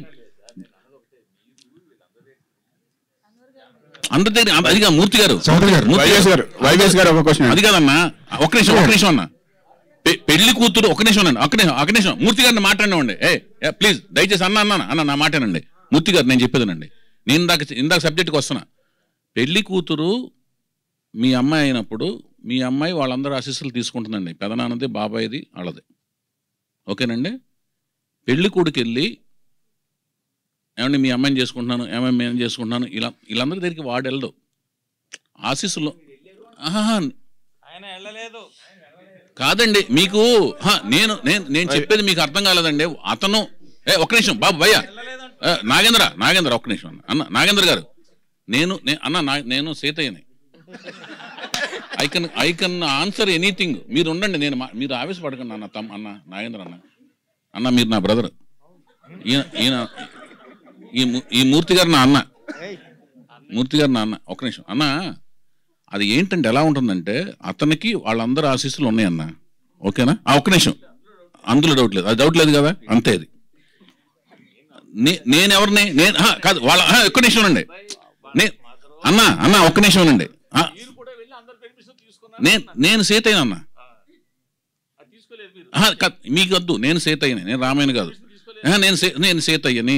అందరి దగ్గర అది కాదు మూర్తి గారు చౌదరి గారు, మూర్తి వైవిఎస్ గారు, వైవిఎస్ గారు ఒక క్వశ్చన్ అది కాదన్నా ఒక నిమిషం ఒక నిమిషం అన్న పె- పెళ్లి కూతురు ఒక నిమిషం అన్న ఒక నిమిషం ఒక నిమిషం మూర్తి గారిని మాట్లాడినండి ఏ ప్లీజ్ దయచేసి అన్న అన్న అన్న నా మాటేనండి మూర్తి గారు నేను చెప్పేదేనండి నేను ఇందాక ఇందాక సబ్జెక్ట్కి వస్తున్నా పెళ్లి కూతురు మీ అమ్మాయి అయినప్పుడు మీ అమ్మాయి వాళ్ళందరూ ఆశీస్సులు తీసుకుంటుందండి పెదనాన్నది బాబాయిది వాళ్ళది ఓకేనండి పెళ్లి కొడుకు వెళ్ళి ఏమండి మీ అమ్మాయిని చేసుకుంటున్నాను ఏమైనా నేను చేసుకుంటున్నాను ఇలా వీళ్ళందరి దగ్గరికి వాడు వెళ్ళడు ఆశీస్సులు ఆహాహా. కాదండి మీకు హా, నేను నేను నేను చెప్పేది మీకు అర్థం కాలేదండి అతను ఏ ఒక్క నిమిషం బాబు భయ్య ఏ, నాగేంద్ర నాగేంద్ర ఒక్క నిమిషం అన్న అన్న నాగేంద్ర గారు నేను నే- అన్న నా- నేను సీతయ్యని I can I can answer anything మీరు ఉండండి నేను మా- మీరు ఆవేశపడకండి అన్న తమ్ అన్న నాగేంద్ర అన్న అన్న మీరు నా బ్రదర్ ఈయన ఈయన ఈ మూ- ఈ మూర్తి గారు నా అన్న మూర్తి గారు నా అన్న ఒక నిమిషం అన్న అది ఏంటంటే ఎలా ఉంటుందంటే అతనికి వాళ్ళందరూ ఆశీస్సులు ఉన్నాయన్న ఓకేనా ఆ ఒక్క నిమిషం అందులో డౌట్ లేదు అది డౌట్ లేదు కదా అంతే అది నే- నేను ఎవరిని నేను ఆ, కాదు వాళ్ళ ఆ, ఒక్క నిమిషం అండి నే అన్న అన్న ఒక్క నిమిషం అండి నేను నేను సీతయ్య అన్న ఆ, కాదు, మీకు వద్దు నేను సీతయ్యని నేను రామాయణ కాదు ఆ, నేను సీ- నేను సీతయ్యని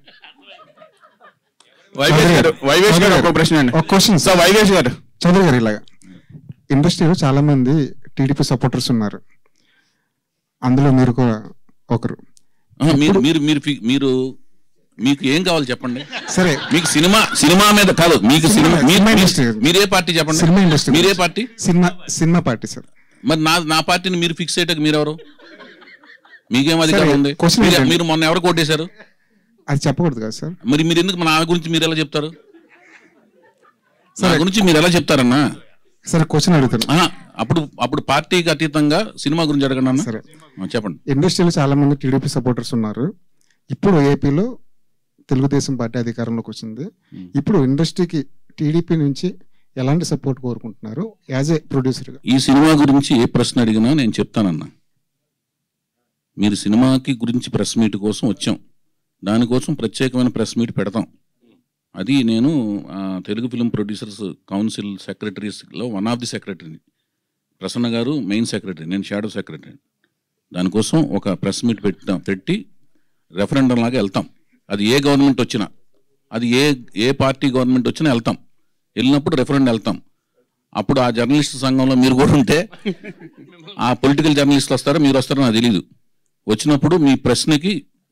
వైవిఎస్ గారు వైవిఎస్ గారు ఒక ప్రశ్న అండి ఒక క్వశ్చన్ సార్ వైవిఎస్ గారు చౌదరి గారు ఇలాగా ఇండస్ట్రీలో చాలా మంది టీడీపీ సపోర్టర్స్ ఉన్నారు అందులో మీరు కూడా ఒకరు ఆ, మీరు మీరు మీరు ఫి- మీరు మీకు ఏం కావాలి చెప్పండి సరే మీకు సినిమా సినిమా మీద కాదు మీకు సినిమా సినిమా- మీరు- సినిమా మీరు- ఇండస్ట్రీ. మీరే పార్టీ చెప్పండి సినిమా ఇండస్ట్రీ మీరే పార్టీ సినిమా సినిమా పార్టీ సార్ మరి నా నా పార్టీని మీరు ఫిక్స్ అయ్యేటకు మీరెవరు మీకేం అధికారం సరే, ఉంది question మీరు- ఏంటంటే- మీరు మొన్న ఎవరు కొట్టేశారు అది చెప్పకూడదు కదా సార్ మరి మీరు ఎందుకు నా గురించి మీరు ఎలా చెప్తారు నా సరే. గురించి మీరు ఎలా చెప్తారన్నా సరే క్వశ్చన్ అడుగుతాను ఆహా, అప్పుడు అప్పుడు పార్టీకి అతీతంగా సినిమా గురించి అడగండి అన్న సరే ఆ, చెప్పండి ఇండస్ట్రీలో చాలా మంది టీడీపీ సపోర్టర్స్ ఉన్నారు ఇప్పుడు ఏపీలో తెలుగుదేశం పార్టీ అధికారంలోకి వచ్చింది ఇప్పుడు ఇండస్ట్రీకి టీడీపీ నుంచి ఎలాంటి సపోర్ట్ కోరుకుంటున్నారు యాజ్ ఏ ప్రొడ్యూసర్గా ఈ సినిమా గురించి ఏ ప్రశ్న అడిగినా నేను చెప్తానన్నా మీరు సినిమాకి గురించి ప్రెస్ మీట్ కోసం వచ్చాం దానికోసం ప్రత్యేకమైన ప్రెస్ మీట్ పెడతాం అది నేను ఆ, తెలుగు ఫిల్మ్ ప్రొడ్యూసర్స్ కౌన్సిల్ సెక్రటరీస్లో వన్ ఆఫ్ ది సెక్రటరీని ప్రసన్న గారు మెయిన్ సెక్రటరీ నేను షాడో సెక్రటరీ దానికోసం ఒక ప్రెస్ మీట్ పెట్టాం పెట్టి రెఫరెండం లాగా వెళ్తాం అది ఏ గవర్నమెంట్ వచ్చినా అది ఏ ఏ పార్టీ గవర్నమెంట్ వచ్చినా వెళ్తాం వెళ్ళినప్పుడు రెఫరెండం వెళ్తాం అప్పుడు ఆ జర్నలిస్ట్ సంఘంలో మీరు కూడా ఉంటే ఆ పొలిటికల్ జర్నలిస్టులు వస్తారో మీరు వస్తారో నాకు తెలియదు వచ్చినప్పుడు మీ ప్రశ్నకి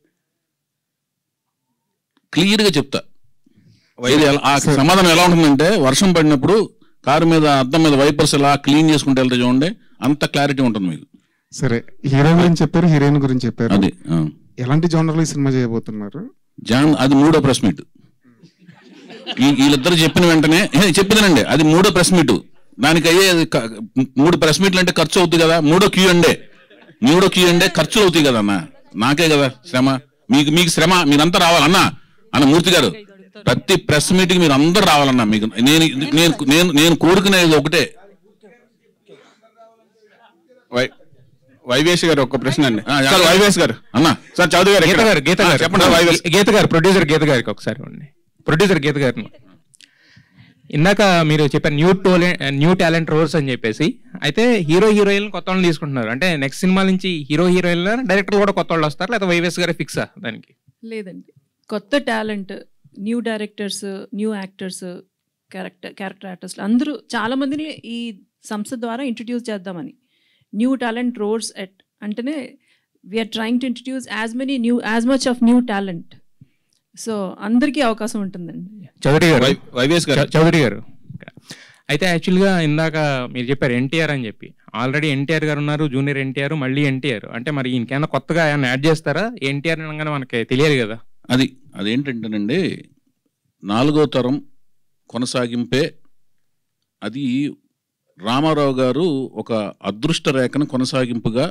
క్లియర్గా చెప్తా ఇది ఎలా- ఆ సమాధానం ఎలా ఉంటుందంటే వర్షం పడినప్పుడు కారు మీద అద్దం మీద వైపర్స్ ఎలా క్లీన్ చేసుకుంటే వెళ్తే చూడండి అంత క్లారిటీ ఉంటుంది మీకు సరే హీరో గురించి చెప్పారు హీరోయిన్ గురించి చెప్పారు అది ఆ. ఎలాంటి జోనర్లో ఈ సినిమా చేయబోతున్నారు జాన్ అది మూడో ప్రెస్ మీట్ ఈ- వీళ్ళిద్దరు చెప్పిన వెంటనే ఏ, చెప్పినానండి అది మూడో ప్రెస్ మీట్ దానికి అయ్యే క- మూడు ప్రెస్ మీట్లు అంటే ఖర్చు అవుతుంది కదా మూడో క్యూ అండే మూడో క్యూ అండే ఖర్చులు అవుతాయి కదా అన్న నాకే కదా శ్రమ మీకు మీకు శ్రమ మీరంతా రావాలన్నా అన్న మూర్తి గారు ప్రతి ప్రెస్ మీట్కి మీరు అందరు రావాలన్నా మీకు నేను నేను నేను నేను కోరుకునేది ఒకటే వై వైవేష్ గారు ఒక ప్రశ్న అండి ఆ, సార్ వైవేష్ గారు అన్న సార్ చౌదరి గారు గీత ఇక్కడ. గారు గీత ఆ, గారు చెప్పండి వైవేష్ గీత గారు ప్రొడ్యూసర్ గీత గారికి ఒకసారి ఇవ్వండి ప్రొడ్యూసర్ గీత గారిని ఇందాక మీరు చెప్పారు new talent new talent roles అని చెప్పేసి అయితే హీరో హీరోయిన్ కొత్త వాళ్ళని తీసుకుంటున్నారు అంటే నెక్స్ట్ సినిమా నుంచి హీరో హీరోయిన్ డైరెక్టర్ కూడా కొత్త వాళ్ళు వస్తారు లేదా వైవేస్ గారే ఫిక్సా దానికి లేదండి కొత్త talent new directors new actors character character ఆర్టిస్టులు అందరూ చాలా మందిని ఈ సంస్థ ద్వారా ఇంట్రడ్యూస్ చేద్దామని న్యూ టాలెంట్ రోడ్స్ ఎట్ అంటేనే we're trying to introduce as many new as much of new talent so అందరికీ అవకాశం ఉంటుందండి చౌదరి గారు వై- వైవేష్ గారు. చౌ- చౌదరి గారు అయితే యాక్చువల్గా ఇందాక మీరు చెప్పారు ఎన్టీఆర్ అని చెప్పి ఆల్రెడీ ఎన్టీఆర్ గారు ఉన్నారు జూనియర్ ఎన్టీఆర్ మళ్ళీ ఎన్టీఆర్ అంటే మరి ఈయనకైనా కొత్తగా ఏమైనా యాడ్ చేస్తారా ఎన్టీఆర్ అనగానే మనకి తెలియదు కదా అది అదేంటంటేనండి నాలుగో తరం కొనసాగింపే అది రామారావు గారు ఒక అదృష్ట రేఖను కొనసాగింపుగా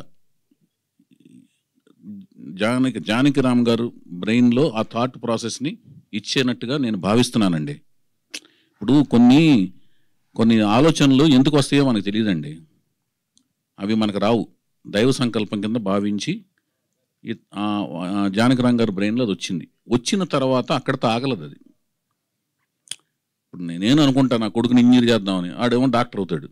జానకి జానకి రామ్ గారు బ్రెయిన్లో ఆ థాట్ ప్రాసెస్ని ఇచ్చేనట్టుగా నేను భావిస్తున్నానండి ఇప్పుడు కొన్ని కొన్ని ఆలోచనలు ఎందుకు వస్తాయో మనకు తెలియదండి అవి మనకు రావు దైవ సంకల్పం కింద భావించి ఈ- ఆ, ఆ, జానకిరామ్ గారి బ్రెయిన్లో అది వచ్చింది వచ్చిన తర్వాత అక్కడితో ఆగలదు అది ఇప్పుడు నేనేను అనుకుంటా నా కొడుకుని ఇంజనీర్ చేద్దామని ఆడేమో డాక్టర్ అవుతాడు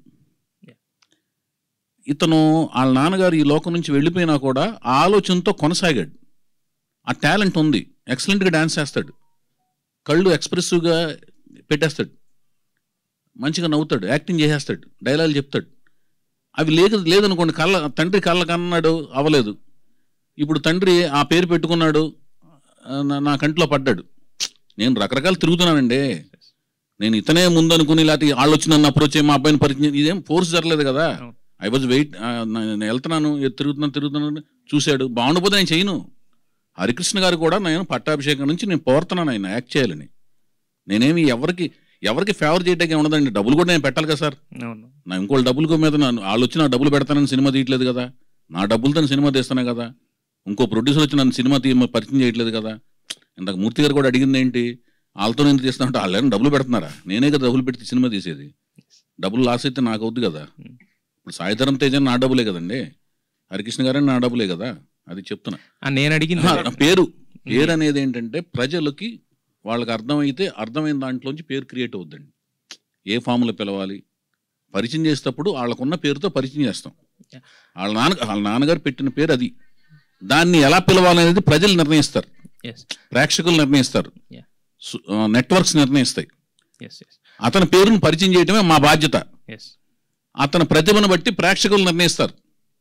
ఇతను వాళ్ళ నాన్నగారు ఈ లోకం నుంచి వెళ్ళిపోయినా కూడా ఆ ఆలోచనతో కొనసాగాడు ఆ టాలెంట్ ఉంది ఎక్సలెంట్గా డ్యాన్స్ చేస్తాడు కళ్ళు ఎక్స్ప్రెసివ్గా పెట్టేస్తాడు మంచిగా నవ్వుతాడు యాక్టింగ్ చేసేస్తాడు డైలాగులు చెప్తాడు అవి లేదు లేదనుకోండి కళ్ళ తండ్రి కళ్ళ కన్నాడు అవ్వలేదు ఇప్పుడు తండ్రి ఆ పేరు పెట్టుకున్నాడు ఆ, నా- నా కంట్లో పడ్డాడు నేను రకరకాలు తిరుగుతున్నానండి నేను ఇతనే ముందు అనుకుని లేకపోతే వాళ్ళు వచ్చి నన్ను అప్రోచ్ అయ్యి మా అబ్బాయిని పరిచయం ఇదేం ఫోర్స్ జరగలేదు కదా ఐ వాజ్ వెయిట్ నేను వెళ్తున్నాను ఏ- తిరుగుతున్నాను తిరుగుతున్నాను చూశాడు బాగుండిపోతే నేను చేయను హరికృష్ణ గారు కూడా నేను పట్టాభిషేకం నుంచి నేను పోరుతున్నాను ఆయన యాక్ట్ చేయాలని నేనేమి ఎవరికి ఎవరికి ఫేవర్ చేయడానికి ఉండదండి డబ్బులు కూడా నేను పెట్టాలి కదా సార్ అవును నా ఇంకోళ్ళ డబ్బుల మీద నన్ను వాళ్ళు వచ్చి నా డబ్బులు పెడతానని సినిమా తీయట్లేదు కదా నా డబ్బులతో నేను సినిమా తీస్తానే కదా ఇంకో ప్రొడ్యూసర్ వచ్చి నన్ను సినిమా తీ పరిచయం చేయట్లేదు కదా ఇందాక మూర్తి గారు కూడా అడిగింది ఏంటి వాళ్ళతో నేను తీస్తా అంటే వాళ్ళు ఏమైనా డబ్బులు పెడుతున్నారా నేనే కదా డబ్బులు పెట్టి సినిమా తీసేది డబ్బులు లాస్ అయితే నాకు అవుద్ది కదా ఇప్పుడు సాయిధరం తేజ నా డబ్బులే కదండి హరికృష్ణ గారే నా డబ్బులే కదా అది చెప్తున్నా ఆ, నేను అడిగింది ఆ, నా పేరు పేరు అనేది ఏంటంటే ప్రజలకి వాళ్ళకి అర్థమైతే అర్థమైన దాంట్లోంచి పేరు క్రియేట్ అవుద్దండి ఏ ఫామ్లో పిలవాలి పరిచయం చేసేటప్పుడు వాళ్ళకున్న పేరుతో పరిచయం చేస్తాం వాళ్ళ నాన్న వాళ్ళ నాన్నగారు పెట్టిన పేరు అది దాన్ని ఎలా పిలవాలనేది ప్రజలు నిర్ణయిస్తారు ఎస్ ప్రేక్షకులు నిర్ణయిస్తారు Yeah. సు- ఆ, నెట్వర్క్స్ నిర్ణయిస్తాయి ఎస్ ఎస్ అతని పేరును పరిచయం చేయటమే మా బాధ్యత ఎస్ అతని ప్రతిభను బట్టి ప్రేక్షకులు నిర్ణయిస్తారు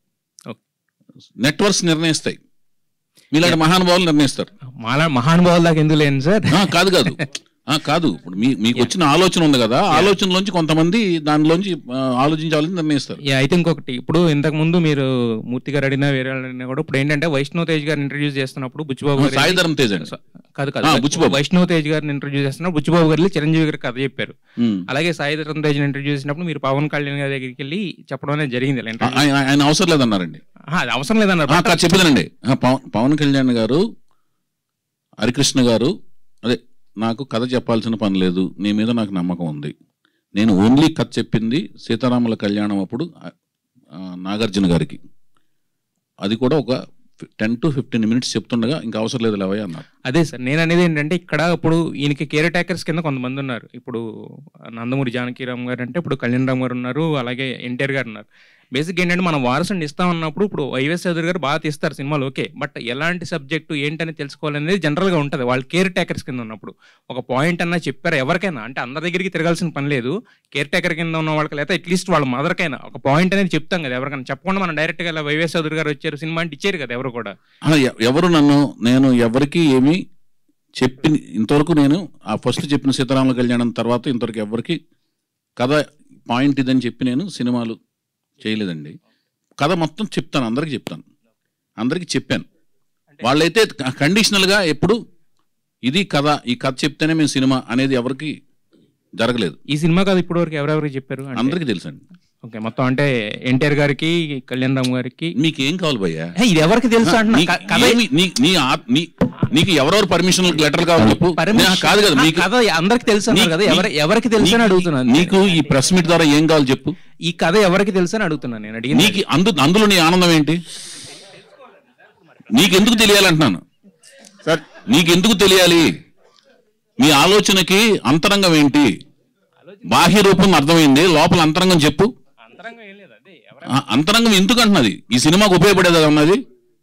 నెట్వర్క్స్ నిర్ణయిస్తాయి మీలాంటి మహానుభావులు నిర్ణయిస్తారు మాలా మహానుభావుల దాకా ఎందుకు లేను సార్ ఆ, కాదు కాదు ఆ, కాదు ఇప్పుడు మీ మీకు వచ్చిన ఆలోచన ఉంది కదా ఆలోచనలోంచి కొంతమంది దానిలోంచి ఆ, ఆలోచించాలని నిర్ణయిస్తారు యా, అయితే ఇంకొకటి ఇప్పుడు ఇంతకు ముందు మీరు మూర్తి గారు అడిగినా వేరే వాళ్ళు అడిగినా కూడా ఇప్పుడు ఏంటంటే వైష్ణవ్ తేజ్ గారిని ఇంట్రడ్యూస్ చేస్తున్నప్పుడు బుచ్చిబాబు గారు సాయి ధరమ్ తేజ్ అండి. కాదు ఆ, కాదు బుచ్చిబాబు. వైష్ణవ్ తేజ్ గారిని ఇంట్రడ్యూస్ చేస్తున్నప్పుడు బుచ్చిబాబు గారు వెళ్ళి చిరంజీవి గారికి కథ చెప్పారు ఉమ్. అలాగే సాయి ధరమ్ తేజ్ ఇంట్రడ్యూస్ చేసినప్పుడు మీరు పవన్ కళ్యాణ్ గారి దగ్గరికి వెళ్ళి చెప్పడం అనేది జరిగింది ఇలా introduce. ఆయన ఆయన అవసరం లేదన్నారండి ఆహా, అది అవసరం లేదన్నారు ఆ, కాదు, చెప్పేదేనండి ఆ, పవన్ పవన్ కళ్యాణ్ గారు హరికృష్ణ గారు అదే నాకు కథ చెప్పాల్సిన పని లేదు నీ మీద నాకు నమ్మకం ఉంది నేను ఓన్లీ కథ చెప్పింది సీతారాముల కళ్యాణం అప్పుడు ఆ, నాగార్జున గారికి అది కూడా ఒక టెన్ టు ఫిఫ్టీన్ మినిట్స్ చెప్తుండగా ఇంకా అవసరం లేదు లేవయ్య అన్నారు అదే సార్ నేను అనేది ఏంటంటే ఇక్కడ ఇప్పుడు ఈయనకి కేర్ టేకర్స్ కింద కొంతమంది ఉన్నారు ఇప్పుడు నందమూరి జానకీరామ్ గారు అంటే ఇప్పుడు కళ్యాణ్ రామ్ గారు ఉన్నారు అలాగే ఎన్టీఆర్ గారు ఉన్నారు బేసిక్ ఏంటంటే మనం వారసుని ఇస్తా ఉన్నప్పుడు ఇప్పుడు వైఎస్ చౌదరి గారు బాగా తీస్తారు సినిమాలు ఓకే బట్ ఎలాంటి సబ్జెక్టు ఏంటని తెలుసుకోవాలనేది జనరల్గా ఉంటుంది వాళ్ళు కేర్ టేకర్స్ కింద ఉన్నప్పుడు ఒక పాయింట్ అన్నా చెప్పారు ఎవరికైనా అంటే అందరి దగ్గరికి తిరగాల్సిన పని లేదు కేర్ టేకర్ కింద ఉన్న వాళ్ళకి లేదా అట్లీస్ట్ వాళ్ళ మదర్కైనా ఒక పాయింట్ అనేది చెప్తాం కదా ఎవరికైనా చెప్పకుండా మనం డైరెక్ట్గా ఇలా వైఎస్ చౌదరి గారు వచ్చారు సినిమా అంటే ఇచ్చారు కదా ఎవరు కూడా ఆ, ఎ- ఎవరు నన్ను నేను ఎవరికి ఏమి చెప్పి ఇంతవరకు నేను ఆ ఫస్ట్ చెప్పిన సీతారాముల కళ్యాణం తర్వాత ఇంతవరకు ఎవరికి కథ పాయింట్ ఇదని చెప్పి నేను సినిమాలు చేయలేదండి కథ మొత్తం చెప్తాను అందరికి చెప్తాను అందరికి చెప్పాను వాళ్ళైతే కండిషనల్గా ఎప్పుడు ఇది కథ ఈ కథ చెప్తేనే మేము సినిమా అనేది ఎవరికి జరగలేదు ఈ సినిమా కాదు ఇప్పటి వరకు ఎవరెవరికి చెప్పారు అంటే- అందరికీ తెలుసండి ఓకే మొత్తం అంటే ఎన్టీఆర్ గారికి కళ్యాణ్ రామ్ గారికి మీకు ఏం కావాలి భయ్యా హే, ఇది ఎవరికి తెలుసు అంటున్నా నీ- క- కథ ఏమి- నీ- నీ ఆత్- నీ- నీకు ఎవరెవరు పర్మిషన్ లెటర్ కావాలి చెప్పు Permission- నే- కాదు కదా ఆ, మీకు కథ అందరికి తెలుసు అన్నారు నీ- కదా ఎవరి- నీ- ఎవరికి తెలుసు అని నీకు- అడుగుతున్నాను నీకు ఈ ప్రెస్ మీట్ ద్వారా ఏం కావాలి చెప్పు ఈ కథ ఎవరికి తెలుసు అని అడుగుతున్నాను నేను అడిగింది నీకు అందు అందులో నీ ఆనందం ఏంటి నీకెందుకు తెలియాలంటున్నాను సార్ నీకెందుకు తెలియాలి మీ ఆలోచనకి అంతరంగం ఏంటి బాహ్య రూపం అర్థమైంది లోపల అంతరంగం చెప్పు ఆ, అంతరంగం ఎందుకు అంటున్నది ఈ సినిమాకు ఉపయోగపడేది అన్నది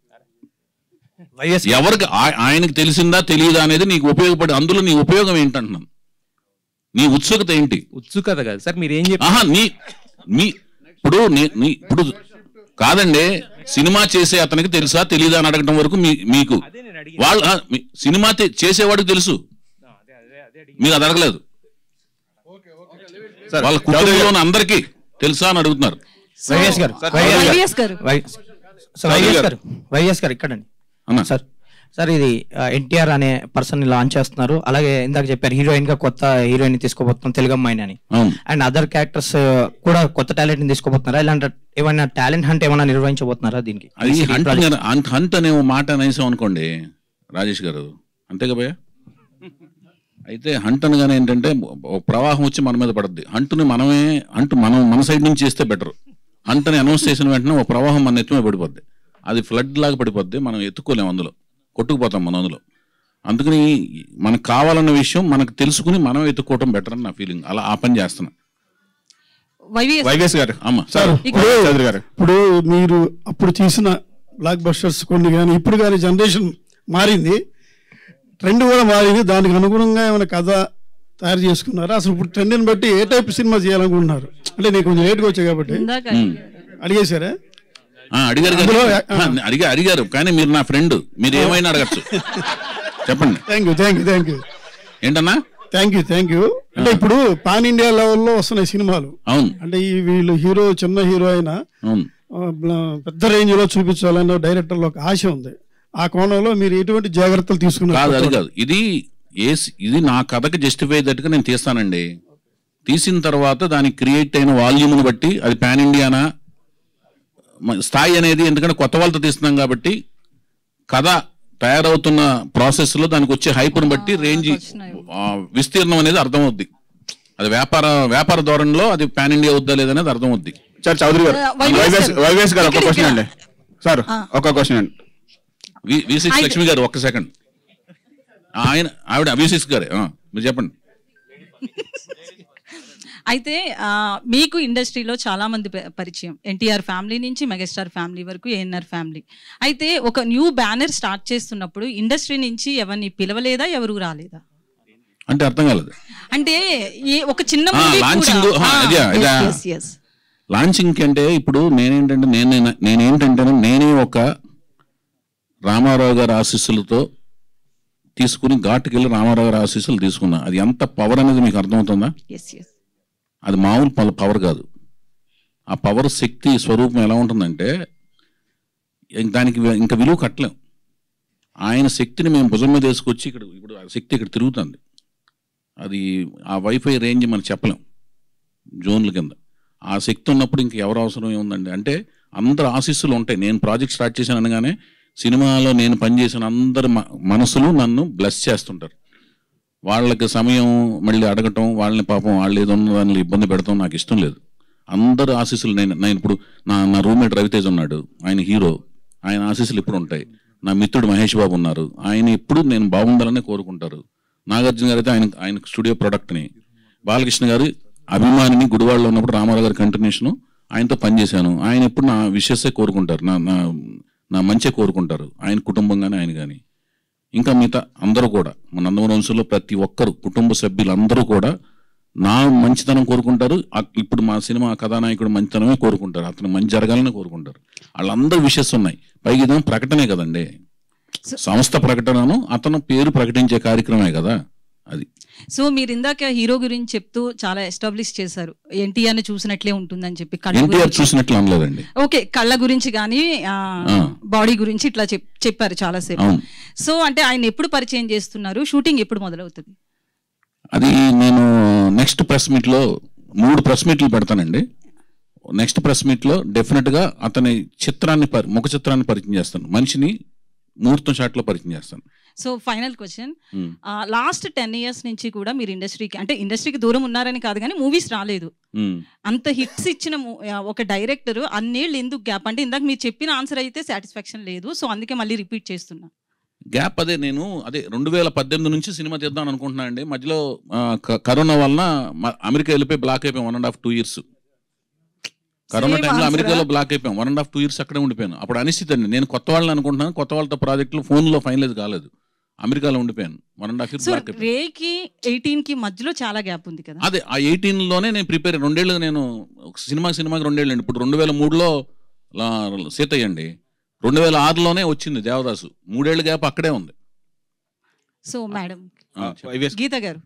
ఎవరికి ఆ- ఆయనకి తెలిసిందా తెలియదా అనేది నీకు ఉపయోగపడే అందులో నీ ఉపయోగం ఏంటంటున్నాను నీ ఉత్సుకత ఏంటి ఉత్సుకత కాదు సార్ మీరు ఏం చెప్పారు ఆహా నీ నీ ఇప్పుడు నీ- నీ ఇప్పుడు కాదండి సినిమా చేసే అతనికి తెలుసా తెలియదా అని అడగటం వరకు మీ మీకు వాళ్ళు ఆ, మీ- సినిమా తె- చేసేవాడికి తెలుసు మీరు అది అడగలేదు సార్, వాళ్ళ కుటుంబంలో అందరికీ తెలుసా అని అడుగుతున్నారు వైఎస్ గారు సార్, వైఎస్ గారు వై- సార్, వైఎస్ గారు వైఎస్ గారు ఇక్కడండి అన్న సార్ సార్ ఇది ఎన్టీఆర్ అనే పర్సన్ లాంచ్ చేస్తున్నారు అలాగే ఇందాక చెప్పారు హీరోయిన్ గా కొత్త హీరోయిన్ తీసుకోబోతున్నాం తెలుగు అమ్మాయిని అని అవును అండ్ అదర్ క్యారెక్టర్స్ కూడా కొత్త టాలెంట్ ని తీసుకోబోతున్నారా ఇలాంటి ఏమైనా టాలెంట్ హంట్ ఏమైనా నిర్వహించబోతున్నారా దీనికి అది ఈ హంట్ project? అనే- హంట్ హంట్ అనే ఓ మాట అనేసాం అనుకోండి రాజేష్ గారు అంతేగా భయ్య అయితే హంట్ అనగానే ఏంటంటే ఒక ప్రవాహం వచ్చి మన మీద పడుద్ది హంట్ని మనమే హంట్ మనం మన సైడ్ నుంచి చేస్తే బెటర్ హంట్ అని అనౌన్స్ చేసిన వెంటనే ఒక ప్రవాహం మన ఎత్తుమే పడిపోద్ది అది ఫ్లడ్ లాగా పడిపోద్ది మనం ఎత్తుకోలేము అందులో కొట్టుకుపోతాం మనం అందులో అందుకని మనకు కావాలన్న విషయం మనకు తెలుసుకుని మనం ఎత్తుకోవటం బెటర్ అని నా ఫీలింగ్ అలా ఆ పని చేస్తున్నా వైవిఎస్ గారు అమ్మ సార్ ఇప్పుడు చౌదరి గారు ఇప్పుడు మీరు అప్పుడు తీసిన బ్లాక్ బస్టర్స్ కొన్ని కానీ ఇప్పుడు కానీ జనరేషన్ మారింది ట్రెండ్ కూడా మారింది దానికి అనుగుణంగా ఏమైనా కథ తయారు చేసుకున్నారా అసలు ఇప్పుడు ట్రెండ్ని బట్టి ఏ టైప్ సినిమా చేయాలనుకుంటున్నారు అంటే నేను కొంచెం లేట్గా వచ్చా కాబట్టి అడిగేశారా ఆ, అడిగారు కదా అందులో, ఆ, అడిగా అడిగారు కానీ మీరు నా ఫ్రెండ్ మీరు ఏమైనా అడగచ్చు చెప్పండి thank you thank you thank you ఏంటన్నా థ్యాంక్ యూ థ్యాంక్ యూ అంటే ఇప్పుడు పాన్ ఇండియా లెవెల్లో వస్తున్నాయి సినిమాలు అవును అంటే ఈ వీళ్ళు హీరో చిన్న హీరో అయినా అవును ఆ, బ్ల- పెద్ద రేంజ్ లో చూపించాలన్న డైరెక్టర్లో ఒక ఆశ ఉంది ఆ కోణంలో మీరు ఎటువంటి జాగ్రత్తలు కాదు అది తీసుకున్నారు కాదు ఇది ఏ సి- ఇది నా కథకి జస్టిఫై అయ్యేటట్టుగా నేను తీస్తానండి తీసిన తర్వాత దానికి క్రియేట్ అయిన వాల్యూమ్ని బట్టి అది పాన్ ఇండియానా మ- స్థాయి అనేది ఎందుకంటే కొత్త వాళ్ళతో తీస్తున్నాం కాబట్టి కథ తయారవుతున్న ప్రాసెస్ లో దానికి వచ్చే హైప్ను బట్టి రేంజ్ విస్తీర్ణం అనేది అర్థమవుద్ది అది వ్యాపార వ్యాపార ధోరణిలో అది పాన్ ఇండియా అవుద్దా లేదనేది అర్థమవుద్ది సార్ చౌదరి గారు వైవిఎస్ వైవిఎస్ గారు ఒక క్వశ్చన్ అండి సార్ ఒక క్వశ్చన్ అండి వి సిక్స్ లక్ష్మి గారు ఒక్క సెకండ్ ఆయన ఆవిడ వి సిక్స్ గారే ఆ, మీరు చెప్పండి అయితే ఆ, మీకు ఇండస్ట్రీలో చాలా మంది ప- పరిచయం ఎన్టీఆర్ ఫ్యామిలీ నుంచి మెగాస్టార్ ఫ్యామిలీ వరకు ఏఎన్ఆర్ ఫ్యామిలీ అయితే ఒక న్యూ బ్యానర్ స్టార్ట్ చేస్తున్నప్పుడు ఇండస్ట్రీ నుంచి ఎవరిని పిలవలేదా ఎవరు రాలేదా అంటే అర్థం కాలేదు అంటే ఏ ఒక చిన్న ఆ, movie launching, కూడా- ఆ, ఆ, ఇదా, yes, ఇదా. yes, yes. లాంచింగ్ అంటే ఇప్పుడు నేనేంటంటే నేను నేనేంటంటే నేనే ఒక రామారావు గారి ఆశీస్సులతో తీసుకుని ఘాటుకెళ్ళి రామారావు గారి ఆశీస్సులు తీసుకున్నా అది ఎంత పవర్ అనేది మీకు అర్థమవుతుందా Yes, yes. అది మామూలు పల- పవర్ కాదు ఆ పవర్ శక్తి స్వరూపం ఎలా ఉంటుందంటే ఇంక దానికి వి- ఇంకా విలువ కట్టలేం ఆయన శక్తిని మేము భుజం మీద వేసుకొచ్చి ఇక్కడ ఇప్పుడు ఆ శక్తి ఇక్కడ తిరుగుతుంది అది ఆ వైఫై రేంజ్ మనం చెప్పలేం జోన్ల కింద ఆ శక్తి ఉన్నప్పుడు ఇంక ఎవరు అవసరం ఏముందండి అంటే అందరు ఆశీస్సులు ఉంటాయి నేను ప్రాజెక్ట్ స్టార్ట్ చేశాను అనగానే సినిమాలో నేను పనిచేసిన అందరి మ- మనసులు నన్ను బ్లెస్ చేస్తుంటారు వాళ్ళకి సమయం మళ్ళీ అడగటం వాళ్ళని పాపం వాళ్ళు ఏదో ఉన్న దానిలో ఇబ్బంది పెడతాం నాకు ఇష్టం లేదు అందరు ఆశీస్సులు నేను నేను ఇప్పుడు నా నా రూమ్మేట్ రవితేజ్ ఉన్నాడు ఆయన హీరో ఆయన ఆశీస్సులు ఇప్పుడు ఉంటాయి నా మిత్రుడు మహేష్ బాబు ఉన్నారు ఆయన ఎప్పుడు నేను బాగుండాలని కోరుకుంటారు నాగార్జున గారు అయితే ఆయన ఆయన స్టూడియో ప్రొడక్ట్ని బాలకృష్ణ గారు అభిమానిని గుడివాడలో ఉన్నప్పుడు రామారావు గారి కంటిన్యూషన్ ఆయనతో పనిచేశాను ఆయన ఎప్పుడు నా విషయసే కోరుకుంటారు నా నా నా మంచి కోరుకుంటారు ఆయన కుటుంబం కానీ ఆయన కానీ ఇంకా మిగతా అందరూ కూడా మన నందమూరి వంశంలో ప్రతి ఒక్కరు కుటుంబ సభ్యులందరూ కూడా నా మంచితనం కోరుకుంటారు అ- ఇప్పుడు మా సినిమా కథానాయకుడు మంచితనమే కోరుకుంటారు అతను మంచి జరగాలని కోరుకుంటారు వాళ్ళందరూ విషయస్ ఉన్నాయి పైగా ఇదేమో ప్రకటనే కదండి సంస్థ ప్రకటనను అతను పేరు ప్రకటించే కార్యక్రమే కదా అది సో మీరు ఇందాక హీరో గురించి చెప్తూ చాలా ఎస్టాబ్లిష్ చేశారు ఎన్టీఆర్ ని చూసినట్లే ఉంటుందని చెప్పి కళ్ళ ఎన్టీఆర్ గురించి చూసినట్లు అనలేదండి ఓకే కళ్ళ గురించి కానీ ఆ. బాడీ గురించి ఇట్లా చెప్- చెప్పారు చాలాసేపు అవును. సో అంటే ఆయన ఎప్పుడు పరిచయం చేస్తున్నారు షూటింగ్ ఎప్పుడు మొదలవుతుంది అది నేను నెక్స్ట్ ప్రెస్ మీట్లో మూడు ప్రెస్ మీట్లు పెడతానండి నెక్స్ట్ ప్రెస్ మీట్లో డెఫినెట్గా అతని చిత్రాన్ని పరి- ముఖ చిత్రాన్ని పరిచయం చేస్తాను మనిషిని ముహూర్తం షాట్లో పరిచయం చేస్తాను so final question Hmm. Last ten years నుంచి కూడా మీరు ఇండస్ట్రీకి అంటే ఇండస్ట్రీకి దూరం ఉన్నారని కాదు కానీ మూవీస్ రాలేదు మ్మ్. అంత హిట్స్ ఇచ్చిన mo- ఆ, ఒక డైరెక్టర్ అన్నేళ్ళు ఎందుకు గ్యాప్ అంటే ఇందాక మీరు చెప్పిన ఆన్సర్ అయితే సాటిస్ఫాక్షన్ లేదు సో అందుకే మళ్ళీ రిపీట్ చేస్తున్నా గ్యాప్ అదే నేను అదే రెండు వేల పద్దెనిమిది నుంచి సినిమా తీద్దాం అనుకుంటున్నాను అండి మధ్యలో ఆ, క- కరోనా వలన మ- అమెరికా వెళ్ళిపోయి బ్లాక్ అయిపోయాం one and half two years corona Same టైంలో answer అమెరికాలో ఆ? బ్లాక్ అయిపోయాం one and half two years అక్కడే ఉండిపోయాను అప్పుడు అనిశ్చిత అండి నేను కొత్త వాళ్ళని అనుకుంటున్నాను కొత్త వాళ్ళతో ప్రాజెక్టులు ఫోన్లో ఫైనలైజ్ కాలేదు అమెరికాలో ఉండిపోయాను one and half year so block అయిపోయాను రేకి ఎయిటీన్ కి మధ్యలో చాలా గ్యాప్ ఉంది కదా అదే ఆ ఎయిటీన్ లోనే నేను ప్రిపేర్ రెండేళ్ళు నేను ఒక సినిమా సినిమాకి రెండేళ్ళు అండి ఇప్పుడు రెండు వేల మూడులో లా- సీతయ్య అండి రెండు వేల ఆరులోనే వచ్చింది దేవదాసు మూడేళ్ల గ్యాప్ అక్కడే ఉంది సో మేడం ఆ, చెప్పండి. గీత గారు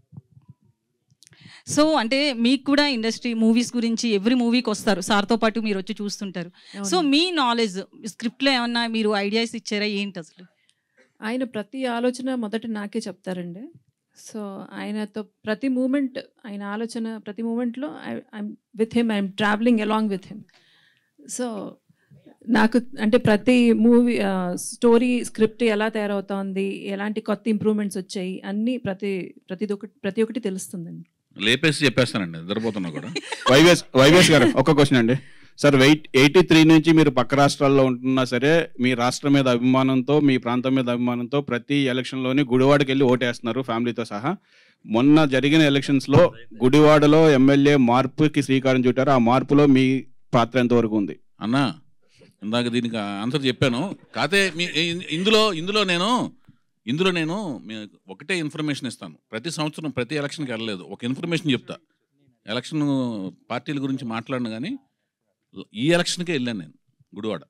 సో అంటే మీకు కూడా ఇండస్ట్రీ మూవీస్ గురించి ఎవ్రీ మూవీకి వస్తారు సార్తో పాటు మీరు వచ్చి చూస్తుంటారు సో మీ నాలెడ్జ్ స్క్రిప్ట్లో ఏమన్నా మీరు ఐడియాస్ ఇచ్చారా ఏంటి అసలు ఆయన ప్రతి ఆలోచన మొదట నాకే చెప్తారండి సో ఆయనతో ప్రతి మూమెంట్ ఆయన ఆలోచన ప్రతి మూమెంట్లో I'm with him I'm travelling along with him so నాకు అంటే ప్రతి మూవీ స్టోరీ స్క్రిప్ట్ ఎలా తయారవుతోంది ఎలాంటి కొత్త ఇంప్రూవ్మెంట్స్ వచ్చాయి అన్నీ ప్రతి ప్రతి ఒక్కటి ప్రతి ఒక్కటి తెలుస్తుందండి లేపేసి చెప్పేస్తానండి నిద్రపోతున్నా కూడా వైవేస్ వైవేస్ గారు ఒక క్వశ్చన్ అండి సార్ వెయిట్ ఎయిటీ త్రీ నుంచి మీరు పక్క రాష్ట్రాల్లో ఉంటున్నా సరే మీ రాష్ట్రం మీద అభిమానంతో మీ ప్రాంతం మీద అభిమానంతో ప్రతి ఎలక్షన్లోని గుడివాడకి వెళ్ళి ఓటేస్తున్నారు ఫ్యామిలీతో సహా మొన్న జరిగిన ఎలక్షన్స్లో గుడివాడలో ఎమ్మెల్యే మార్పుకి శ్రీకారం చుట్టారు ఆ మార్పులో మీ పాత్ర ఎంతవరకు ఉంది అన్నా ఇందాక దీనికి ఆన్సర్ చెప్పాను కాతే మీ ఇ- ఇందులో ఇందులో నేను ఇందులో నేను మీ- ఒకటే ఇన్ఫర్మేషన్ ఇస్తాను ప్రతి సంవత్సరం ప్రతి ఎలక్షన్కి వెళ్ళలేదు ఒక ఇన్ఫర్మేషన్ చెప్తా ఎలక్షన్ పార్టీల గురించి మాట్లాడను కానీ ఈ ఎలక్షన్కే వెళ్ళాను నేను గుడివాడ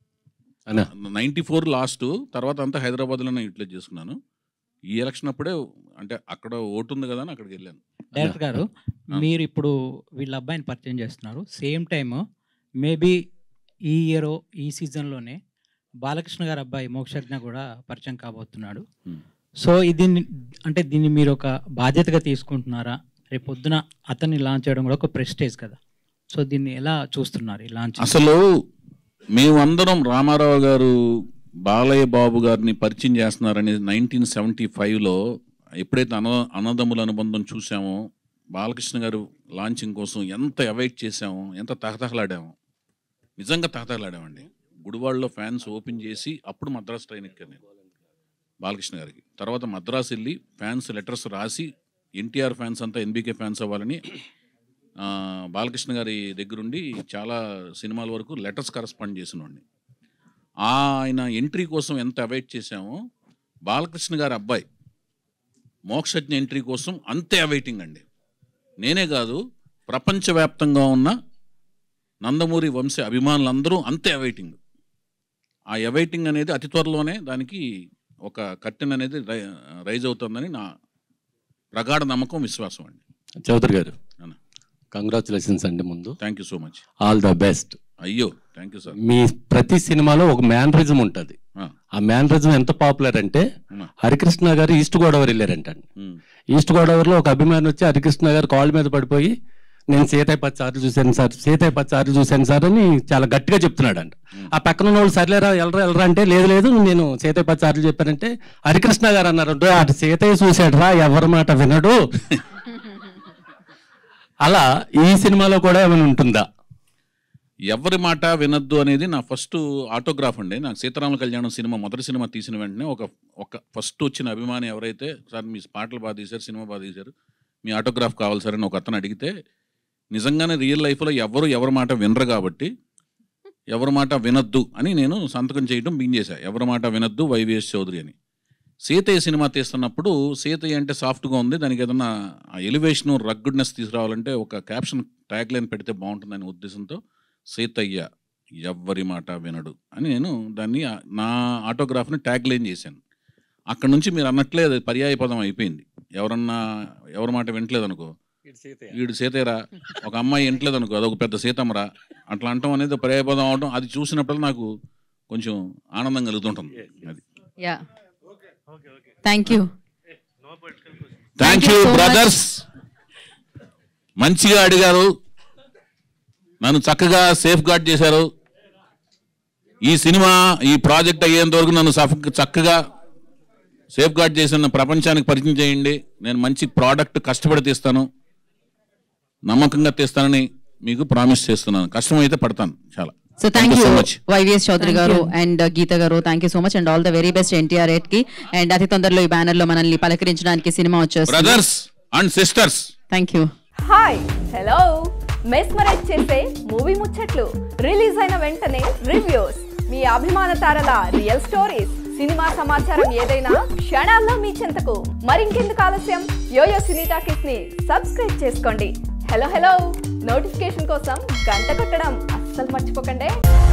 నైంటీ ఫోర్ లాస్ట్ తర్వాత అంతా హైదరాబాద్లోనే యూటిలైజ్ చేసుకున్నాను ఈ ఎలక్షన్ అప్పుడే అంటే అక్కడ ఓటు ఉంది కదా అని అక్కడికి వెళ్ళాను డైరెక్టర్ గారు ఆ. మీరు ఇప్పుడు వీళ్ళ అబ్బాయిని పరిచయం చేస్తున్నారు సేమ్ టైమ్ మేబీ ఈ ఇయర్ ఈ సీజన్లోనే బాలకృష్ణ గారి అబ్బాయి మోక్షజ్ఞ కూడా పరిచయం కాబోతున్నాడు సో ఇది అంటే దీన్ని మీరు ఒక బాధ్యతగా తీసుకుంటున్నారా రేపు పొద్దున అతన్ని లాంచ్ చేయడం కూడా ఒక ప్రెస్టేజ్ కదా సో దీన్ని ఎలా చూస్తున్నారు ఈ లాంచ్ అసలు మేమందరం రామారావు గారు బాలయ్య బాబు గారిని పరిచయం చేస్తున్నారని నైన్టీన్ సెవెంటీ ఫైవ్లో ఎప్పుడైతే అన అన్నదమ్ముల అనుబంధం చూసామో బాలకృష్ణ గారు లాంచింగ్ కోసం ఎంత అవైట్ చేసామో ఎంత తహతహలాడామో నిజంగా తహతహలాడామండి గుడివాడలో ఫ్యాన్స్ ఓపెన్ చేసి అప్పుడు మద్రాసు ట్రైన్ ఎక్కాను నేను బాలకృష్ణ గారికి తర్వాత మద్రాసు వెళ్ళి ఫ్యాన్స్ లెటర్స్ రాసి ఎన్టీఆర్ ఫ్యాన్స్ అంతా ఎన్బీకే ఫ్యాన్స్ అవ్వాలని ఆ, బాలకృష్ణ గారి దగ్గరుండి చాలా సినిమాల వరకు లెటర్స్ కరస్పాండ్ చేసినవాడిని ఆయన ఎంట్రీ కోసం ఎంత అవైట్ చేశామో బాలకృష్ణ గారి అబ్బాయి మోక్షజ్ఞ ఎంట్రీ కోసం అంతే అవైటింగ్ అండి నేనే కాదు ప్రపంచవ్యాప్తంగా ఉన్న నందమూరి వంశ అభిమానులందరూ అంతే అవైటింగ్ ఆ అవైటింగ్ అనేది అతి త్వరలోనే దానికి ఒక కట్టెన్ అనేది రై- రైజ్ అవుతుందని నా ప్రగాఢ నమ్మకం విశ్వాసం అండి చౌదరి గారు అన్న. కంగ్రాచులేషన్స్ అండి ముందు thank you so much all the best అయ్యో థ్యాంక్ యూ సార్ మీ ప్రతి సినిమాలో ఒక మ్యానరిజం ఉంటుంది ఆ. ఆ మ్యానరిజం ఎంత పాపులర్ అంటే అవునా. హరికృష్ణ గారు ఈస్ట్ గోదావరి వెళ్ళారంట ఉమ్. ఈస్ట్ గోదావరిలో ఒక అభిమాని వచ్చి హరికృష్ణ గారు కాల్ మీద పడిపోయి నేను సీతయ్య పది సార్లు చూశాను సార్ సీతయ్య పది సార్లు చూశాను సార్ అని చాలా గట్టిగా చెప్తున్నాడు అంట ఆ పక్కన ఉన్న వాళ్ళు సర్లేరా వెళ్ళరా వెళ్ళరా అంటే లేదు లేదు నేను సీతయ్య పది సార్లు చెప్పానంటే హరికృష్ణ గారు అన్నారు "రే, అటు సీతయ్య చూశాడు రా ఎవరి మాట వినడు అలా ఈ సినిమాలో కూడా ఏమైనా ఉంటుందా ఎవరి మాట వినొద్దు అనేది నా ఫస్ట్ ఆటోగ్రాఫ్ అండి నాకు సీతారామ కళ్యాణం సినిమా మొదటి సినిమా తీసిన వెంటనే ఒక ఒక ఫస్ట్ వచ్చిన అభిమాని ఎవరైతే సార్ మీ పాటలు బాగా తీశారు సినిమా బాగా తీశారు మీ ఆటోగ్రాఫ్ కావాలి సార్ అని ఒక అతను అడిగితే నిజంగానే రియల్ లైఫ్లో ఎవరు ఎవరి మాట వినరు కాబట్టి ఎవరి మాట వినొద్దు అని నేను సంతకం చేయడం బిగిన్ చేశా ఎవరి మాట వినొద్దు వైవిఎస్ చౌదరి అని సీతయ్య సినిమా తీస్తున్నప్పుడు సీతయ్య అంటే సాఫ్ట్గా ఉంది దానికి ఏదన్నా ఎలివేషన్ రగ్గుడ్నెస్ తీసుకురావాలంటే ఒక క్యాప్షన్ ట్యాగ్ లైన్ పెడితే బాగుంటుందనే ఉద్దేశంతో సీతయ్య ఎవ్వరి మాట వినడు అని నేను దాన్ని ఆ- నా ఆటోగ్రాఫ్ని ట్యాగ్ లైన్ చేశాను అక్కడ నుంచి మీరు అన్నట్లే అది పర్యాయ పదం అయిపోయింది ఎవరన్నా ఎవరి మాట వినట్లేదు అనుకో వీడు సీతయ్యరా ఒక అమ్మాయి వినట్లేదు అనుకో అదొక పెద్ద సీతమ్మరా అట్లా అంటాం అనేది పర్యాయ పదం అవడం అది చూసినప్పుడు నాకు కొంచెం ఆనందం కలుగుతుంటుంది అది yeah thank you thank you brothers మంచిగా అడిగారు నన్ను చక్కగా సేఫ్ గార్డ్ చేశారు ఈ సినిమా ఈ ప్రాజెక్ట్ అయ్యేంత వరకు నన్ను సఫ్- చక్కగా సేఫ్ గార్డ్ చేసిన ప్రపంచానికి పరిచయం చేయండి నేను మంచి ప్రోడక్ట్ కష్టపడి తీస్తాను నమ్మకంగా తీస్తానని మీకు ప్రామిస్ చేస్తున్నాను కష్టమైతే పడతాను చాలా so thank you so much YVS Chowdary Thank గారు you. అండ్ గీత గారు thank you so much and all the very best NTR eight కి అండ్ అతి తొందరలో ఈ బ్యానర్ లో మనల్ని పలకరించడానికి సినిమా వచ్చేస్తుంది brothers and sisters thank you hi hello mesmerize చేసే మూవీ ముచ్చట్లు రిలీజ్ అయిన వెంటనే రివ్యూస్ మీ అభిమాన తారల రియల్ స్టోరీస్ సినిమా సమాచారం ఏదైనా క్షణాల్లో మీ చెంతకు మరింకెందుకు ఆలస్యం యోయో సినీ టాకీస్ ని సబ్స్క్రైబ్ చేసుకోండి హలో హలో నోటిఫికేషన్ కోసం గంట కొట్టడం అస్సలు మర్చిపోకండి